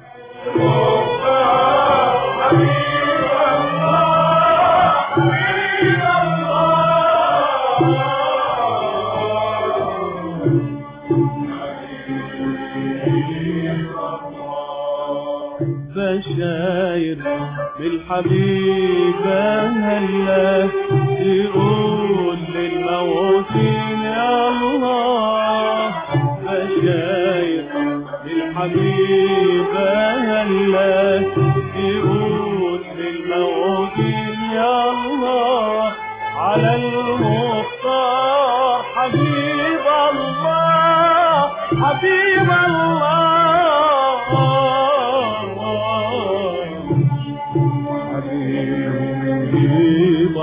بشاير بالحبيبة هلا تقول للموتين يا الله بشاير بالحبيبة هلا تقول للموتين يا الله على المختار حبيب الله حبيب الله حبيب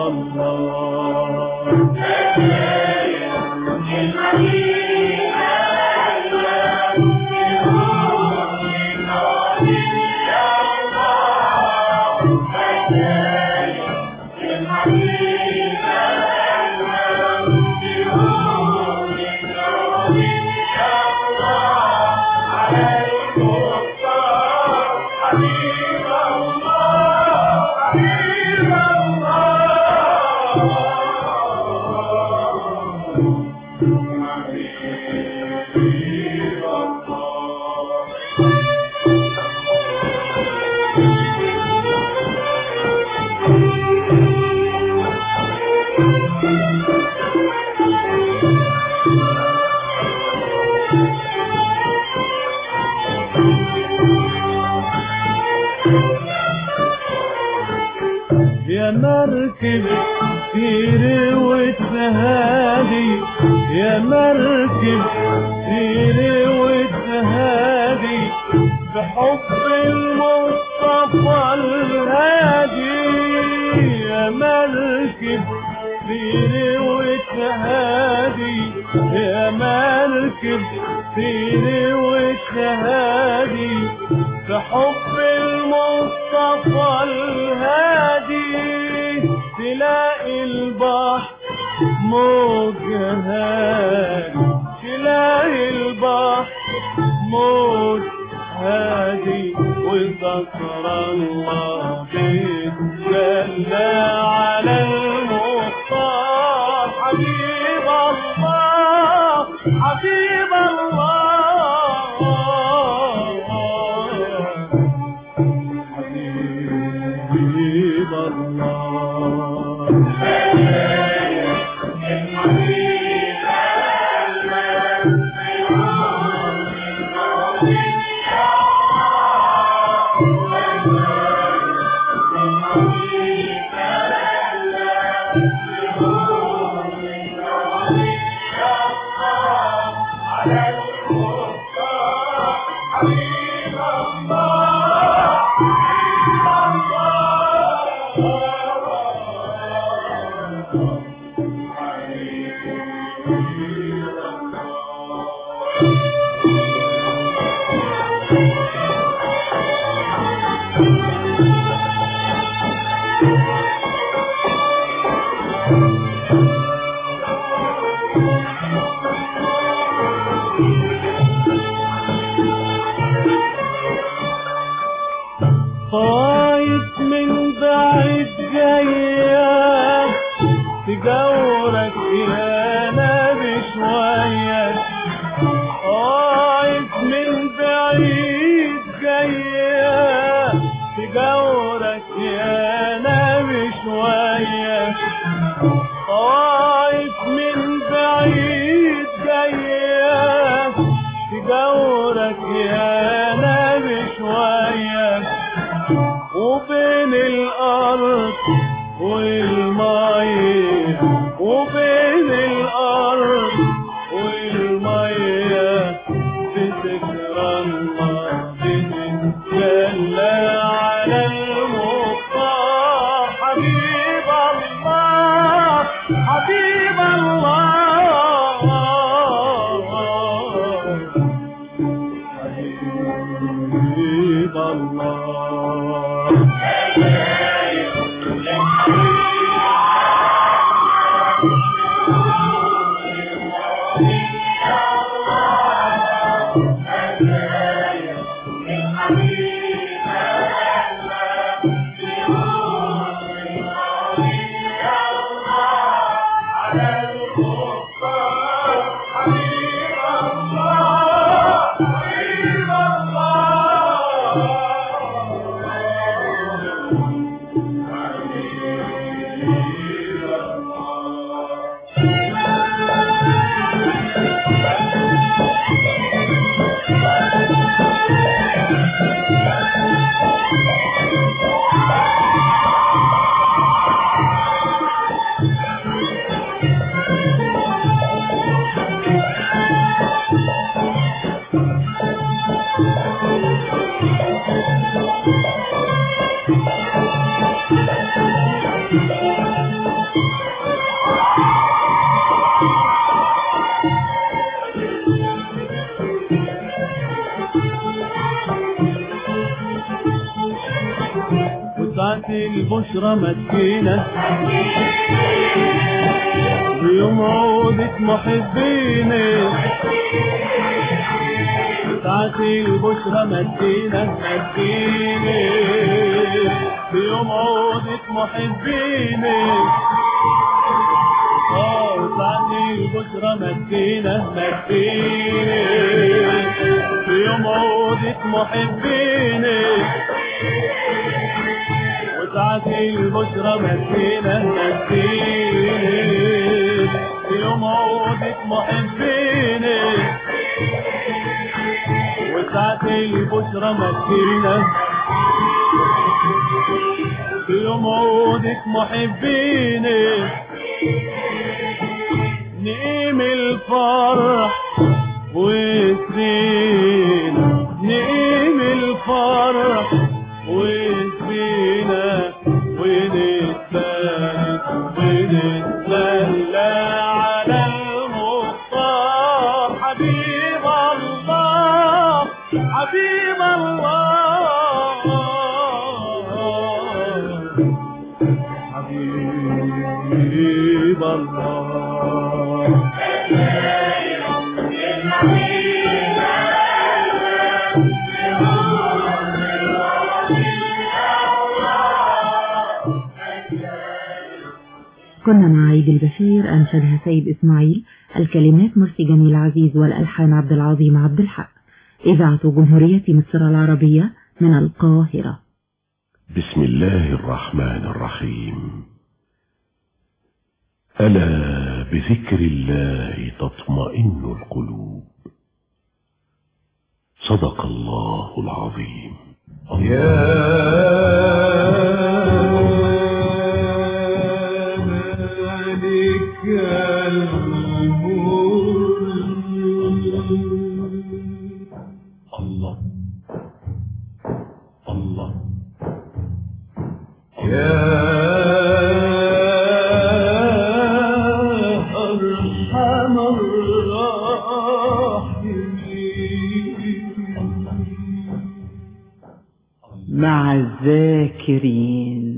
يا مركب سيري وتهادي يا مركب سيري وتهادي بحب المصطفى الهادي يا مركب سيري وتهادي يا مركب سيري وتهادي بحب المصطفى الهادي تلاقي البحر موج هادي إله البحر موت هادي وذكر الله بيتجلى على المختار حبيب الله حبيب الله حبيب الله خايف من بعيد جاية تجورك يا نبي شوية خايف من بعيد جاية تجورك يا نبي شوية خايف من بعيد جاية تجورك يا نبي شوية وبين الأرض والمية وبين الأرض والمية بذكرى الله بتتجلى على المختار حبيب الله حبيب الله حبيب الله وساعة البشرى مسكينة ويوم عودة محبيني ساعة البشرى مسكينة مسكيني بيوم عودة محبيني اه ساعة البشرى مسكينة مسكيني بيوم عودة محبيني وساعة البشرى مسكينة مسكيني يوم عودة محبيني وساعة البشرى مسكينة يوم عودة محبيني نقيم الفرح وسرين نقيم الفرح وسرينا ونتبارك ونتسلى على المختار حبيب الله حبيب الله حبيب الله كنا مع عيد البشير أنشدها سيد إسماعيل الكلمات مرسي جميل عزيز والألحان عبد العظيم عبد الحق إذاعة جمهورية مصر العربية من القاهرة بسم الله الرحمن الرحيم ألا بذكر الله تطمئن القلوب صدق الله العظيم الله الله أرحم مع الذاكرين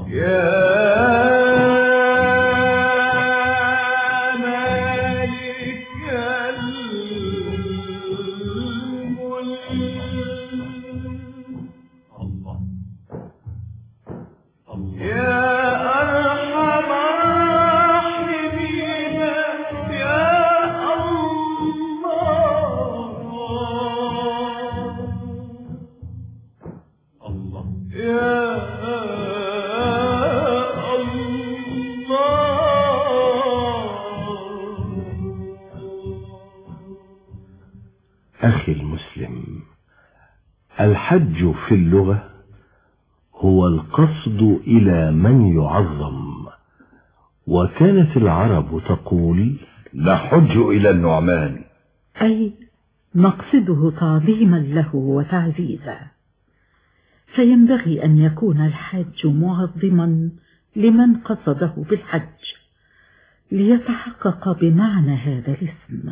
أخي المسلم الحج في اللغة هو القصد إلى من يعظم وكانت العرب تقول نحج إلى النعمان أي مقصده تعظيما له وتعزيزا فينبغي أن يكون الحاج معظما لمن قصده بالحج ليتحقق بمعنى هذا الاسم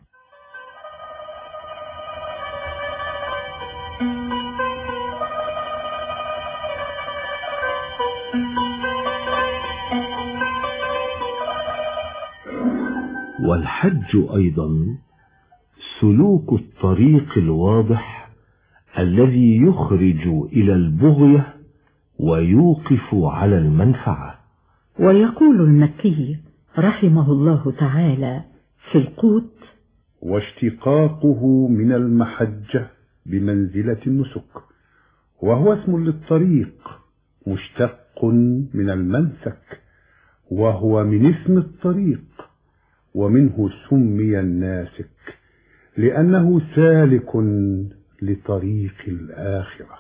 والحج أيضا سلوك الطريق الواضح الذي يخرج إلى البغية ويوقف على المنفعة ويقول المكي رحمه الله تعالى في القوت واشتقاقه من المحجة بمنزلة النسك وهو اسم للطريق مشتق من المنسك وهو من اسم الطريق ومنه سمي الناسك لأنه سالك لطريق الآخرة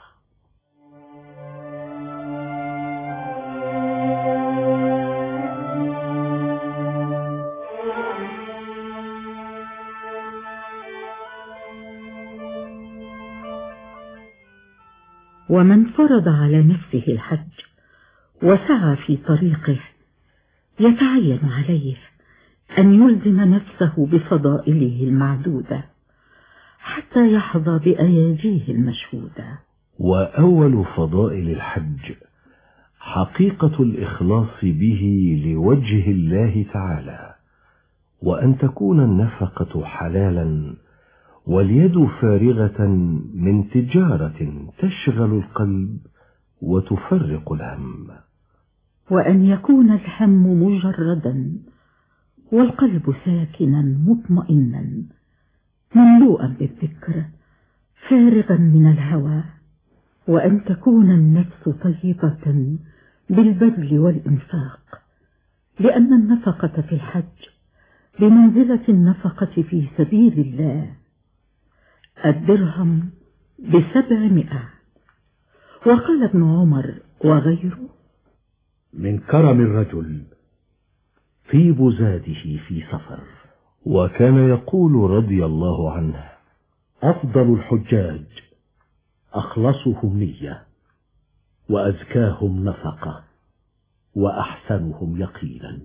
ومن فرض على نفسه الحج وسعى في طريقه يتعين عليه أن يلزم نفسه بفضائله المعدودة حتى يحظى بأياجيه المشهودة وأول فضائل الحج حقيقة الإخلاص به لوجه الله تعالى وأن تكون النفقة حلالا واليد فارغة من تجارة تشغل القلب وتفرق الهم وأن يكون الهم مجردا والقلب ساكنا مطمئنا مملوءا بالذكر فارغا من الهوى وأن تكون النفس طيبة بالبذل والإنفاق لأن النفقة في الحج بمنزلة النفقة في سبيل الله الدرهم بسبعمائة وقال ابن عمر وغيره من كرم الرجل طيب زاده في سفر وكان يقول رضي الله عنه أفضل الحجاج أخلصهم نية وأزكاهم نفقة وأحسنهم يقينا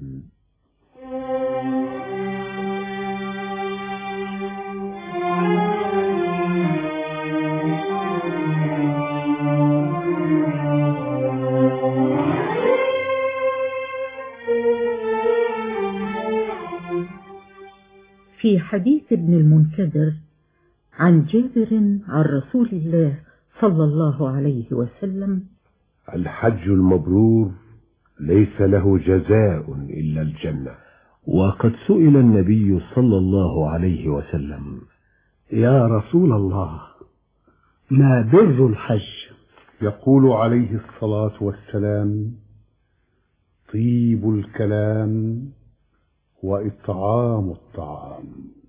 في حديث ابن المنكدر عن جابر عن رسول الله صلى الله عليه وسلم الحج المبرور ليس له جزاء إلا الجنة وقد سئل النبي صلى الله عليه وسلم يا رسول الله ما بر الحج يقول عليه الصلاة والسلام طيب الكلام وإطعام الطعام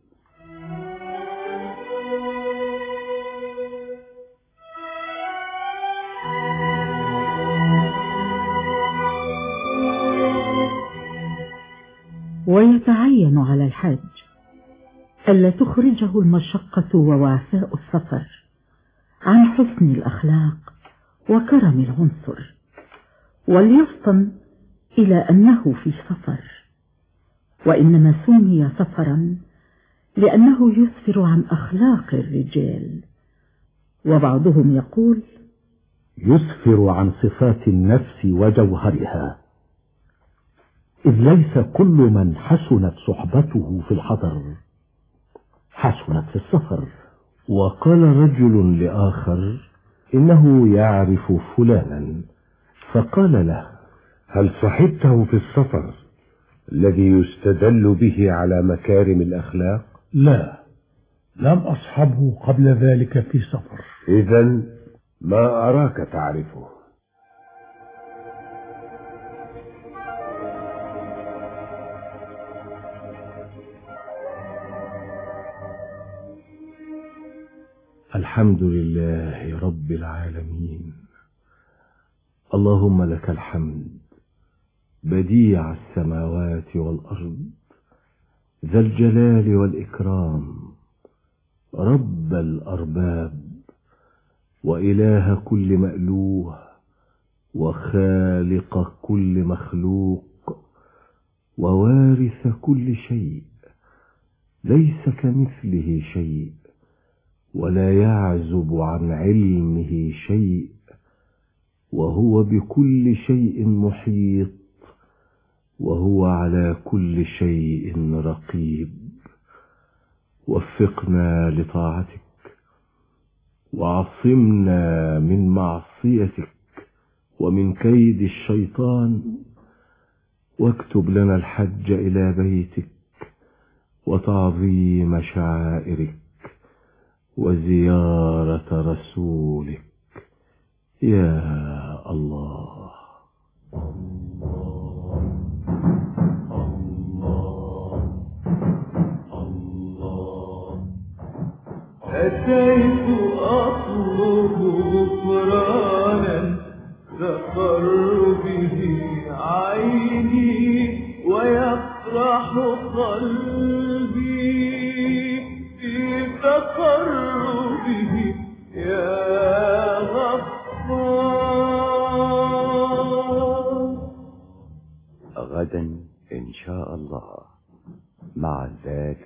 ويتعين على الحاج ألا تخرجه المشقة ووعثاء السفر عن حسن الأخلاق وكرم العنصر وليفطن إلى أنه في سفر وإنما سمي سفرا لأنه يسفر عن أخلاق الرجال وبعضهم يقول يسفر عن صفات النفس وجوهرها إذ ليس كل من حسنت صحبته في الحضر حسنت في السفر وقال رجل لآخر إنه يعرف فلانا فقال له هل صحبته في السفر الذي يستدل به على مكارم الأخلاق لا لم أصحبه قبل ذلك في سفر إذا ما أراك تعرفه الحمد لله رب العالمين اللهم لك الحمد بديع السماوات والأرض ذا الجلال والإكرام رب الأرباب وإله كل مألوه وخالق كل مخلوق ووارث كل شيء ليس كمثله شيء ولا يعزب عن علمه شيء وهو بكل شيء محيط وهو على كل شيء رقيب وفقنا لطاعتك وعصمنا من معصيتك ومن كيد الشيطان واكتب لنا الحج إلى بيتك وتعظيم شعائرك وزيارة رسولك يا الله أتيت أطلب غفرانا تقر به عيني ويفرح قلبي في تقربه يا غفار غدا إن شاء الله مع ذاك